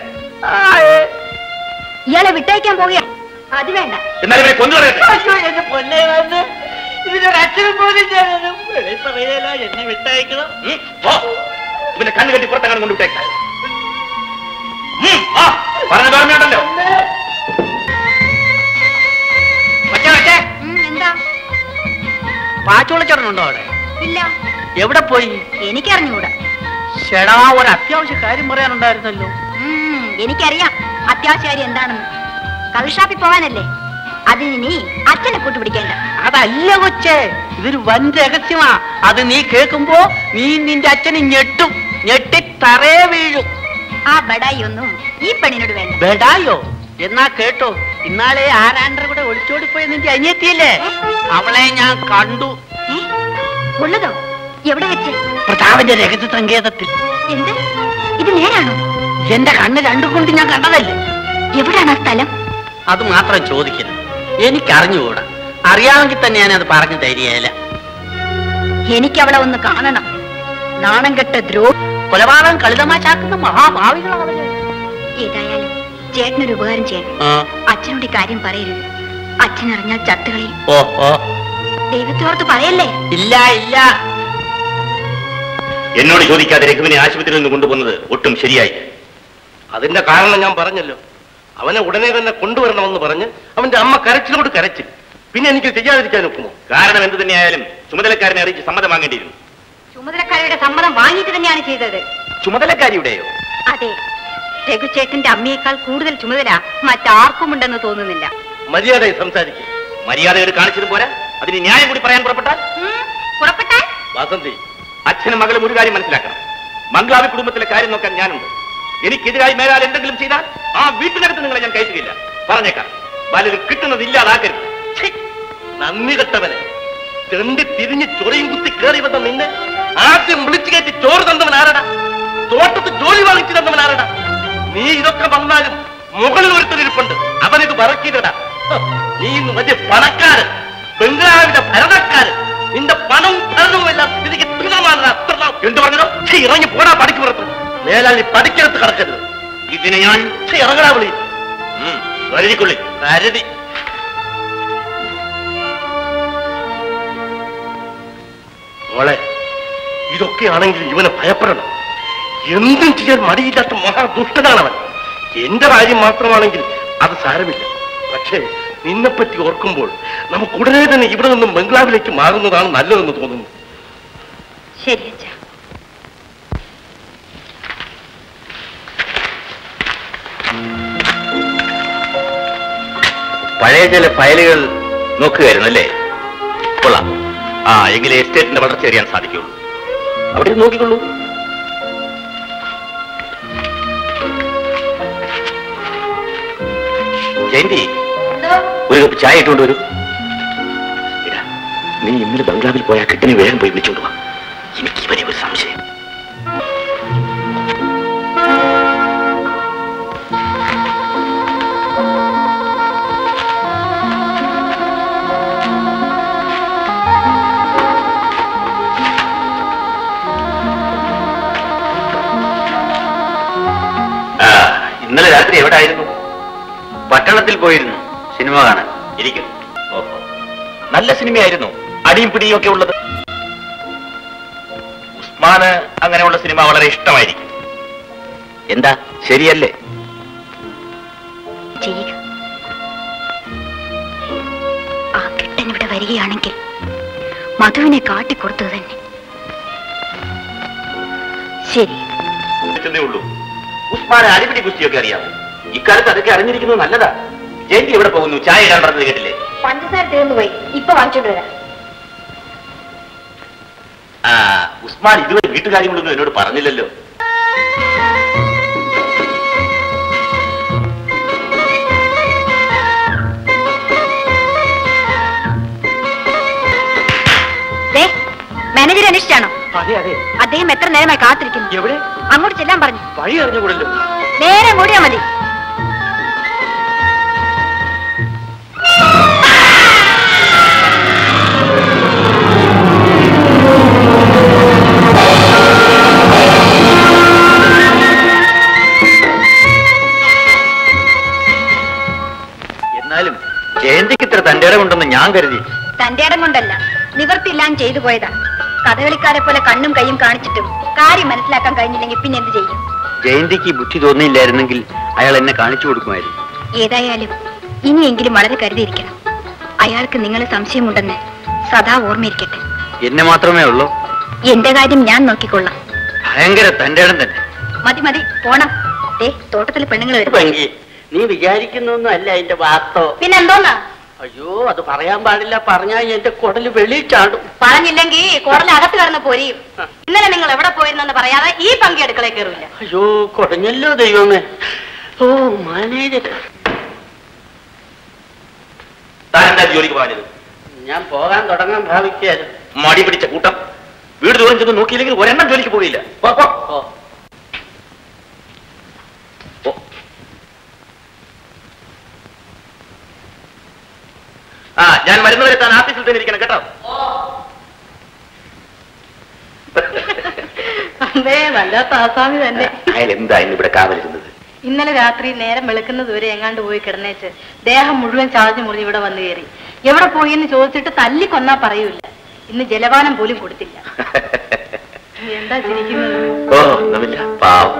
A: ഇയാളെ വിട്ടയക്കാൻ പോവുകയാണ് അത് വേണ്ട
D: എന്നാലും ഇവനെ കൊന്നു കളയട്ടെ
B: അയ്യോ എന്റെ പൊന്നെ വന്ന് ഇതിനൊരു അച്ഛനും പോലും ഞാനൊന്നും വെളി പറയല എന്നെ വിട്ടയക്കണം
D: ഉം, പോ. ഇവനെ കണ്ണു കെട്ടി പുറത്തെങ്ങനെ കൊണ്ടുവിട്ടേക്കാം ഉം, ആ, പറഞ്ഞത് ഓർമ്മയുണ്ടല്ലോ
B: മറ്റേ മറ്റേ
A: ഉം, എന്താ
B: പാച്ചുളച്ചേട്ടനുണ്ടോ അവിടെ
A: ഇല്ല
B: എവിടെ പോയി
A: എനിക്കറിഞ്ഞൂടാ
B: ചേടാ ഒരു അത്യാവശ്യ കാര്യം പറയാനുണ്ടായിരുന്നല്ലോ
A: ഉം, എനിക്കറിയാം അത്യാവശ്യകാര്യം എന്താണെന്ന് കള്ളുഷാപ്പിൽ പോവാനല്ലേ അതിന് നീ അച്ഛനെ കൂട്ടുപിടിക്കേണ്ട
B: അതല്ല കൊച്ചേ ഇതൊരു വൻ രഹസ്യമാ അത് നീ കേൾക്കുമ്പോ നീ നിന്റെ അച്ഛന് ഞെട്ടും ഞെട്ടി തറേ വീഴും
A: ആ ബടായി ഒന്നും ഈ പെണ്ണിനോട് വേണ്ട
B: ബെടായോ എന്നാ കേട്ടോ ഇന്നാളെ ആരാണ്ടർ കൂടെ ഒളിച്ചോടിപ്പോയ നിന്റെ അനിയത്തിയല്ലേ അവളെ ഞാൻ കണ്ടു
A: ഏ? ഉള്ളതോ എവിടെ വെച്ച്
B: പ്രതാപന്റെ രഹസ്യ സങ്കേതത്തിൽ
A: എന്ത് ഇത് നേരാണോ
B: എന്റെ കണ്ണ് രണ്ടും കൊണ്ട് ഞാൻ കണ്ടതല്ലേ
A: എവിടാണ് ആ സ്ഥലം
B: അത് മാത്രം ചോദിക്കരുത് എനിക്കറിഞ്ഞുകൂടാ അറിയാമെങ്കിൽ തന്നെ ഞാനത് പറഞ്ഞു തരികയില്ല
A: എനിക്ക് അവളെ ഒന്ന് കാണണം നാണം കെട്ട ദ്രോ
B: കൊലപാതകം കളിതമാശാക്കുന്ന മഹാഭാവികളാണ്
A: ഏതായാലും ചേട്ടനൊരു ഉപകാരം ചെയ്യണം
B: ആ,
A: അച്ഛനോട് ഈ കാര്യം പറയരുത് അച്ഛൻ അറിഞ്ഞാൽ ചത്തുകളയും
B: ഓ ഓ
A: ദൈവത്തോർത്ത് പറയല്ലേ
B: ഇല്ല ഇല്ല
D: എന്നോട് ചോദിക്കാതെ രഘുവിനെ ആശുപത്രിയിൽ നിന്ന് കൊണ്ടുപോകുന്നത് ഒട്ടും ശരിയായി
I: അതിന്റെ കാരണം ഞാൻ പറഞ്ഞല്ലോ അവനെ ഉടനെ തന്നെ കൊണ്ടുവരണമെന്ന് പറഞ്ഞ് അവന്റെ അമ്മ കരച്ചിലോട് കരച്ചിൽ പിന്നെ എനിക്ക് ചെയ്യാതിരിക്കാൻ ഒക്കുമോ
D: കാരണം എന്ത് തന്നെയായാലും ചുമതലക്കാരനെ അറിയിച്ച് സമ്മതം വാങ്ങേണ്ടിയിരുന്നു
A: ചുമതലക്കാരുടെ സമ്മതം വാങ്ങിയിട്ട് തന്നെയാണ് ചെയ്തത്
D: ചുമതലക്കാരിയുടെയോ
A: അതെ രഘുചേട്ടന്റെ അമ്മയേക്കാൾ കൂടുതൽ ചുമതല മറ്റാർക്കും ഉണ്ടെന്ന് തോന്നുന്നില്ല
I: മര്യാദയെ സംസാരിക്കും
D: മര്യാദകൾ കാണിച്ചത് പോരാ അതിന് ന്യായം കൂടി പറയാൻ പുറപ്പെട്ടാൽ
A: ഉം, പുറപ്പെട്ടാൽ
I: വാസന്തി
D: അച്ഛനും മകളും ഒരു കാര്യം മനസ്സിലാക്കണം മംഗ്ലാവി കുടുംബത്തിലെ കാര്യം നോക്കാൻ ഞാനുണ്ട് എനിക്കെതിരായി മേലാൽ എന്തെങ്കിലും ചെയ്താൽ ആ വീട്ടിനകത്ത് നിങ്ങളെ ഞാൻ കയറ്റുകയില്ല പറഞ്ഞേക്കാം വലുത് കിട്ടുന്നത് ഇല്ലാതാക്കരുത്
I: ഛീ, നന്ദി കെട്ടവനെ തെണ്ടി തിരിഞ്ഞ് ചൊറിയും കുത്തി കയറി വന്ന നിന്നെ ആദ്യം വിളിച്ചു കയറ്റി ചോറ് തന്നവൻ ആരടാ തോട്ടത്ത് ജോലി വാങ്ങിച്ചു തന്നവൻ ആരടാ നീ ഇതൊക്കെ വന്നാലും മുകളിൽ ഒരുത്തരിപ്പുണ്ട് അവനിത് മറക്കിയിടടാ ഹ്, നീ ഇന്ന് വലിയ പണക്കാരൻ ബംഗ്ലാവിന്റെ ഭരണക്കാരൻ നിന്റെ പണവും ഭരണവും എല്ലാം തിരികെ തുലമാണ് അത്ര
D: എന്ത് പറഞ്ഞതോ
I: ഛീ, ഇറങ്ങി പോടാ പടിക്ക് പുറത്ത് മേലാൽ നീ പടിക്കകത്ത് കിടക്കരുത്
D: ഇതിനെ ഞാൻ
I: ഛീ, ഇറങ്ങടാ വിളി
D: ഉം, കരുതിക്കൊള്ളി
I: കരുതി മോളെ ഇതൊക്കെയാണെങ്കിൽ ഇവനെ ഭയപ്പെടണം എന്തും ചെയ്യാൻ മടിയില്ലാത്ത മഹാദുഷ്ടനാണവൻ എന്റെ കാര്യം മാത്രമാണെങ്കിൽ അത് സാരമില്ല പക്ഷേ നിന്നെപ്പറ്റി ഓർക്കുമ്പോൾ നമുക്ക് ഉടനെ തന്നെ ഇവിടെ നിന്നും ബംഗ്ലാവിലേക്ക് മാറുന്നതാണ് നല്ലതെന്ന് തോന്നുന്നു
A: ശരി അച്ഛ
D: പഴയ ചില ഫയലുകൾ നോക്കുകയായിരുന്നല്ലേ കൊള്ളാം ആ എങ്കിലേ എസ്റ്റേറ്റിന്റെ വളർച്ച അറിയാൻ സാധിക്കുള്ളൂ അവിടെ ഇരുന്ന് നോക്കിക്കൊള്ളൂ ജയന്തി ഒരു കപ്പ് ചായ ഇട്ടുകൊണ്ട് വരൂ ഇതാ, നീ ഇന്നലെ ബംഗ്ലാവിൽ പോയ കിട്ടിനെ വേഗം പോയി വിളിച്ചോണ്ട് വാ എനിക്ക് ഇവരെ ഒരു സംശയം ആ, ഇന്നലെ രാത്രി എവിടെ ആയിരുന്നു പട്ടണത്തിൽ പോയിരുന്നു സിനിമ കാണാൻ ഇരിക്കും ഓഹോ നല്ല സിനിമയായിരുന്നു അടിയും പിടിയും ഒക്കെ ഉള്ളത് ഉസ്മാന് അങ്ങനെയുള്ള സിനിമ വളരെ ഇഷ്ടമായിരിക്കും എന്താ ശരിയല്ലേ
A: ചെയ്യുക ആ കിട്ടൻ ഇവിടെ വരികയാണെങ്കിൽ മധുവിനെ കാട്ടിക്കൊടുത്തത് തന്നെ ശരി
D: ചെന്നേ ഉള്ളൂ ഉസ്മാന് അടിപിടി കുസ്തിയൊക്കെ അറിയാമോ ഇക്കാലത്ത് അതൊക്കെ അറിഞ്ഞിരിക്കുന്നത് നല്ലതാ ജയന്തി എവിടെ പോകുന്നു ചായ ഇടാൻ പറഞ്ഞത് കേട്ടില്ലേ
A: പഞ്ചസാര തീർന്നു പോയി ഇപ്പൊ വാങ്ങിച്ചോണ്ട് വരാം
D: ആ ഉസ്മാൻ ഇതുവരെ വീട്ടുകാര്യങ്ങളൊന്നും എന്നോട് പറഞ്ഞില്ലല്ലോ
A: ദേ മാനേജർ അന്വേഷിച്ചാണോ
F: അതെ അതെ
A: അദ്ദേഹം എത്ര നേരമായി കാത്തിരിക്കുന്നു
F: എവിടെ
A: അങ്ങോട്ട് ചെല്ലാൻ പറഞ്ഞു
F: വഴി അറിഞ്ഞുകൂടല്ലോ
A: നേരെ കൂടിയാ മതി
D: എന്നാലും ജയന്തിക്ക് ഇത്ര തന്റെ ഇടമുണ്ടെന്ന് ഞാൻ കരുതി
A: തന്റെ ഇടം കൊണ്ടല്ല നിവർത്തില്ലാൻ ചെയ്തു പോയതാ കഥകളിക്കാരെ പോലെ കണ്ണും കൈയും കാണിച്ചിട്ടും കാര്യം മനസ്സിലാക്കാൻ കഴിഞ്ഞില്ലെങ്കിൽ പിന്നെ എന്ത് ചെയ്യും
D: ജയന്തിക്ക് ബുദ്ധി തോന്നിയില്ലായിരുന്നെങ്കിൽ അയാൾ എന്നെ കാണിച്ചു കൊടുക്കുമായിരുന്നു
A: ഏതായാലും ഇനിയെങ്കിലും വളരെ കരുതിയിരിക്കണം അയാൾക്ക് നിങ്ങളെ സംശയമുണ്ടെന്ന് സദാ ഓർമ്മയിരിക്കട്ടെ
D: എന്നെ മാത്രമേ ഉള്ളൂ
A: എന്റെ കാര്യം ഞാൻ നോക്കിക്കൊള്ളാം
D: ഭയങ്കര തന്റെ ഇടം തന്നെ
A: മതി മതി പോണം ദേ തോട്ടത്തിൽ പെണ്ണുങ്ങൾ വരും
B: ഭംഗി നീ വിചാരിക്കുന്നൊന്നും അല്ല അതിന്റെ വാസ്തവം
A: പിന്നെന്തോന്നാ
B: അയ്യോ അത് പറയാൻ പാടില്ല പറഞ്ഞാൽ എന്റെ കുടല് വെളിയിൽ ചാടും
A: പറഞ്ഞില്ലെങ്കിൽ കുടലകത്ത് കിടന്ന് പോരിയും ഇന്നലെ നിങ്ങൾ എവിടെ പോയിരുന്നെന്ന് പറയാതെ ഈ പങ്കി അടുക്കളയിൽ കയറില്ല
B: അയ്യോ കുടഞ്ഞല്ലോ ദൈവമേ ഓ മാനേജർ
D: താൻ എന്താ ജോലിക്ക് പറഞ്ഞത്
B: ഞാൻ പോകാൻ തുടങ്ങാൻ ഭാവിക്കായിരുന്നു
D: മടി പിടിച്ച കൂട്ടം വീട് ദൂരം ചെന്ന് നോക്കിയില്ലെങ്കിൽ ഒരെണ്ണം ജോലിക്ക് പോകില്ല പോ, പോ.
B: ഓ
D: പോ. ആ ഞാൻ വരുന്നവരെ താൻ ആഫീസിൽ തന്നെ ഇരിക്കണം കേട്ടോ
K: അതെ വല്ലാത്ത ആസാമി തന്നെ
D: അയാൾ എന്താ ഇന്ന് ഇവിടെ കാവലിരുന്നത്
K: ഇന്നലെ രാത്രി നേരം വെളുക്കുന്നത് വരെ എങ്ങാണ്ട് പോയി കിടന്നേച്ച് ദേഹം മുഴുവൻ ചാർജ് മുറിഞ്ഞ് ഇവിടെ വന്നു കയറി എവിടെ പോയി എന്ന് ചോദിച്ചിട്ട് തല്ലി കൊന്നാ പറയൂല ഇന്ന് ജലപാനം പോലും കൊടുത്തില്ല എന്താ ചിരിക്കുന്നത്
D: ഓ ഒന്നുമില്ല പാവം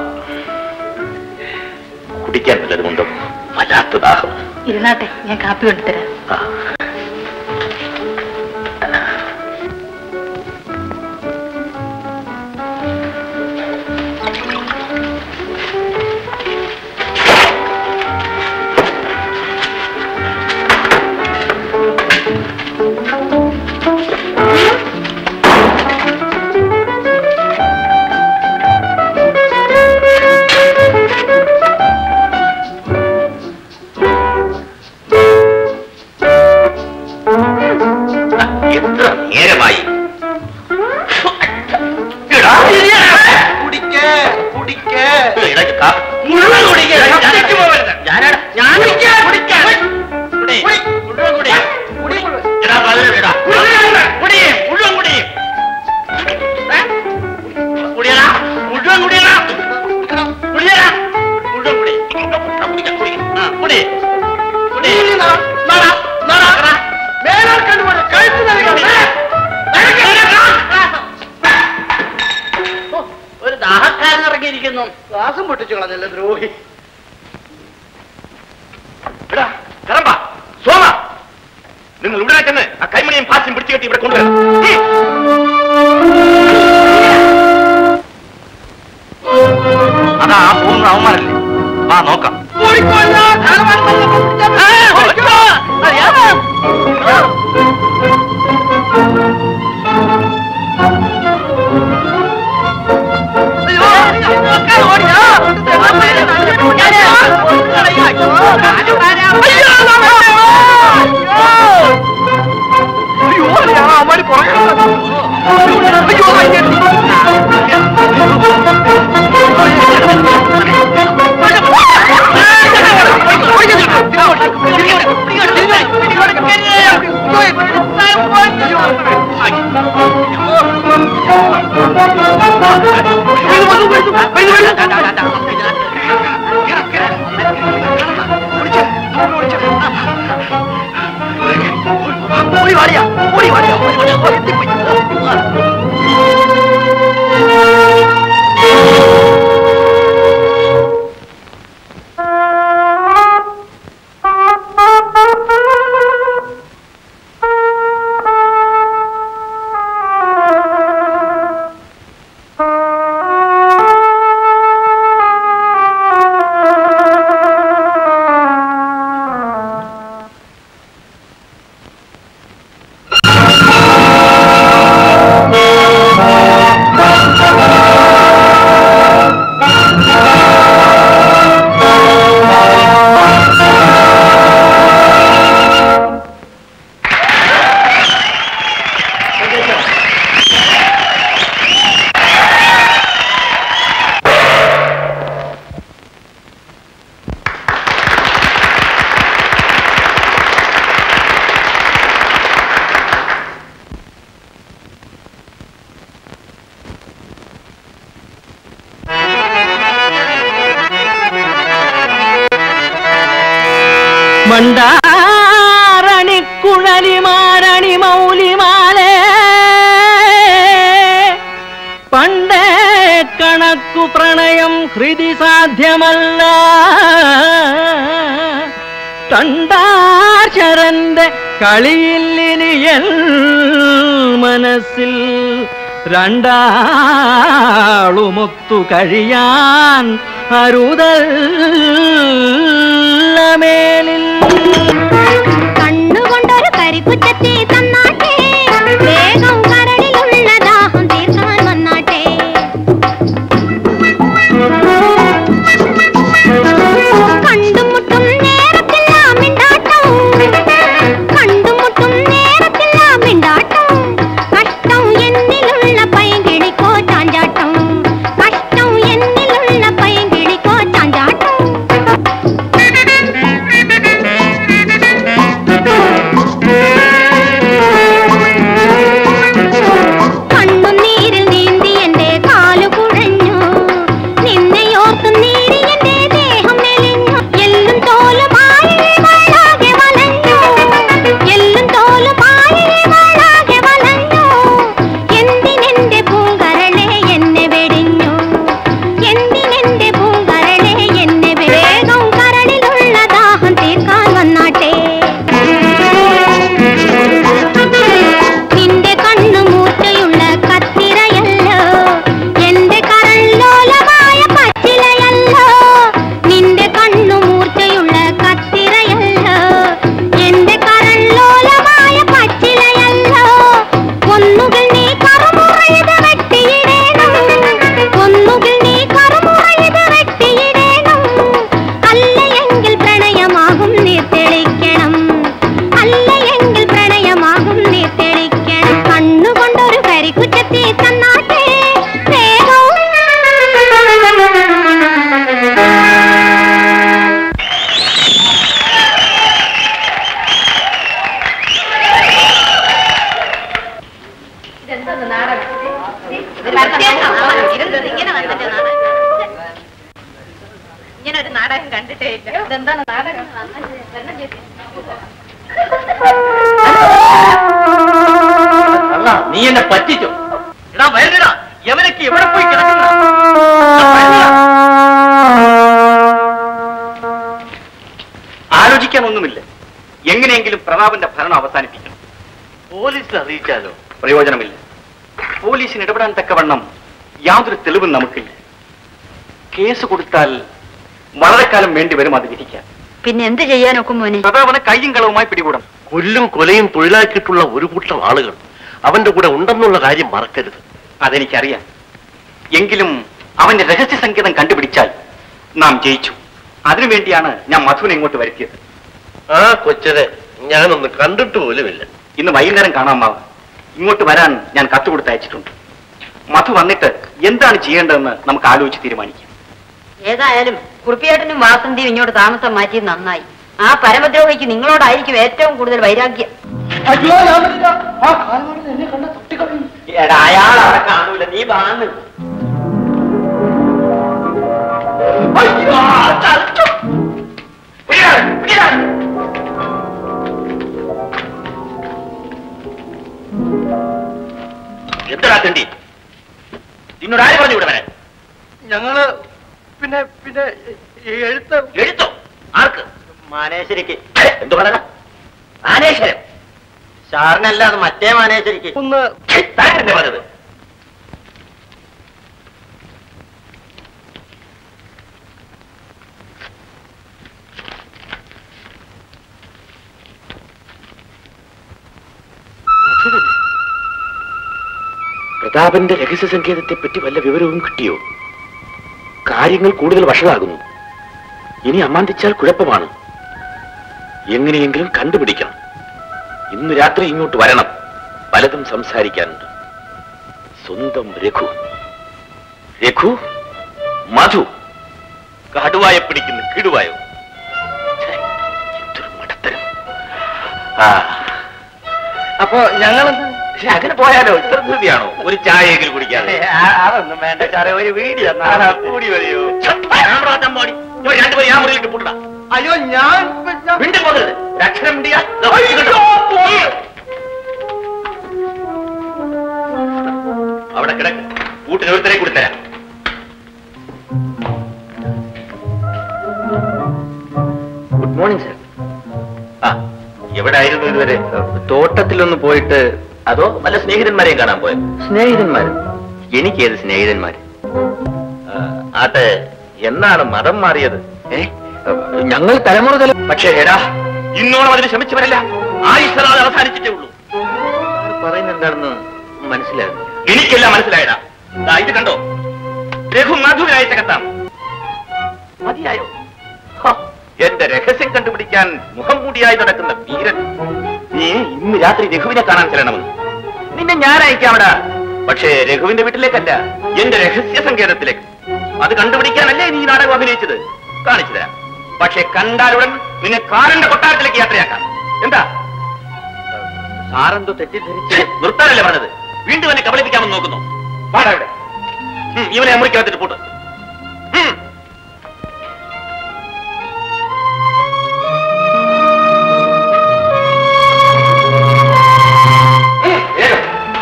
D: കുടിക്കാൻ വല്ലതും കൊണ്ടോ വല്ലാത്ത ദാഹം
K: ഇരുന്നാട്ടെ ഞാൻ കാപ്പി കൊണ്ടുതരാം
D: ആ. എത്ര നേരമായി എടാ,
G: കുടിക്കേ കുടിക്കേ
D: എടാ, ഇത് കാ- മുഴുവൻ കുടിക്ക്. എടാ, ഞാനൊക്കെ പോകരുത്. ഞാനാണ് ഞാൻ കുടിക്കാൻ കുടിക്കാൻ കുടി മുഴുവൻ കുടി എടാ പതിനെട്ട് എടാ കുടി മുഴുവൻ കുടി ഏ? കുടിയടാ മുഴുവൻ കുടിയടാ കുടിയടാ മുഴുവൻ കുടി ആ, കുടിക്കാം കുടി ആ കുടി കുടി
B: ഒരു ദാഹക്കാരൻ ഇറങ്ങിയിരിക്കുന്നു
G: ശ്വാസം പൊട്ടിച്ചു കളഞ്ഞല്ലേ ദ്രോഹി
D: എടാ കറമ്പ സോമ നിങ്ങൾ ഇവിടെ ചെന്ന് ആ കൈമണിയും ഭാസ്യം പിടിച്ചു കെട്ടി ഇവിടെ കൊണ്ടുവരണം അതാ ആ പോകുന്ന അവന്മാരല്ലേ വാ നോക്കാം
F: മണ്ടാരണി കുഴലിമാരണി മൗലിമാലേ പണ്ടേ കണക്കു പ്രണയം ഹൃദി സാധ്യമല്ല കണ്ടാശരന്റെ കളിയില്ലിനിയൽ മനസ്സിൽ രണ്ടാളുമൊത്തു കഴിയാൻ അരുതല്ലമേലിൽ
E: കണ്ണുകൊണ്ടൊരു കരിക്കുറ്റത്തെ തന്നാട്ടെ വേഗം കരളിലുള്ള ദാഹം തീർക്കാൻ വന്നാട്ടെ കണ്ടുമുട്ടും നേരത്തെല്ലാം മിണ്ടാട്ടം കണ്ടുമുട്ടും നേരത്തെല്ലാം മിണ്ടാട്ടം കഷ്ടം എന്നിലുള്ള പൈകിളിക്കോ ചാഞ്ചാട്ടം കഷ്ടം എന്നിലുള്ള പൈകിളിക്കോ ചാഞ്ചാട്ടം കണ്ണുനീരിൽ നീന്തി എന്റെ കാലു കുഴഞ്ഞു നിന്നെയോർത്തു നീരി എന്റെ ദേഹം മെലിഞ്ഞു എല്ലും തോലുമായി വളാകെ വലഞ്ഞു എല്ലും തോലുമായി വളാകെ വലഞ്ഞു എന്തിനെന്റെ പൂങ്കരളെ എന്നെ വെടിഞ്ഞു എന്തിനെന്റെ പൂങ്കരളെ എന്നെ വേഗം കരളിലുള്ള ദാഹം തീർക്കാൻ വന്നാട്ടെ നിന്റെ കണ്ണു മൂർച്ചയുള്ള കത്തിരയല്ലോ എന്റെ കരള്ളോലമായ പച്ചിലയല്ലോ നിന്റെ കണ്ണു മൂർച്ചയുള്ള കത്തിരയല്ലോ എന്റെ കരള്ളോലമായ പച്ചിലയല്ലോ ഒന്നുകിൽ നീ കറുമുറയത് വെട്ടിയിടേണം ഒന്നുകിൽ നീ കറുമുറയത് വെട്ടിയിടേണം അല്ലയെങ്കിൽ പ്രണയമാകും നീർ തെളിക്കണം അല്ലയെങ്കിൽ പ്രണയമാകും നീർ തെളിക്കണം കണ്ണുകൊണ്ടൊരു കരിക്കുറ്റത്തെ തന്നാട്ടെ വേഗം
A: ഇങ്ങനെ ഒരു നാടകം കണ്ടിട്ടേ ഇല്ല ഇതെന്താണ് നാടകം
D: നീ എന്നെ പറ്റിച്ചോ എടാ വരുന്നടാ എവനൊക്കെ എവിടെ പോയി കിടക്കുന്ന ആലോചിക്കാൻ ഒന്നുമില്ല എങ്ങനെയെങ്കിലും പ്രതാപന്റെ ഭരണം അവസാനിപ്പിക്കണം പോലീസിൽ അറിയിച്ചാലോ പ്രയോജനമില്ല പോലീസിന് ഇടപെടാൻ തക്കവണ്ണം യാതൊരു തെളിവും നമുക്കില്ല കേസ് കൊടുത്താൽ
J: വളരെ കാലം വേണ്ടി വരും അത് വിധിക്കാൻ
A: പിന്നെ എന്ത് ചെയ്യാനൊക്കും മോനെ
J: പ്രതാപനെ കയ്യും കളവുമായി പിടികൂടണം
I: കൊല്ലും കൊലയും തൊഴിലാക്കിയിട്ടുള്ള ഒരു കൂട്ടം ആളുകൾ അവന്റെ കൂടെ ഉണ്ടെന്നുള്ള കാര്യം മറക്കരുത്
J: അതെനിക്കറിയാം എങ്കിലും അവന്റെ രഹസ്യ സംഗീതം കണ്ടുപിടിച്ചാൽ നാം ജയിച്ചു അതിനുവേണ്ടിയാണ് ഞാൻ മധുവിനെ ഇങ്ങോട്ട് വരുത്തിയത്
I: ആ കൊച്ചനെ ഞാനൊന്ന് കണ്ടിട്ട് പോലുമില്ല
J: ഇന്ന് വൈകുന്നേരം കാണാം മാവ് ഇങ്ങോട്ട് വരാൻ ഞാൻ കത്ത് കൊടുത്ത് അയച്ചിട്ടുണ്ട് മധു വന്നിട്ട് എന്താണ് ചെയ്യേണ്ടതെന്ന് നമുക്ക് ആലോചിച്ച് തീരുമാനിക്കാം
A: ഏതായാലും കുറുപ്പിയേട്ടനും വാസന്തിയും ഇങ്ങോട്ട് താമസം മാറ്റിയത് നന്നായി ആ പരമദ്രോഹിക്ക് നിങ്ങളോടായിരിക്കും ഏറ്റവും കൂടുതൽ വൈരാഗ്യം
G: അയ്യോ ഞാൻ പറ്റില്ല. ആ കാലമാടൻ എന്നെ കണ്ട തട്ടിക്കളയും
B: എടാ അയാൾ അവിടെ കാണൂല നീ വാന്ന്
G: അയ്യോ ചത്തു.
D: എന്താ തണ്ടി നിന്നോട് ആര് പറഞ്ഞു ഇവിടെ വരാൻ
G: ഞങ്ങള് പിന്നെ പിന്നെ ഈ എഴുത്ത്
D: എഴുത്തോ ആർക്ക്
B: മാനേശ്വരിക്ക്
D: എന്തു പറയാ ആനേശ്വരം
B: സാറിനല്ല അത് മറ്റേ മാനേശ്വരിക്ക്
G: ഒന്ന്
D: താരല്ലേ പറഞ്ഞത്
I: പ്രതാപന്റെ രഹസ്യ സങ്കേതത്തെ പറ്റി വല്ല വിവരവും കിട്ടിയോ കാര്യങ്ങൾ കൂടുതൽ വഷളാകുന്നു ഇനി അമ്മാന്തിച്ചാൽ കുഴപ്പമാണ് എങ്ങനെയെങ്കിലും കണ്ടുപിടിക്കണം ഇന്ന് രാത്രി ഇങ്ങോട്ട് വരണം പലതും സംസാരിക്കാനുണ്ട് സ്വന്തം രഘു രഘു മധു കടുവായ പിടിക്കുന്ന കിടുവായോ ഛേ, എന്തൊരു മടത്തരം ആ
G: അപ്പൊ ഞങ്ങളെന്താ
D: പക്ഷെ അങ്ങനെ പോയാലോ ഇത്ര ധൃതിയാണോ ഒരു ചായയെങ്കിലും കുടിക്കാതെ
B: അതൊന്നും വേണ്ട സാറേ ഒരു വീഡിയോ
D: കൂടി വരെയോ രണ്ടുപേരും ഞാൻ മുറിയിലിട്ട് പൂട്ടണം
G: അയ്യോ ഞാൻ പിന്നെ-
D: മിണ്ടി പോകരുത് ഒരു അക്ഷരം മിണ്ടിയാ ദാ
G: അയ്യോ,
D: ഇങ്ങോട്ട്.
G: പോയി.
D: അവിടെ കിടക്ക് കൂട്ടിന് ഒരുത്തരെ കൂടി തരാം ഗുഡ് മോർണിംഗ് സർ ആ എവിടെ ആയിരുന്നു ഇതുവരെ തോട്ടത്തിലൊന്ന് പോയിട്ട് അതോ വല്ല സ്നേഹിതന്മാരെയും കാണാൻ പോയത് സ്നേഹിതന്മാർ എനിക്കേത് സ്നേഹിതന്മാര് ആ, ആട്ടെ എന്നാണ് മതം മാറിയത് ഏ ഞങ്ങൾ തലമുറ തല പക്ഷേ എടാ ഇന്നോളം അതിന് ശ്രമിച്ചവരല്ല ആയുഷ്കാലം അവസാനിച്ചിട്ടേ ഉള്ളൂ പറയുന്നത് എന്താണെന്ന് മനസ്സിലാകുന്നില്ല എനിക്കെല്ലാം മനസ്സിലായടാ ദാ ഇത് കണ്ടോ രഘു മധുവിനായ കത്താം മതിയായോ ഹ, എന്റെ രഹസ്യം കണ്ടുപിടിക്കാൻ മുഖം മൂടിയായി നടക്കുന്ന വീരൻ നീ ഇന്ന് രാത്രി രഘുവിനെ കാണാൻ ചെല്ലണമെന്ന് നിന്നെ ഞാൻ അയക്കാമടാ പക്ഷേ രഘുവിന്റെ വീട്ടിലേക്കല്ല എന്റെ രഹസ്യ സങ്കേതത്തിലേക്ക് അത് കണ്ടുപിടിക്കാനല്ലേ നീ ഈ നാടകം അഭിനയിച്ചത് കാണിച്ചു തരാം പക്ഷേ കണ്ടാലുടൻ നിന്നെ കാരന്റെ കൊട്ടാരത്തിലേക്ക് യാത്രയാക്കാം എന്താ സാറെന്തോ തെറ്റിദ്ധരിച്ച് നിർത്താനല്ലേ പറഞ്ഞത് വീണ്ടും എന്നെ കബളിപ്പിക്കാമെന്ന് നോക്കുന്നു വാടാ ഇവിടെ ഉം, ഇവനെ മുറിക്കകത്തിട്ട് പൂട്ട് ഉം. ഉം, വേഗം.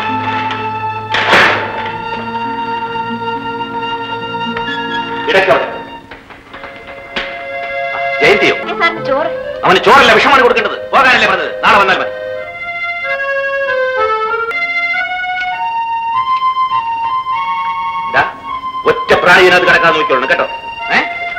D: ഇടയ്ക്കവിടെ. ആ, ജയന്തിയോ
A: സാറിന് ചോറ്
D: അവന് ചോറല്ല വിഷമാണ് കൊടുക്കേണ്ടത് പോകാനല്ലേ പറഞ്ഞത് നാളെ വന്നാൽ മതി ദാ, ഒറ്റ പ്രാണി ഇതിനകത്ത് കിടക്കാതെ നോക്കിക്കോളണം കേട്ടോ ഏ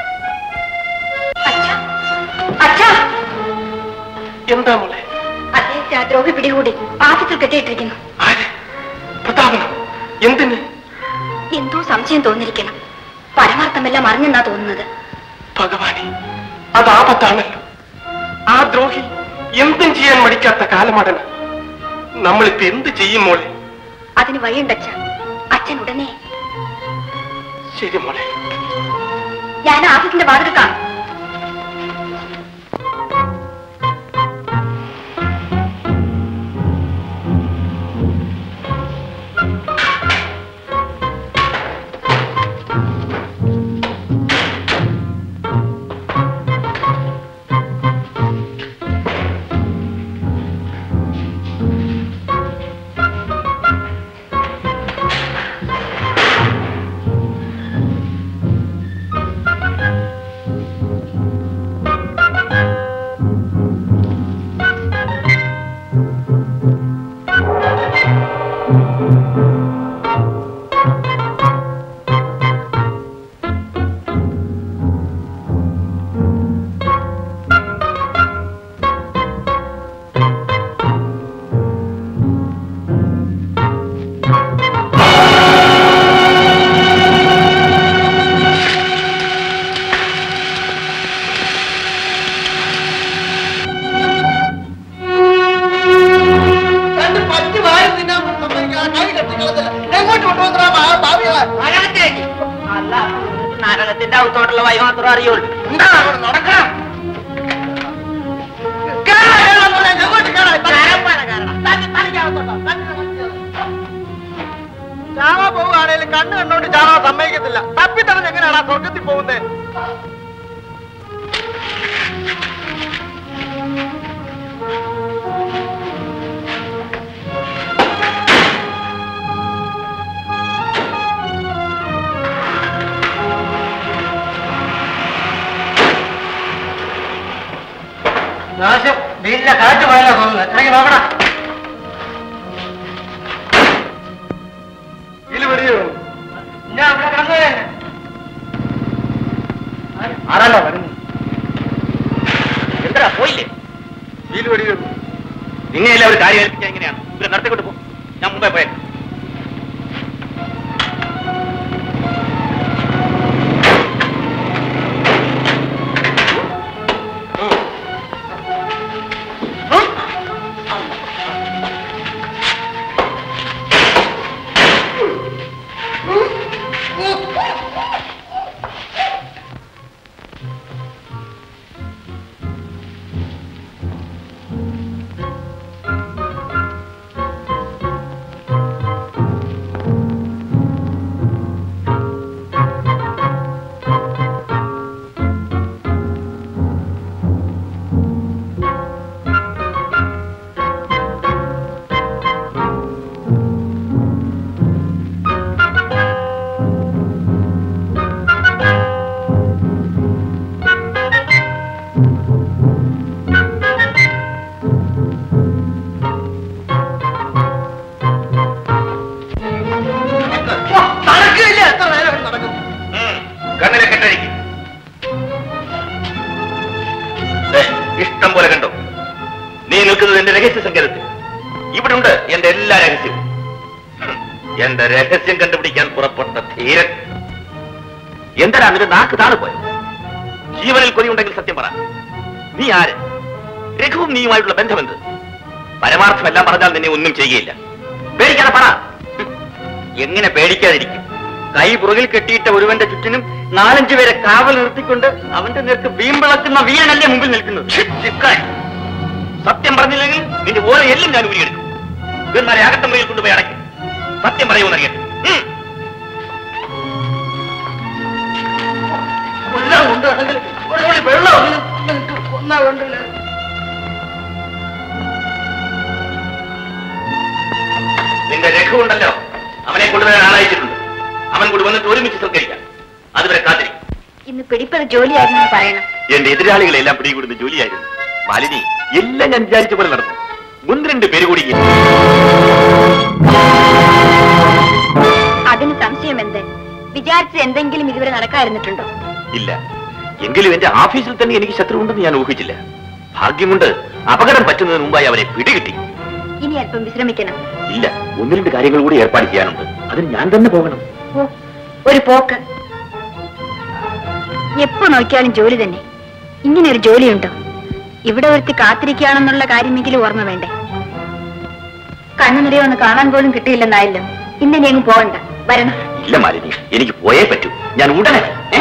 A: അച്ഛാ
G: എന്താ മോളെ
A: അദ്ദേഹത്തെ ആ ദ്രോഹി പിടികൂടി ആഫീസിൽ കെട്ടിയിട്ടിരിക്കുന്നു
G: ആര് പ്രതാപനോ എന്തിന്
A: എന്തോ സംശയം തോന്നിരിക്കണം പരമാർത്ഥമെല്ലാം അറിഞ്ഞെന്നാ തോന്നുന്നത്
G: ഭഗവാനെ അത് ആപത്താണല്ലോ ആ ദ്രോഹി എന്തും ചെയ്യാൻ മടിക്കാത്ത കാലമാടന നമ്മളിപ്പോ എന്ത് ചെയ്യും മോളെ
A: അതിന് വഴിയുണ്ടച്ഛ അച്ഛൻ ഉടനെ
G: ശരി മോളെ
A: ഞാൻ ആഫീസിന്റെ വാതിൽ കാണും
D: യോൾഡ്
G: നടക്കണം ചാവാ പോവുകയാണെങ്കിൽ കണ്ണ് കണ്ടോണ്ട് ചാവാ സമ്മതിക്കത്തില്ല തപ്പിത്തടഞ്ഞ് എങ്ങനെയാണ് ആ സ്വർഗത്തിൽ പോകുന്നത് നാശം വീട്ടിലെ കാറ്റ് പോയാലോ തോന്നുന്നത് ഇറങ്ങി നോക്കണം ഇതിൽ വെടിയോ ഞാൻ അവിടെ കിടന്നു
D: ആരാണോ വരുന്നത് എന്താ പോയില്ലേ
G: ഇതിൽ വെടിയോ
D: നിന്നെ എല്ലാം ഒരു കാര്യം ഏൽപ്പിക്കാൻ എങ്ങനെയാണ് ഇവരെ നടത്തിക്കൊണ്ട് പോ ഞാൻ മുമ്പേ പോയ
G: നടക്കില്ല എത്ര നേരം നടക്കും
D: കണ്ണിലെ കെട്ടഴിക്കും ഇഷ്ടം പോലെ കണ്ടോ നീ നിൽക്കുന്നത് എന്റെ രഹസ്യ സങ്കേതത്തിൽ ഇവിടെ ഉണ്ട് എന്റെ എല്ലാ രഹസ്യവും ഹും, എന്റെ രഹസ്യം കണ്ടുപിടിക്കാൻ പുറപ്പെട്ട ധീരൻ എന്തിനാ നിന്റെ നാക്ക് താണുപോയോ ജീവനിൽ കൊതിയുണ്ടെങ്കിൽ സത്യം പറ നീ ആര് രഘുവും നീയുമായിട്ടുള്ള ബന്ധമെന്ത് പരമാർത്ഥം എല്ലാം പറഞ്ഞാൽ നിന്നെ ഒന്നും ചെയ്യുകയില്ല പേടിക്കാതെ പറ ഹും, എങ്ങനെ പേടിക്കാതിരിക്കും കൈ പുറകിൽ കെട്ടിയിട്ട ഒരുവന്റെ ചുറ്റിനും നാലഞ്ചു പേരെ കാവൽ നിർത്തിക്കൊണ്ട് അവന്റെ നേർക്ക് വീമ്പിളക്കുന്ന വീരനല്ലേ മുമ്പിൽ നിൽക്കുന്നത് ഛി, ചിക്കാൻ. സത്യം പറഞ്ഞില്ലെങ്കിൽ നിന്റെ ഓരോ എല്ലാം ഞാൻ ഊരിയെടുക്കും ഇവന്മാരെ അകത്തമ്മയിൽ കൊണ്ടുപോയി അടയ്ക്കും സത്യം പറയുമെന്നറിയട്ടെ ഉം.
G: കൊല്ലം കൊണ്ടുവന്നെങ്കിൽ ഒരു തുള്ളി വെള്ളം ഒന്ന് നിനക്ക് കൊന്നാ വേണ്ടില്ല
D: നിന്റെ രഘു ഉണ്ടല്ലോ അവനെ കൊണ്ടുവരാൻ ആളയച്ചിട്ടുണ്ട് അവൻ കൂടി വന്നിട്ട് ഒരുമിച്ച് സൽക്കരിക്കാം അതുവരെ കാത്തിരിക്കും
A: ഇന്ന് പിടിപ്പത് ജോലിയായിരുന്നു പറയണം
D: എന്റെ എതിരാളികളെ എല്ലാം പിടികൂടുന്ന ജോലിയായിരുന്നു മാലിനി എല്ലാം ഞാൻ വിചാരിച്ച പോലെ നടന്നു ഒന്ന് രണ്ട് പേര് കൂടി ഇങ്ങനെ.
A: അതിന് സംശയം എന്ത് വിചാരിച്ചത് എന്തെങ്കിലും ഇതുവരെ നടക്കാതിരുന്നിട്ടുണ്ടോ
D: ഇല്ല എങ്കിലും എന്റെ ഓഫീസിൽ തന്നെ എനിക്ക് ശത്രു ഉണ്ടെന്ന് ഞാൻ ഊഹിച്ചില്ല ഭാഗ്യം കൊണ്ട് അപകടം പറ്റുന്നതിന് മുമ്പായി അവനെ പിടികിട്ടി
A: ഇനി അല്പം വിശ്രമിക്കണം
D: ഇല്ല ഒന്ന് രണ്ട് കാര്യങ്ങൾ കൂടി ഏർപ്പാട് ചെയ്യാനുണ്ട് അതിന് ഞാൻ തന്നെ പോകണം
A: ഓ ഒരു പോക്ക് എപ്പോ നോക്കിയാലും ജോലി തന്നെ ഇങ്ങനെ ഒരു ജോലിയുണ്ടോ ഇവിടെ ഒരുത്തി കാത്തിരിക്കുകയാണെന്നുള്ള കാര്യമെങ്കിലും ഓർമ്മ വേണ്ടേ കണ്ണു നിറയൊന്ന് കാണാൻ പോലും കിട്ടിയില്ലെന്നായല്ലോ ഇന്നിനി അങ്ങ് പോകണ്ട വരണം
D: ഇല്ല മാലിനി എനിക്ക് പോയേ പറ്റൂ ഞാൻ ഉടനെ ഏ?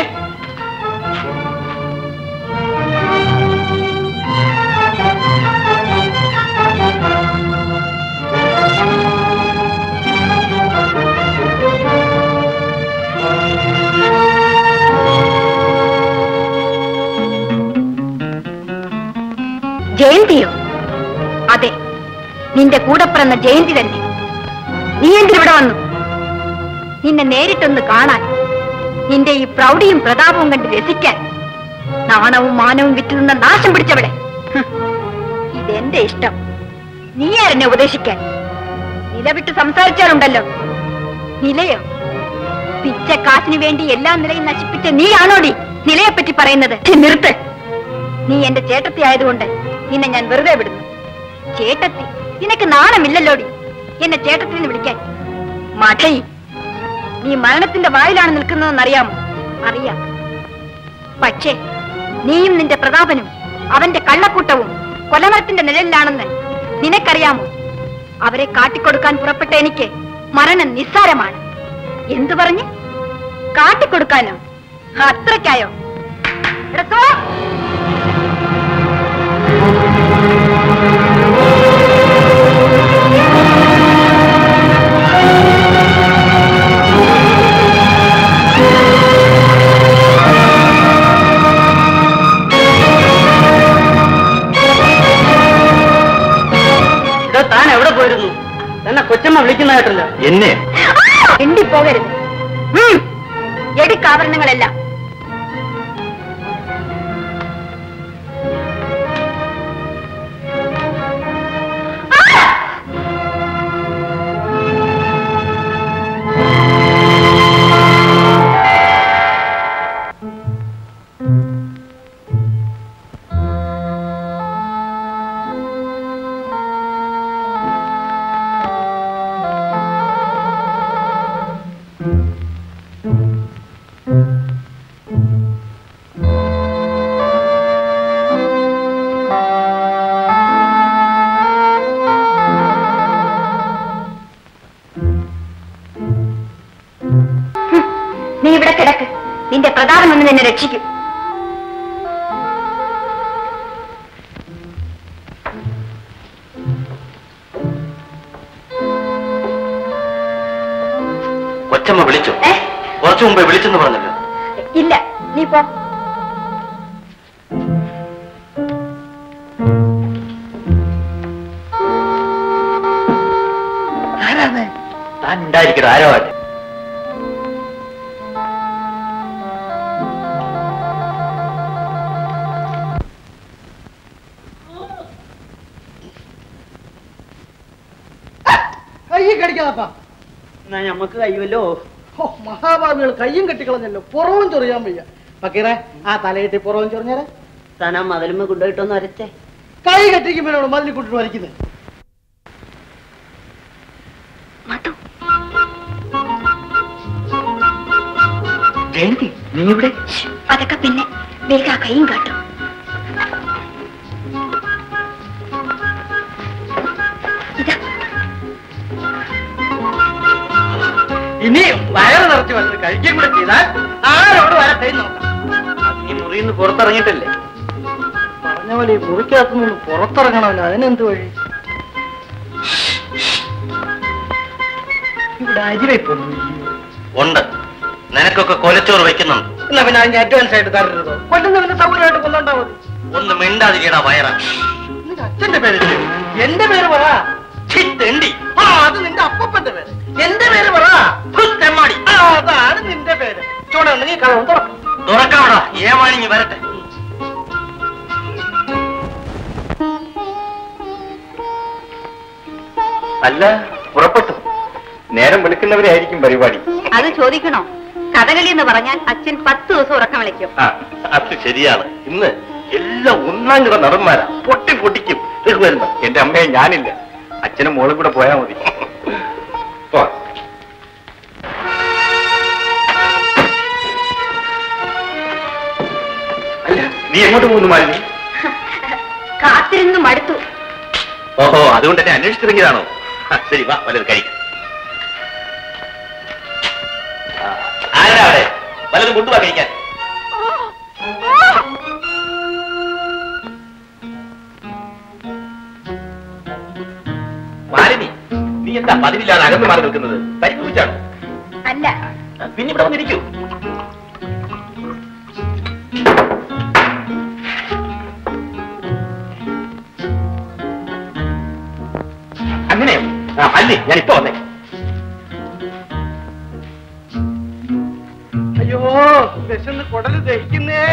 A: ജയന്തിയോ അതെ നിന്റെ കൂടെ പിറന്ന ജയന്തി തന്നെ നീ എന്തിനിവിടെ വന്നു നിന്നെ നേരിട്ടൊന്ന് കാണാൻ നിന്റെ ഈ പ്രൗഢിയും പ്രതാപവും കണ്ട് രസിക്കാൻ നാണവും മാനവും വിറ്റു നിന്ന നാശം പിടിച്ചവിടെ ഹ്, ഇതെന്റെ ഇഷ്ടം നീ ആരെന്നെ ഉപദേശിക്കാൻ നിലവിട്ട് സംസാരിച്ചാലുണ്ടല്ലോ നിലയോ പിച്ചക്കാശിന് വേണ്ടി എല്ലാ നിലയും നശിപ്പിച്ച നീയാണോടി നിലയെപ്പറ്റി പറയുന്നത് ഛെ, നിർത്ത് നീ എന്റെ ചേട്ടത്തി ആയതുകൊണ്ട് നിന്നെ ഞാൻ വെറുതെ വിടുന്നു ചേട്ടത്തി നിനക്ക് നാണമില്ലല്ലോടി എന്നെ ചേട്ടത്തി എന്ന് വിളിക്കാൻ മഠയി നീ മരണത്തിന്റെ വായിലാണ് നിൽക്കുന്നതെന്ന് അറിയാമോ അറിയാം പക്ഷേ നീയും നിന്റെ പ്രതാപനും അവന്റെ കള്ളക്കൂട്ടവും കൊലമരത്തിന്റെ നിഴലിലാണെന്ന് നിനക്കറിയാമോ അവരെ കാട്ടിക്കൊടുക്കാൻ പുറപ്പെട്ട എനിക്ക് മരണം നിസ്സാരമാണ് എന്തു പറഞ്ഞ് കാട്ടിക്കൊടുക്കാനോ അത്രയ്ക്കായോ എടുത്തോ
B: താൻ എവിടെ പോയിരുന്നു തന്നെ കൊച്ചമ്മ വിളിക്കുന്ന കേട്ടല്ലോ
J: എന്നെ
A: എണ്ടി പോകരുത് ഉം. എടുക്കാഭരണങ്ങളെല്ലാം നീ ഇവിടെ കിടക്ക് നിന്റെ പ്രതാപം ഒന്ന് നിന്നെ രക്ഷിക്കും
J: കൊച്ചമ്മ വിളിച്ചു
A: ഏ
J: കുറച്ചു മുമ്പേ വിളിച്ചെന്ന് പറഞ്ഞല്ലോ
A: ഇല്ല നീ പോ
J: താൻ ഉണ്ടായിരിക്കട്ടെ ആരോ ആട്ടെ
G: കയ്യും കടിക്കാതപ്പാ
B: എന്നാ ഞമ്മക്ക് കഴിയുമല്ലോ
G: ഹോ, മഹാഭാവികൾ കയ്യും കെട്ടിക്കളഞ്ഞല്ലോ പുറവും ചൊറിയാൻ വയ്യ ഫക്കീറെ ആ തലയിട്ട് പുറവും ചൊറിഞ്ഞാല്
B: താൻ ആ മതിലുമ്മ കൊണ്ടുപോയിട്ടൊന്ന് അരച്ചേ
G: കൈ കെട്ടിക്കുമ്പോഴാണ് മതിൽ കൊണ്ടിട്ട് വലിക്കുന്നത്
A: മധു
J: ജയന്തി നീ ഇവിടെ
A: അതൊക്കെ പിന്നെ വേഗ ആ കൈയും കാട്ടും ഇതാ
G: ഇനി വയറ് നിറച്ച് വന്ന് കഴിക്കുകയും കൂടെ ചെയ്താൽ ആരോട് വരട്ടെ നോക്കാം
J: നീ മുറിയിൽ നിന്ന് പുറത്തിറങ്ങിയിട്ടല്ലേ
G: പറഞ്ഞ പോലെ ഈ മുറിക്കകത്തു നിന്ന് പുറത്തിറങ്ങണമല്ലോ അതിനെന്ത് വഴി ഇവിടെ അരിവയ്പ്പൊന്നും
J: ഉണ്ട് നിനക്കൊക്കെ കൊലച്ചോറ് വെക്കുന്നുണ്ട്
G: എന്നാ പിന്നെ അതിന് അഡ്വാൻസ് ആയിട്ട് തരരുതോ കൊല്ലുന്ന പിന്നെ സൗകര്യമായിട്ട് കൊല്ലണ്ടാ മതി
J: ഒന്ന് മിണ്ടാതിരിക്കടാ വയറ
G: നിന്റെ അച്ഛന്റെ പേര് എന്റെ പേര് പറ
J: ഛി, തെണ്ടി
G: ആ അത് നിന്റെ അപ്പപ്പന്റെ പേര് എന്റെ പേര് പറ
J: ഹു, തെമ്മാടി
G: ആ അതാണ് നിന്റെ പേര് ചൂടുണ്ടെങ്കിൽ കഥ തുറക്കും
J: തുറക്കാവടാ ഏമാണിങ്ങി വരട്ടെ
C: അല്ല പുറപ്പെട്ടു നേരം വെളുക്കുന്നവരെ ആയിരിക്കും പരിപാടി
A: അത് ചോദിക്കണോ കഥകളി എന്ന് പറഞ്ഞാൽ അച്ഛൻ പത്ത് ദിവസം ഉറക്കം വിളിക്കും
I: ആ അത് ശരിയാണ് ഇന്ന് എല്ലാം ഒന്നാം കിട നടന്മാരാ പൊട്ടി പൊട്ടിക്കും വരുന്ന
C: എന്റെ അമ്മയെ ഞാനില്ല അച്ഛനും മോളും കൂടെ പോയാ മതി പോ. അല്ല നീ എങ്ങോട്ട് പോകുന്നു മാലിനി
A: കാത്തിരുന്ന് മടുത്തു
I: ഓഹോ അതുകൊണ്ട് എന്നെ അന്വേഷിച്ചിറങ്ങിയതാണോ ആ, ശരി വാ വല്ലത് കഴിക്കാം ആ, ആരാ അവിടെ വല്ലതും കൊണ്ടുവാ കഴിക്കാൻ മാലിനി നീ എന്താ പതിവില്ലാതെ അകന്നു മാറി നിൽക്കുന്നത് തനി കുറിച്ചാണോ
A: അല്ല
I: പിന്നെ ഇവിടെ വന്നിരിക്കൂ അങ്ങനെയോ ആ അല്ലേ ഞാൻ ഇപ്പൊ വന്നേ
G: അയ്യോ വിശന്ന് കുടല് ദഹിക്കുന്നേ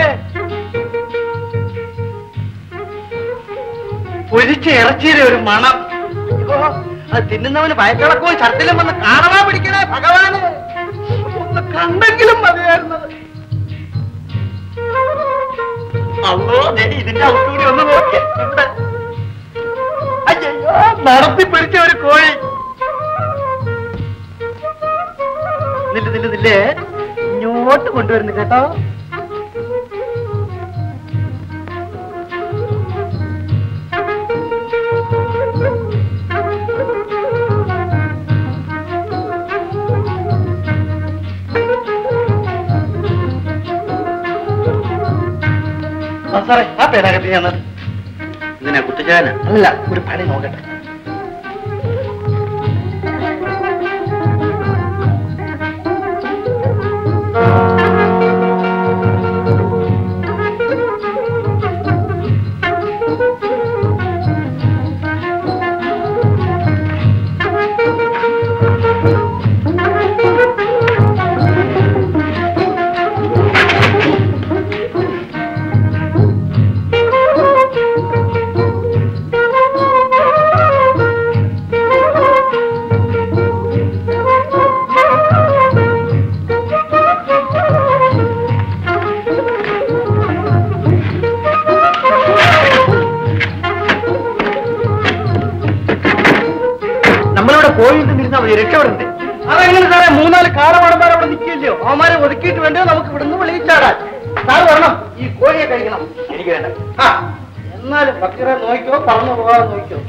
G: പൊരിച്ച ഇറച്ചിയുടെ ഒരു മണം അയ്യോ, അത് തിന്നുന്നവന് വയറ്റിളക്കവും ഛർദിലും വന്ന് കാണവാ പിടിക്കണേ ഭഗവാന് ഒന്ന് കണ്ടെങ്കിലും മതിയായിരുന്നത് അല്ലോ ദേ ഇതിന്റെ ഔട്ടൂടി ഒന്ന് നോക്കിയേ ഇവിടെ. അയ്യോ നടത്തി പിടിച്ച ഒരു കോഴി നില്ല് നില്ല് നില്ലേ ഇങ്ങോട്ട് കൊണ്ടുവരുന്നു കേട്ടോ സാറേ ആ പേരാകട്ടെ ഞാൻ
J: ഇതിനാ കുട്ടിച്ചാന
G: അല്ല ഒരു പണി നോക്കട്ടെ
F: നമ്മളിവിടെ പോയിട്ട് നിരുന്നാ മതി രക്ഷപ്പെടണ്ടേ
G: അതെങ്ങനെ സാറേ മൂന്നാല് കാറവാടന്മാർ അവിടെ നിൽക്കില്ലയോ അവന്മാരെ ഒതുക്കിയിട്ട് വേണ്ടോ നമുക്ക് ഇവിടുന്ന് വെളിയിച്ചാടാൻ സാറ് വരണം ഈ കോഴിയെ കഴിക്കണം
F: എനിക്ക് വേണ്ട
G: ആ എന്നാലും ഭക്തരെ നോക്കിയോ പറന്നു പോകാതെ നോക്കിയോ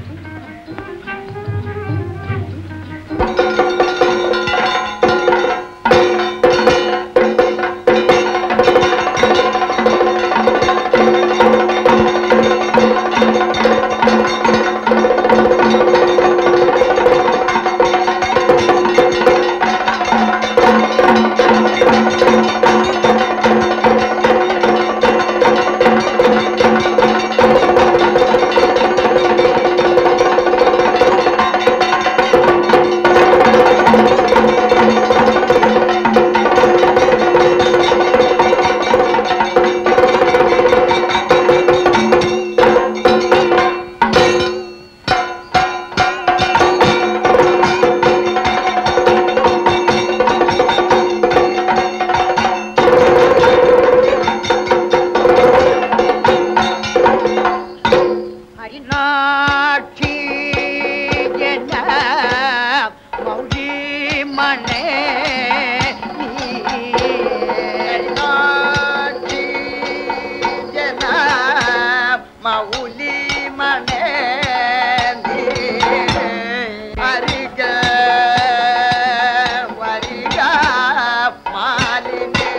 L: ഹരിനാക്ഷി ജന മൗലി മണേ ഹരിനാക്ഷി ജന മൗലി മണേ വരിക വരിക മാലിനേ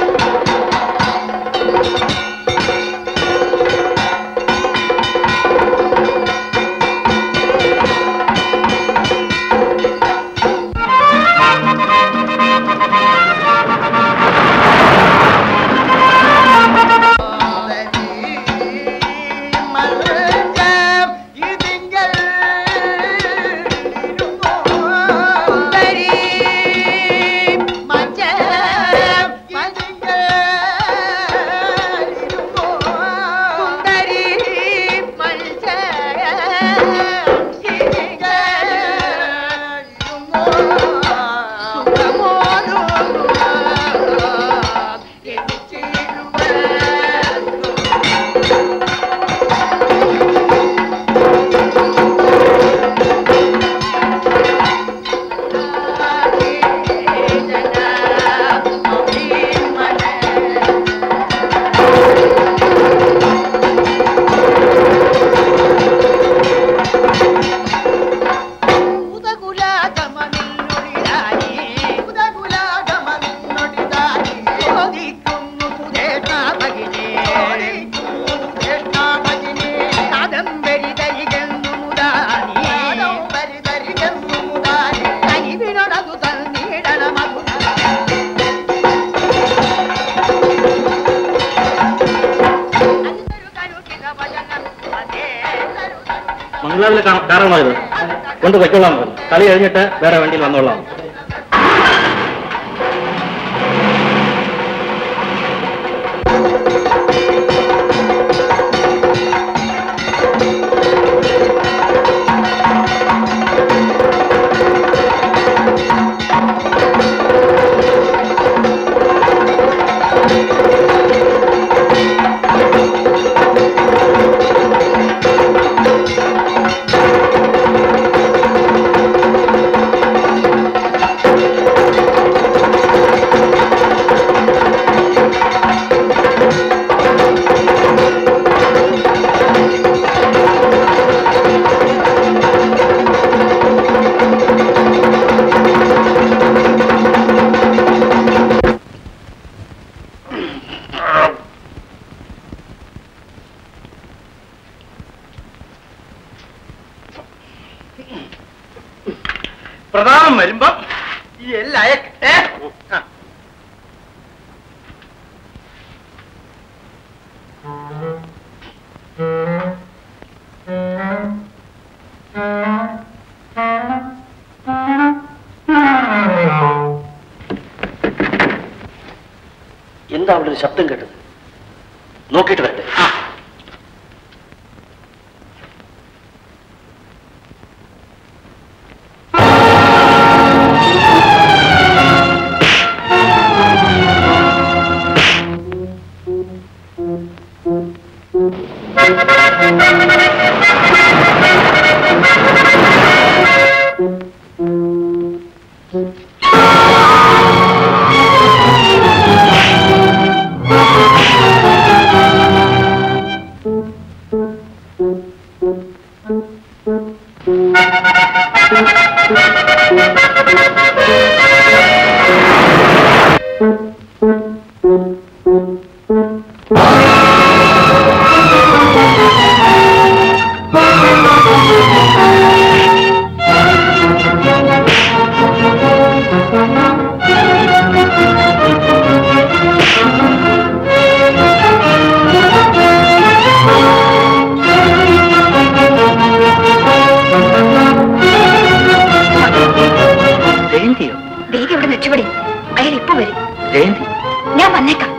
J: മംഗലാവിലെ കാരണമാ ഇത് കൊണ്ട് പൊയ്ക്കൊള്ളാൻ പറഞ്ഞു കളി കഴിഞ്ഞിട്ട് വേറെ വണ്ടിയിൽ വന്നോളാം
L: ും
I: പ്രധാനം വരുമ്പോ ഈ എല്ലാം അയക്കട്ടെ ആ.
D: എന്താ അവിടെ ഒരു ശബ്ദം കേട്ടത് നോക്കിയിട്ട് വരട്ടെ
J: ജയന്തിയോ
A: ദേവി ഇവിടെ രക്ഷപ്പെടി അയാൾ ഇപ്പൊ വരും
J: ജയന്തി
A: ഞാൻ വന്നേക്കാം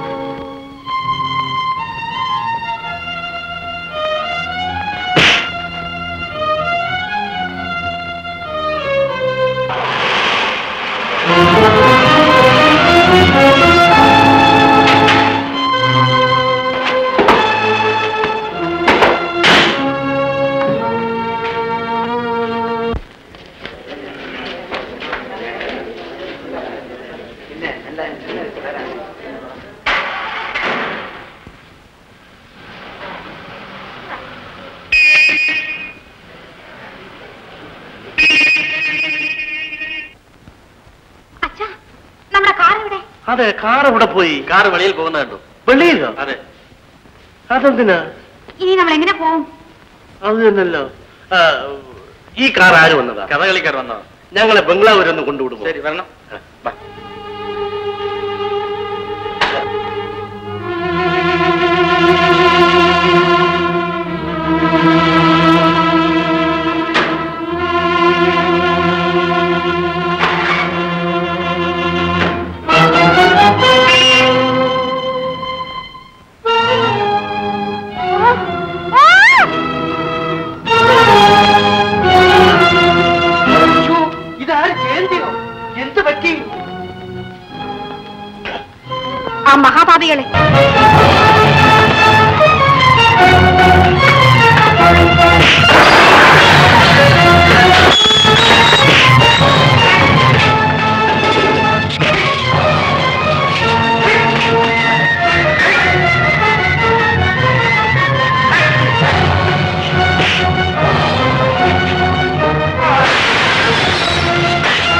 A: അച്ഛാ നമ്മുടെ കാർ ഇവിടെ
I: അതെ കാർ ഇവിടെ പോയി
D: കാറ് വെളിയിൽ പോകുന്ന കണ്ടു
I: വെളിയിലോ
D: അതെ
I: അതെന്തിനാ
A: ഇനി നമ്മൾ എങ്ങനെ പോവും
I: അത് തന്നല്ലോ ആ, ഈ കാർ ആര് വന്നതാ
D: കഥകളിക്കാർ വന്നോ
I: ഞങ്ങളെ ബംഗ്ലാവ് വരെ ഒന്ന് കൊണ്ടുവിടുമോ
D: ശരി വരണം ബാ.
I: ഇതാര് ജയന്തിയോ എന്ത് പറ്റി
A: ആ മഹാപാപികളെ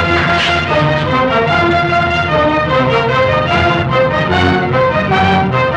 I: ആ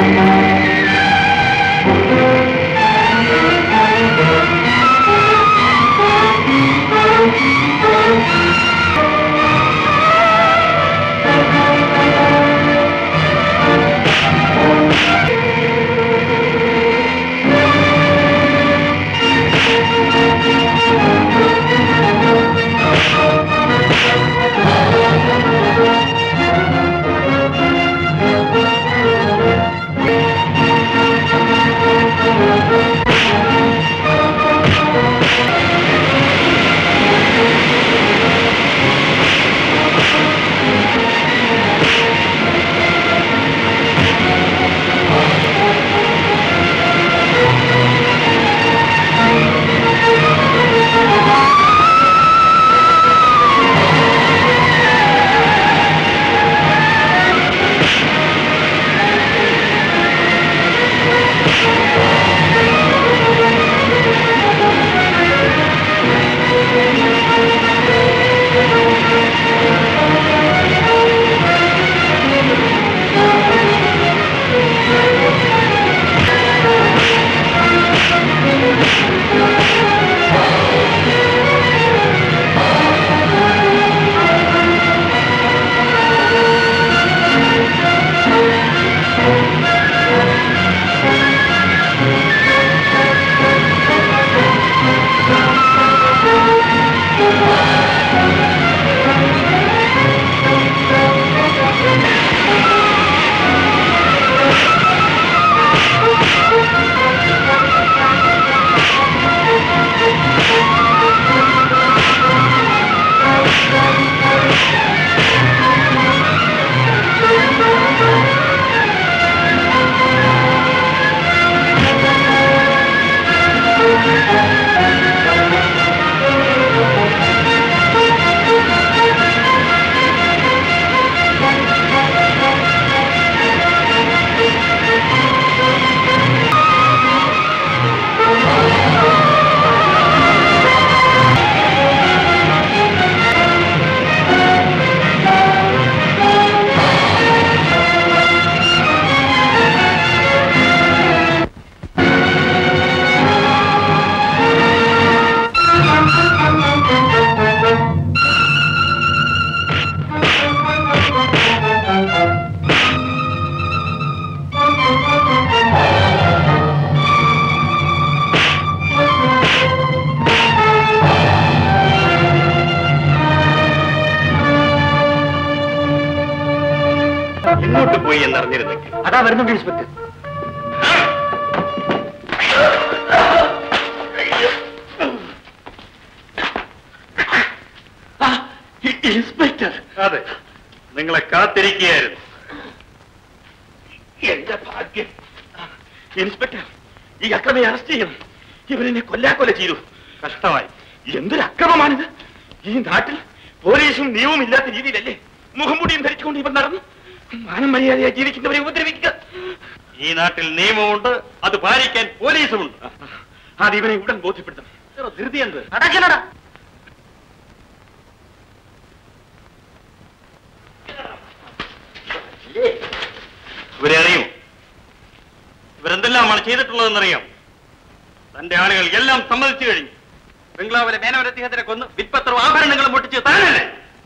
D: എങ്ങോട്ട് പോയി എന്നറിഞ്ഞിരുന്നെങ്കിൽ
J: അതാ വരുന്നുണ്ട് ഇൻസ്പെക്ടർ
D: ഇൻസ്പെക്ടർ അതെ നിങ്ങളെ കാത്തിരിക്കുകയായിരുന്നു എന്റെ ഭാഗ്യം ഇൻസ്പെക്ടർ ഈ അക്രമിയെ അറസ്റ്റ് ചെയ്യണം ഇവരെന്നെ കൊല്ലാക്കൊല ചെയ്തു കഷ്ടമായി എന്തൊരു അക്രമമാണിത് ഈ നാട്ടിൽ പോലീസും നിയമവും ഇല്ലാത്ത രീതിയിലല്ലേ മുഖംമുടിയും ധരിച്ചുകൊണ്ട് ഇവർ നടന്നു മാനം മര്യാദയായി ജീവിക്കുന്നവരെ ഉപദ്രവിക്കുക ഈ നാട്ടിൽ നിയമമുണ്ട് അത് പാലിക്കാൻ പോലീസുമുണ്ട് അത് ഇവനെ ഉടൻ ബോധ്യപ്പെടുത്തണം ധൃതി എന്ത്
J: അടക്കലടാ
D: ഇവരെ അറിയുമോ ഇവരെന്തെല്ലാമാണ് ചെയ്തിട്ടുള്ളതെന്നറിയാം തന്റെ ആളുകൾ എല്ലാം സമ്മതിച്ചു കഴിഞ്ഞു ബംഗ്ലാവിലെ മേനവൻ അദ്ദേഹത്തിനെ കൊന്ന് വിൽപ്പത്രവും ആഭരണങ്ങളും പൊട്ടിച്ച് താനല്ലേ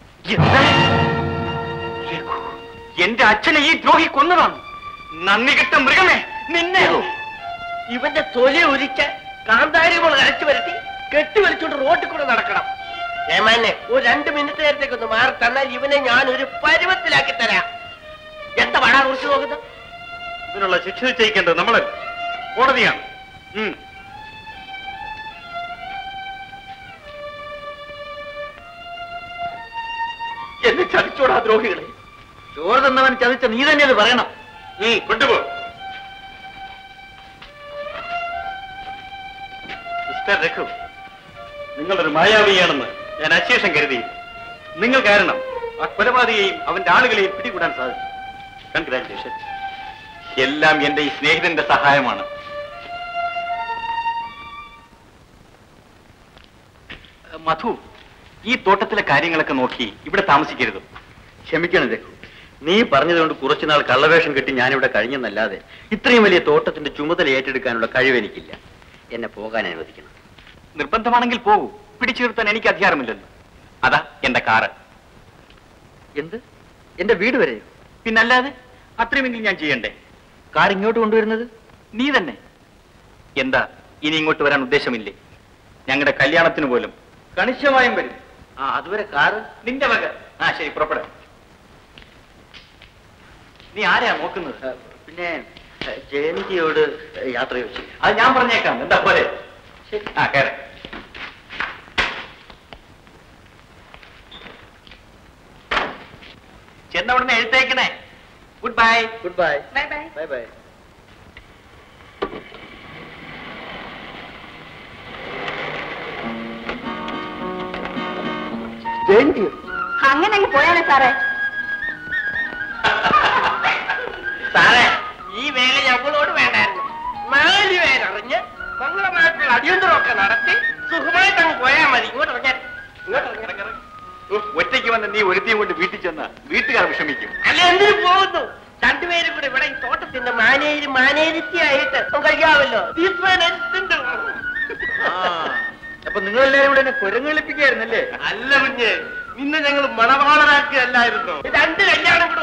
D: എന്റെ അച്ഛനെ ഈ ദ്രോഹി കൊന്നതാണ് നന്ദി കെട്ട മൃഗമേ നിന്നെ
B: ഇവന്റെ തൊലി ഉരിച്ച് കാന്താരികൾ അരച്ചു വരട്ടി കെട്ടി വലിച്ചോണ്ട് റോട്ടിൽ കൂടെ നടക്കണം ഏമാനെ ഒരു രണ്ട് മിനിറ്റ് നേരത്തേക്ക് ഒന്ന് മാറി തന്നാൽ ഇവനെ ഞാൻ ഒരു പരുവത്തിലാക്കി തരാം എന്താ വടാ കുറിച്ച് നോക്കുന്നത്
D: ഇതിനുള്ള ശിക്ഷ നിശ്ചയിക്കേണ്ടത് നമ്മളല്ല കോടതിയാണ് ഉം.
B: എന്നെ ചതിച്ചോടാ ദ്രോഹികളെ
J: ചോറ് തന്നവൻ ചതിച്ച നീ തന്നെ അത് പറയണം
D: ഉം, കൊണ്ടുപോ മിസ്റ്റർ രഘു നിങ്ങളൊരു മായാവിയാണെന്ന് ഞാൻ അശേഷം കരുതി നിങ്ങൾ കാരണം ആ കൊലപാതകയെയും അവന്റെ ആളുകളെയും പിടികൂടാൻ സാധിച്ചു കൺഗ്രാറ്റുലേഷൻ എല്ലാം എന്റെ ഈ സ്നേഹിതന്റെ സഹായമാണ് മധു ഈ തോട്ടത്തിലെ കാര്യങ്ങളൊക്കെ നോക്കി ഇവിടെ താമസിക്കരുത് ക്ഷമിക്കണം രഘു
J: നീ പറഞ്ഞതുകൊണ്ട് കുറച്ചുനാൾ കള്ളവേഷം കെട്ടി ഞാനിവിടെ കഴിഞ്ഞെന്നല്ലാതെ ഇത്രയും വലിയ തോട്ടത്തിന്റെ ചുമതല ഏറ്റെടുക്കാനുള്ള കഴിവ് എനിക്കില്ല എന്നെ പോകാൻ അനുവദിക്കണം
D: നിർബന്ധമാണെങ്കിൽ പോകൂ പിടിച്ചു നിർത്താൻ എനിക്ക് അധികാരമില്ലല്ലോ അതാ എന്റെ കാറ്
J: എന്ത് എന്റെ വീട് വരെയോ
D: പിന്നല്ലാതെ അത്രയുമെങ്കിലും ഞാൻ ചെയ്യണ്ടേ
J: കാർ ഇങ്ങോട്ട് കൊണ്ടുവരുന്നത്
D: നീ തന്നെ എന്താ ഇനി ഇങ്ങോട്ട് വരാൻ ഉദ്ദേശമില്ലേ ഞങ്ങളുടെ കല്യാണത്തിന് പോലും കണിശമായും വരും
J: ആ അതുവരെ കാറ്
D: നിന്റെ വക ആ ശരി പുറപ്പെടാം നീ ആരെയാ നോക്കുന്നത്
J: പിന്നെ ഏ, ജയന്തിയോട് യാത്ര ചോദിച്ചു
D: അത് ഞാൻ പറഞ്ഞേക്കാം എന്താ പോലെ ശരി ആ കയറി ചെന്ന ഉടനെ എഴുത്തേക്കണേ good bye
J: good bye
A: bye bye
J: bye bye ജയന്തിയോ
A: അങ്ങനെ അങ്ങ് പോയാലേ സാറേ
B: സാറേ ഈ വേല ഞങ്ങളോട് വേണ്ടായിരുന്നു നാല് പേരറിഞ്ഞ് മംഗളമായിട്ടുള്ള അടിയന്തരമൊക്കെ നടത്തി സുഖമായിട്ട് അങ്ങ് പോയാൽ മതി ഇങ്ങോട്ട് ഇറങ്ങാൻ ഇങ്ങോട്ട് ഇറങ്ങാൻ
D: ഒറ്റയ്ക്ക് വന്ന് നീ ഒരുത്തിയും കൊണ്ട് വീട്ടിൽ ചെന്ന വീട്ടുകാർ വിഷമിക്കും
B: അല്ല എന്തിനു പോകുന്നു രണ്ടുപേരും കൂടെ ഇവിടെ ഈ തോട്ടത്തിന്റെ മാനേജ് മാനേജിറ്റിയായിട്ട് കഴിയാമല്ലോ This man എന്തുണ്ട്?
D: അപ്പൊ നിങ്ങളെല്ലാരും കൂടെ എന്നെ കുരങ്ങളിപ്പിക്കായിരുന്നല്ലേ
B: അല്ല കുഞ്ഞ് നിന്നെ ഞങ്ങൾ മണവാളനാക്കുകയല്ലായിരുന്നു രണ്ട് കല്യാണം കൂടെ